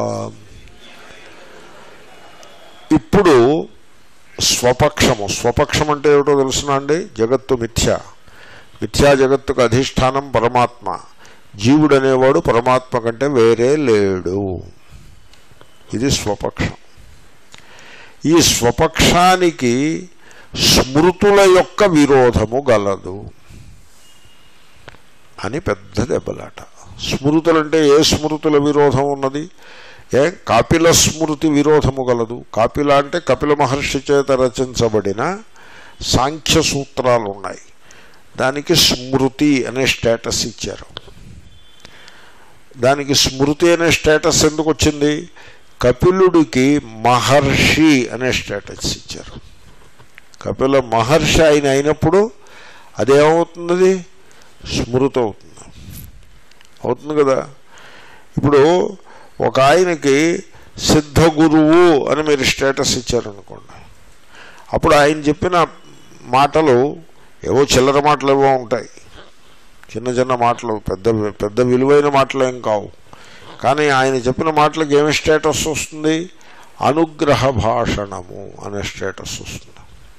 ఇప్పుడు స్వపక్షము స్వపక్షం అంటే ఏమిటో తెలుసునా అండి జగత్తు మిథ్య మిథ్యా జగత్తుకు అధిష్టానం పరమాత్మ జీవుడు అనేవాడు పరమాత్మ కంటే వేరే లేడు ఇది స్వపక్షం ఈ స్వపక్షానికి స్మృతుల యొక్క విరోధము గలదు అని పెద్ద దెబ్బలాట స్మృతులు అంటే ఏ స్మృతుల విరోధం ఉన్నది ఏ కాపిల స్మృతి విరోధము గలదు కాపిల అంటే కపిల మహర్షి చేత రచించబడిన సాంఖ్య సూత్రాలు ఉన్నాయి దానికి స్మృతి అనే స్టేటస్ ఇచ్చారు దానికి స్మృతి అనే స్టేటస్ ఎందుకు వచ్చింది కపిలుడికి మహర్షి అనే స్టేటస్ ఇచ్చారు కపిల మహర్షి ఆయన అయినప్పుడు అదేమవుతుంది స్మృతి అవుతుంది అవుతుంది కదా ఇప్పుడు ఒక ఆయనకి సిద్ధ గురువు అని మీరు స్టేటస్ ఇచ్చారనుకోండి అప్పుడు ఆయన చెప్పిన మాటలు ఏవో చిల్లర మాటలు ఏవో ఉంటాయి చిన్న చిన్న మాటలు పెద్ద పెద్ద విలువైన మాటలు ఏం కావు కానీ ఆయన చెప్పిన మాటలకు ఏమి స్టేటస్ వస్తుంది అనుగ్రహ భాషణము అనే స్టేటస్ వస్తుంది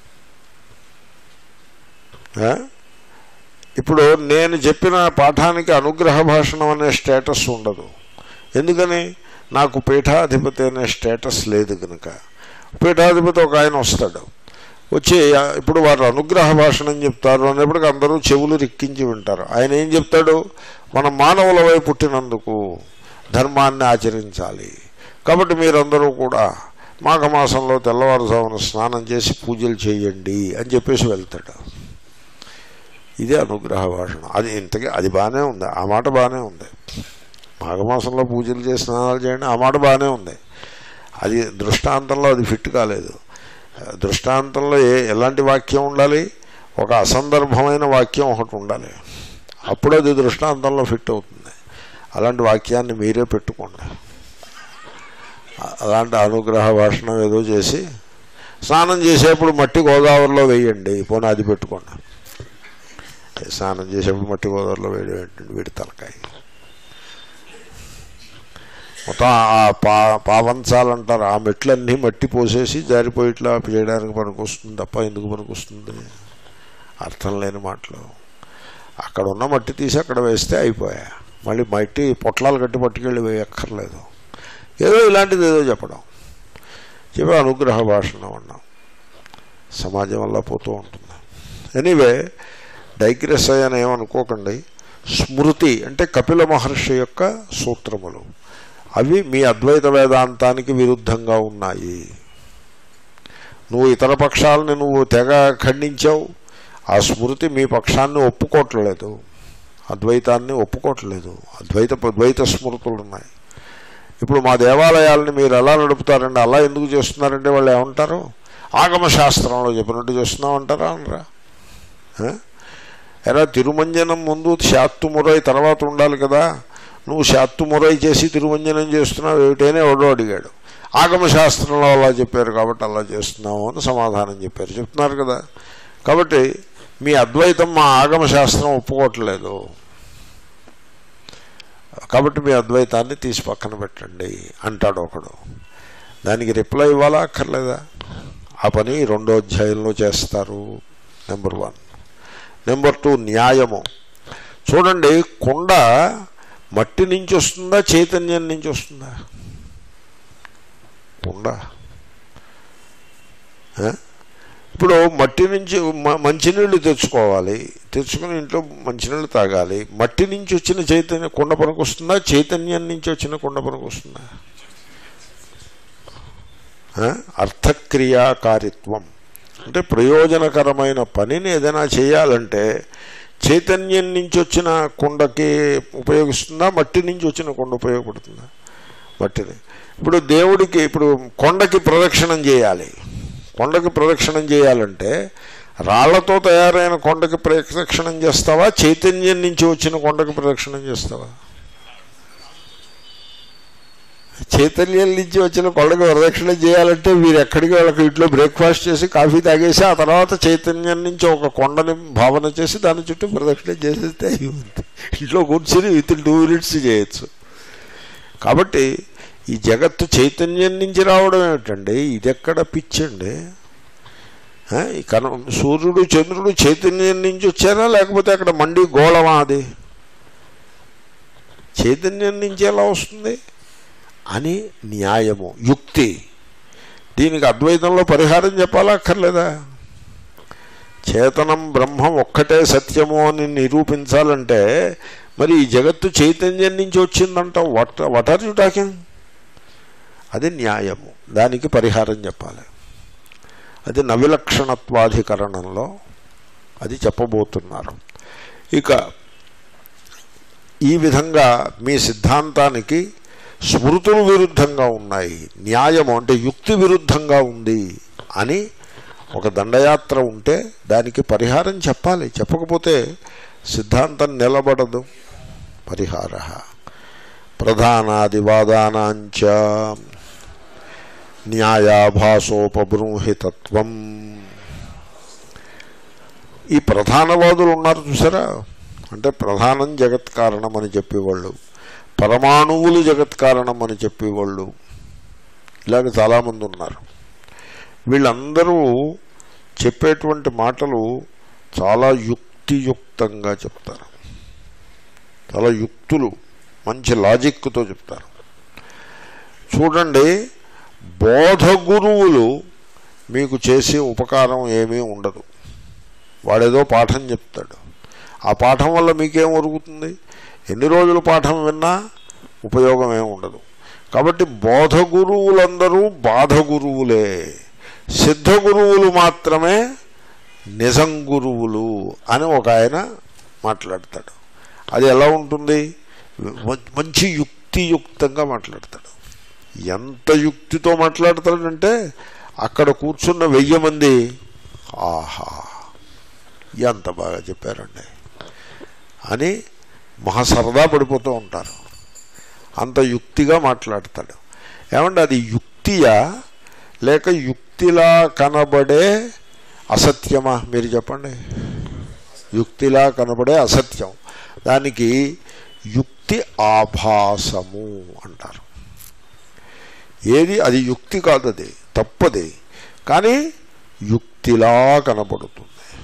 ఏ? ఇప్పుడు నేను చెప్పిన పాఠానికి అనుగ్రహ భాషణం అనే స్టేటస్ ఉండదు ఎందుకని నాకు పీఠాధిపతి అనే స్టేటస్ లేదు కనుక పీఠాధిపతి ఒక ఆయన వస్తాడు వచ్చి "ఆ, ఇప్పుడు వారు అనుగ్రహ భాషణం చెప్తారు అనేప్పటికీ అందరూ చెవులు రిక్కించి వింటారు ఆయన ఏం చెప్తాడు మనం మానవులవై పుట్టినందుకు ధర్మాన్ని ఆచరించాలి కాబట్టి మీరందరూ కూడా మాఘమాసంలో తెల్లవారుజామున స్నానం చేసి పూజలు చేయండి అని చెప్పేసి వెళ్తాడు ఇదే అనుగ్రహ భాషణం అది ఇంతకీ అది బాగానే ఉంది ఆ మాట బాగానే ఉంది మాఘమాసంలో పూజలు చేసి స్నానాలు చేయండి ఆ మాట బాగానే ఉంది అది దృష్టాంతంలో అది ఫిట్ కాలేదు దృష్టాంతంలో ఏ ఎలాంటి వాక్యం ఉండాలి ఒక అసందర్భమైన వాక్యం ఒకటి ఉండాలి అప్పుడు అది దృష్టాంతంలో ఫిట్ అవుతుంది అలాంటి వాక్యాన్ని మీరే పెట్టుకోండి అ- అలాంటి అనుగ్రహ భాషణం ఏదో చేసి స్నానం చేసేప్పుడు మట్టి గోదావరిలో వేయండి పోనీ అది పెట్టుకోండి స్నానం చేసేప్పుడు మట్టి గోదావరిలో వేడి పెట్టండి వీడి తలకాయ మొత్తం ఆ పా పావంచాలంటారు ఆ మెట్లన్నీ మట్టి పోసేసి జారిపోయి ఇట్లా చేయడానికి పనికి వస్తుంది తప్ప ఎందుకు పనికి వస్తుంది అర్థం లేని మాటలు అక్కడ ఉన్న మట్టి తీసి అక్కడ వేస్తే అయిపోయా మళ్ళీ మట్టి పొట్లాలు కట్టి పట్టుకెళ్ళి వేయక్కర్లేదు ఏదో ఇలాంటిది ఏదో చెప్పడం చెప్పి అనుగ్రహ భాషణం అన్నాం సమాజం వల్ల పోతూ ఉంటుంది ఎనీవే డైగ్రెస్ అయ్యాను ఏమనుకోకండి స్మృతి అంటే కపిల మహర్షి యొక్క సూత్రములు అవి మీ అద్వైత వేదాంతానికి విరుద్ధంగా ఉన్నాయి నువ్వు ఇతర పక్షాలని నువ్వు తెగ ఖండించావు ఆ స్మృతి మీ పక్షాన్ని ఒప్పుకోవట్లేదు అద్వైతాన్ని ఒప్పుకోవట్లేదు అద్వైత ద్వైత స్మృతులు ఉన్నాయి ఇప్పుడు మా దేవాలయాలని మీరు ఎలా నడుపుతారండి అలా ఎందుకు చేస్తున్నారంటే వాళ్ళు ఏమంటారు ఆగమ శాస్త్రంలో చెప్పినట్టు చేస్తున్నామంటారా అనరా ఆ? ఎరా తిరుమంజనం ముందు శాత్తుమురై తర్వాత ఉండాలి కదా నువ్వు శాత్తుమురై చేసి తిరుమంజనం చేస్తున్నావు ఏమిటైనా ఎవడో అడిగాడు ఆగమ శాస్త్రంలో అలా చెప్పారు కాబట్టి అలా చేస్తున్నావు అని సమాధానం చెప్పారు చెప్తున్నారు కదా కాబట్టి మీ అద్వైతం మా ఆగమ శాస్త్రం ఒప్పుకోవట్లేదు కాబట్టి మీ అద్వైతాన్ని తీసి పక్కన పెట్టండి అంటాడు ఒకడు దానికి రిప్లై ఇవ్వాలా అక్కర్లేదా ఆ పని రెండో అధ్యాయంలో చేస్తారు నెంబర్ వన్ నెంబర్ టూ న్యాయము చూడండి కుండ మట్టి నుంచి వస్తుందా చైతన్యం నుంచి వస్తుందా కుండ ఆ? ఇప్పుడు మట్టి నుంచి మ- మంచినీళ్ళు తెచ్చుకోవాలి తెచ్చుకుని ఇంట్లో మంచినీళ్ళు తాగాలి మట్టి నుంచి వచ్చిన చైతన్యం కుండ పనికి వస్తుందా చైతన్యం నుంచి వచ్చిన కుండ పనికి వస్తుందా ఆ? అర్థక్రియాకారిత్వం అంటే ప్రయోజనకరమైన పనిని ఏదైనా చేయాలంటే చైతన్యం నుంచి వచ్చిన కుండకి ఉపయోగిస్తుందా మట్టి నుంచి వచ్చిన కుండ ఉపయోగపడుతుందా మట్టిని ఇప్పుడు దేవుడికి ఇప్పుడు కొండకి ప్రదక్షిణం చేయాలి కొండకి ప్రదక్షిణం చేయాలంటే రాళ్లతో తయారైన కొండకి ప్రదక్షిణం చేస్తావా చైతన్యం నుంచి వచ్చిన కొండకి ప్రదక్షిణం చేస్తావా చైతన్యం నుంచి వచ్చిన కొండకి ప్రదక్షిణ చేయాలంటే మీరు ఎక్కడికి వాళ్ళకి ఇంట్లో బ్రేక్ఫాస్ట్ చేసి కాఫీ తాగేసి ఆ తర్వాత చైతన్యం నుంచి ఒక కొండని భావన చేసి దాని చుట్టూ ప్రదక్షిణ చేసేస్తే అయిపోతుంది ఇంట్లో కూర్చొని విత్ టూ మినిట్స్ చేయొచ్చు కాబట్టి ఈ జగత్తు చైతన్యం నుంచి రావడం ఏమిటండి ఇదెక్కడ పిచ్చండి ఆ, ఈ కన సూర్యుడు చంద్రుడు చైతన్యం నుంచి వచ్చారా లేకపోతే అక్కడ మండి గోళమా అది చైతన్యం నుంచి ఎలా వస్తుంది అని న్యాయము యుక్తి దీనికి అద్వైతంలో పరిహారం చెప్పాలా అక్కర్లేదా చేతనం బ్రహ్మం ఒక్కటే సత్యము అని నిరూపించాలంటే మరి ఈ జగత్తు చైతన్యం నుంచి వచ్చిందంటావు what what are you talking అది న్యాయము దానికి పరిహారం చెప్పాలి అది నవిలక్షణత్వాధికరణంలో అది చెప్పబోతున్నారు ఇక ఈ విధంగా మీ సిద్ధాంతానికి స్మృతులు విరుద్ధంగా ఉన్నాయి న్యాయము అంటే యుక్తి విరుద్ధంగా ఉంది అని ఒక దండయాత్ర ఉంటే దానికి పరిహారం చెప్పాలి చెప్పకపోతే సిద్ధాంతం నిలబడదు పరిహార ప్రధానాదివాదానాంచ న్యాయాభాసోపబృంహితత్వం ఈ ప్రధానవాదులు ఉన్నారు చూసారా అంటే ప్రధానం జగత్ కారణం అని చెప్పేవాళ్ళు పరమాణువులు జగత్ కారణం అని చెప్పేవాళ్ళు ఇలాగ చాలామంది ఉన్నారు వీళ్ళందరూ చెప్పేటువంటి మాటలు చాలా యుక్తియుక్తంగా చెప్తారు చాలా యుక్తులు మంచి లాజిక్తో చెప్తారు చూడండి బోధ గురువులు మీకు చేసే ఉపకారం ఏమీ ఉండదు వాడేదో పాఠం చెప్తాడు ఆ పాఠం వల్ల మీకేం ఒరుగుతుంది ఎన్ని రోజులు పాఠం విన్నా ఉపయోగం ఏమి ఉండదు కాబట్టి బోధ గురువులందరూ బాధ గురువులే సిద్ధ గురువులు మాత్రమే నిజం గురువులు అని ఒక ఆయన మాట్లాడతాడు అది ఎలా ఉంటుంది మ- మంచి యుక్తియుక్తంగా మాట్లాడతాడు ఎంత యుక్తితో మాట్లాడతాడంటే అక్కడ కూర్చున్న వెయ్యి మంది ఆహా ఎంత బాగా చెప్పారండి అని మహా సరదా పడిపోతూ ఉంటారు అంత యుక్తిగా మాట్లాడతాడు ఏమంటే అది యుక్తియా లేక యుక్తిలా కనబడే అసత్యమా మీరు చెప్పండి యుక్తిలా కనబడే అసత్యం దానికి యుక్తి ఆభాసము అంటారు ఏది అది యుక్తి కాదు అది తప్పది కానీ యుక్తిలా కనబడుతుంది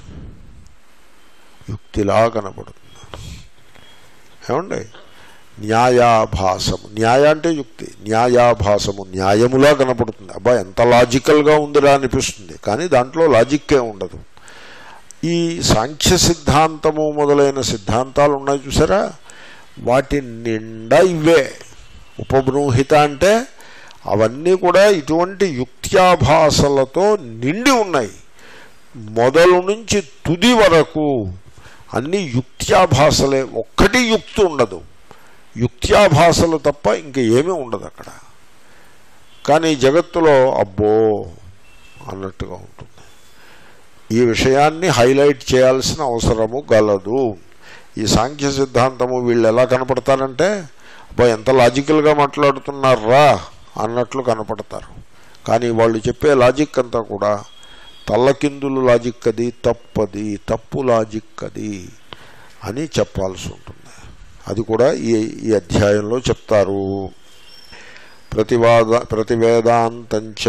యుక్తిలా కనబడుతుంది ఏమండి న్యాయాభాసము న్యాయ అంటే యుక్తి న్యాయాభాసము న్యాయములా కనపడుతుంది అబ్బా ఎంత లాజికల్గా ఉందిరా అనిపిస్తుంది కానీ దాంట్లో లాజిక్కే ఉండదు ఈ సాంఖ్య సిద్ధాంతము మొదలైన సిద్ధాంతాలు ఉన్నాయి చూసారా వాటి నిండా ఇవే ఉపబృంహిత అంటే అవన్నీ కూడా ఇటువంటి యుక్త్యాభాసలతో నిండి ఉన్నాయి మొదలు నుంచి తుది వరకు అన్ని యుక్త్యాభాసలే ఒక్కటి యుక్తి ఉండదు యుక్త్యాభాసలు తప్ప ఇంక ఏమీ ఉండదు అక్కడ కానీ ఈ జగత్తులో అబ్బో అన్నట్టుగా ఉంటుంది ఈ విషయాన్ని హైలైట్ చేయాల్సిన అవసరము గలదు ఈ సాంఖ్య సిద్ధాంతము వీళ్ళు ఎలా కనపడతారంటే అబ్బా ఎంత లాజికల్గా మాట్లాడుతున్నారా అన్నట్లు కనపడతారు కానీ వాళ్ళు చెప్పే లాజిక్ అంతా కూడా తల్లకిందులు లాజిక్ అది తప్పది తప్పు లాజిక్ అది అని చెప్పాల్సి ఉంటుంది అది కూడా ఈ ఈ అధ్యాయంలో చెప్తారు ప్రతివాద ప్రతివేదాంతంచ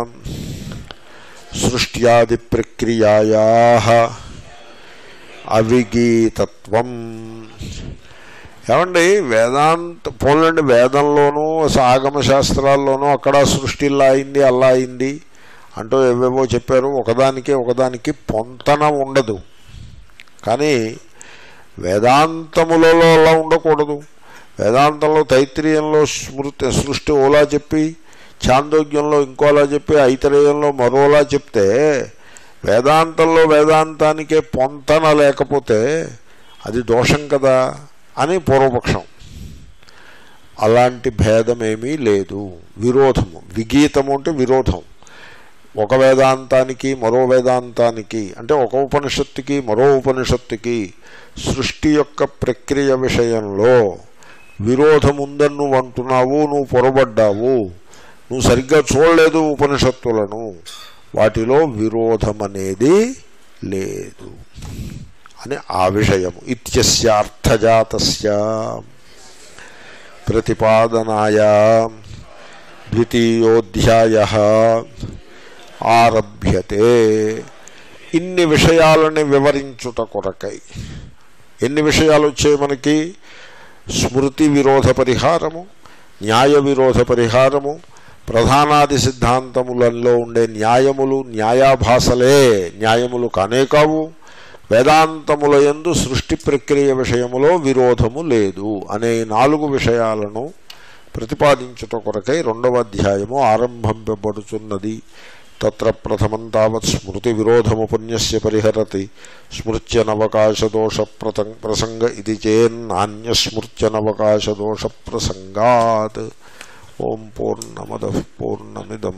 సృష్ట్యాది ప్రక్రియాయా అవిగీతత్వం ఏమండి వేదాంత పోలండి వేదంలోనూ ఆగమ శాస్త్రాల్లోనూ అక్కడ సృష్టి ఇలా అయింది అలా అయింది అంటూ ఏవేవో చెప్పారు ఒకదానికి ఒకదానికి పొంతన ఉండదు కానీ వేదాంతములలో అలా ఉండకూడదు వేదాంతంలో తైత్రీయంలో స్మృతి సృష్టి ఓలా చెప్పి చాందోగ్యంలో ఇంకోలా చెప్పి ఐతరేయంలో మరోలా చెప్తే వేదాంతంలో వేదాంతానికే పొంతన లేకపోతే అది దోషం కదా అని పూర్వపక్షం అలాంటి భేదమేమీ లేదు విరోధము విగీతము అంటే విరోధం ఒక వేదాంతానికి మరో వేదాంతానికి అంటే ఒక ఉపనిషత్తుకి మరో ఉపనిషత్తుకి సృష్టి యొక్క ప్రక్రియ విషయంలో విరోధం ఉందని నువ్వు అంటున్నావు నువ్వు పొరబడ్డావు నువ్వు సరిగ్గా చూడలేదు ఉపనిషత్తులను వాటిలో విరోధం అనేది లేదు అని ఆ విషయము ఇత్యస్య అర్థజాతస్య ప్రతిపాదనాయ ద్వితీయోధ్యాయ ఆరభ్యతే ఇన్ని విషయాలని వివరించుట కొరకై ఎన్ని విషయాలు వచ్చాయి మనకి స్మృతి విరోధ పరిహారము న్యాయ విరోధ పరిహారము ప్రధానాది సిద్ధాంతములలో ఉండే న్యాయములు న్యాయాభాసలే న్యాయములు కానే కావు వేదాంతముల యందు సృష్టి ప్రక్రియ విషయములో విరోధము లేదు అనే నాలుగు విషయాలను ప్రతిపాదించుట కొరకై రెండవ అధ్యాయము ఆరంభింపబడుచున్నది తత్ర ప్రథమం తావత్ స్మృతి విరోధముపన్యస్య పరిహరతి స్మృత్యనవకాశదోష ప్రసంగ ఇది చేన్నాన్యస్మృత్యనవకాశదోష ప్రసంగాత్ ఓం పూర్ణమద పూర్ణమిదం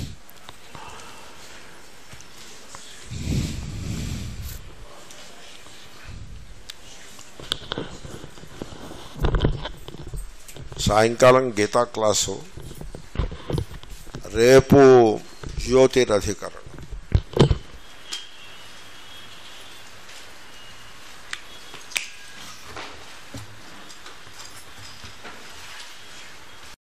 సాయంకాలం గీతా క్లాసు రేపు జ్యోతిరధికరణం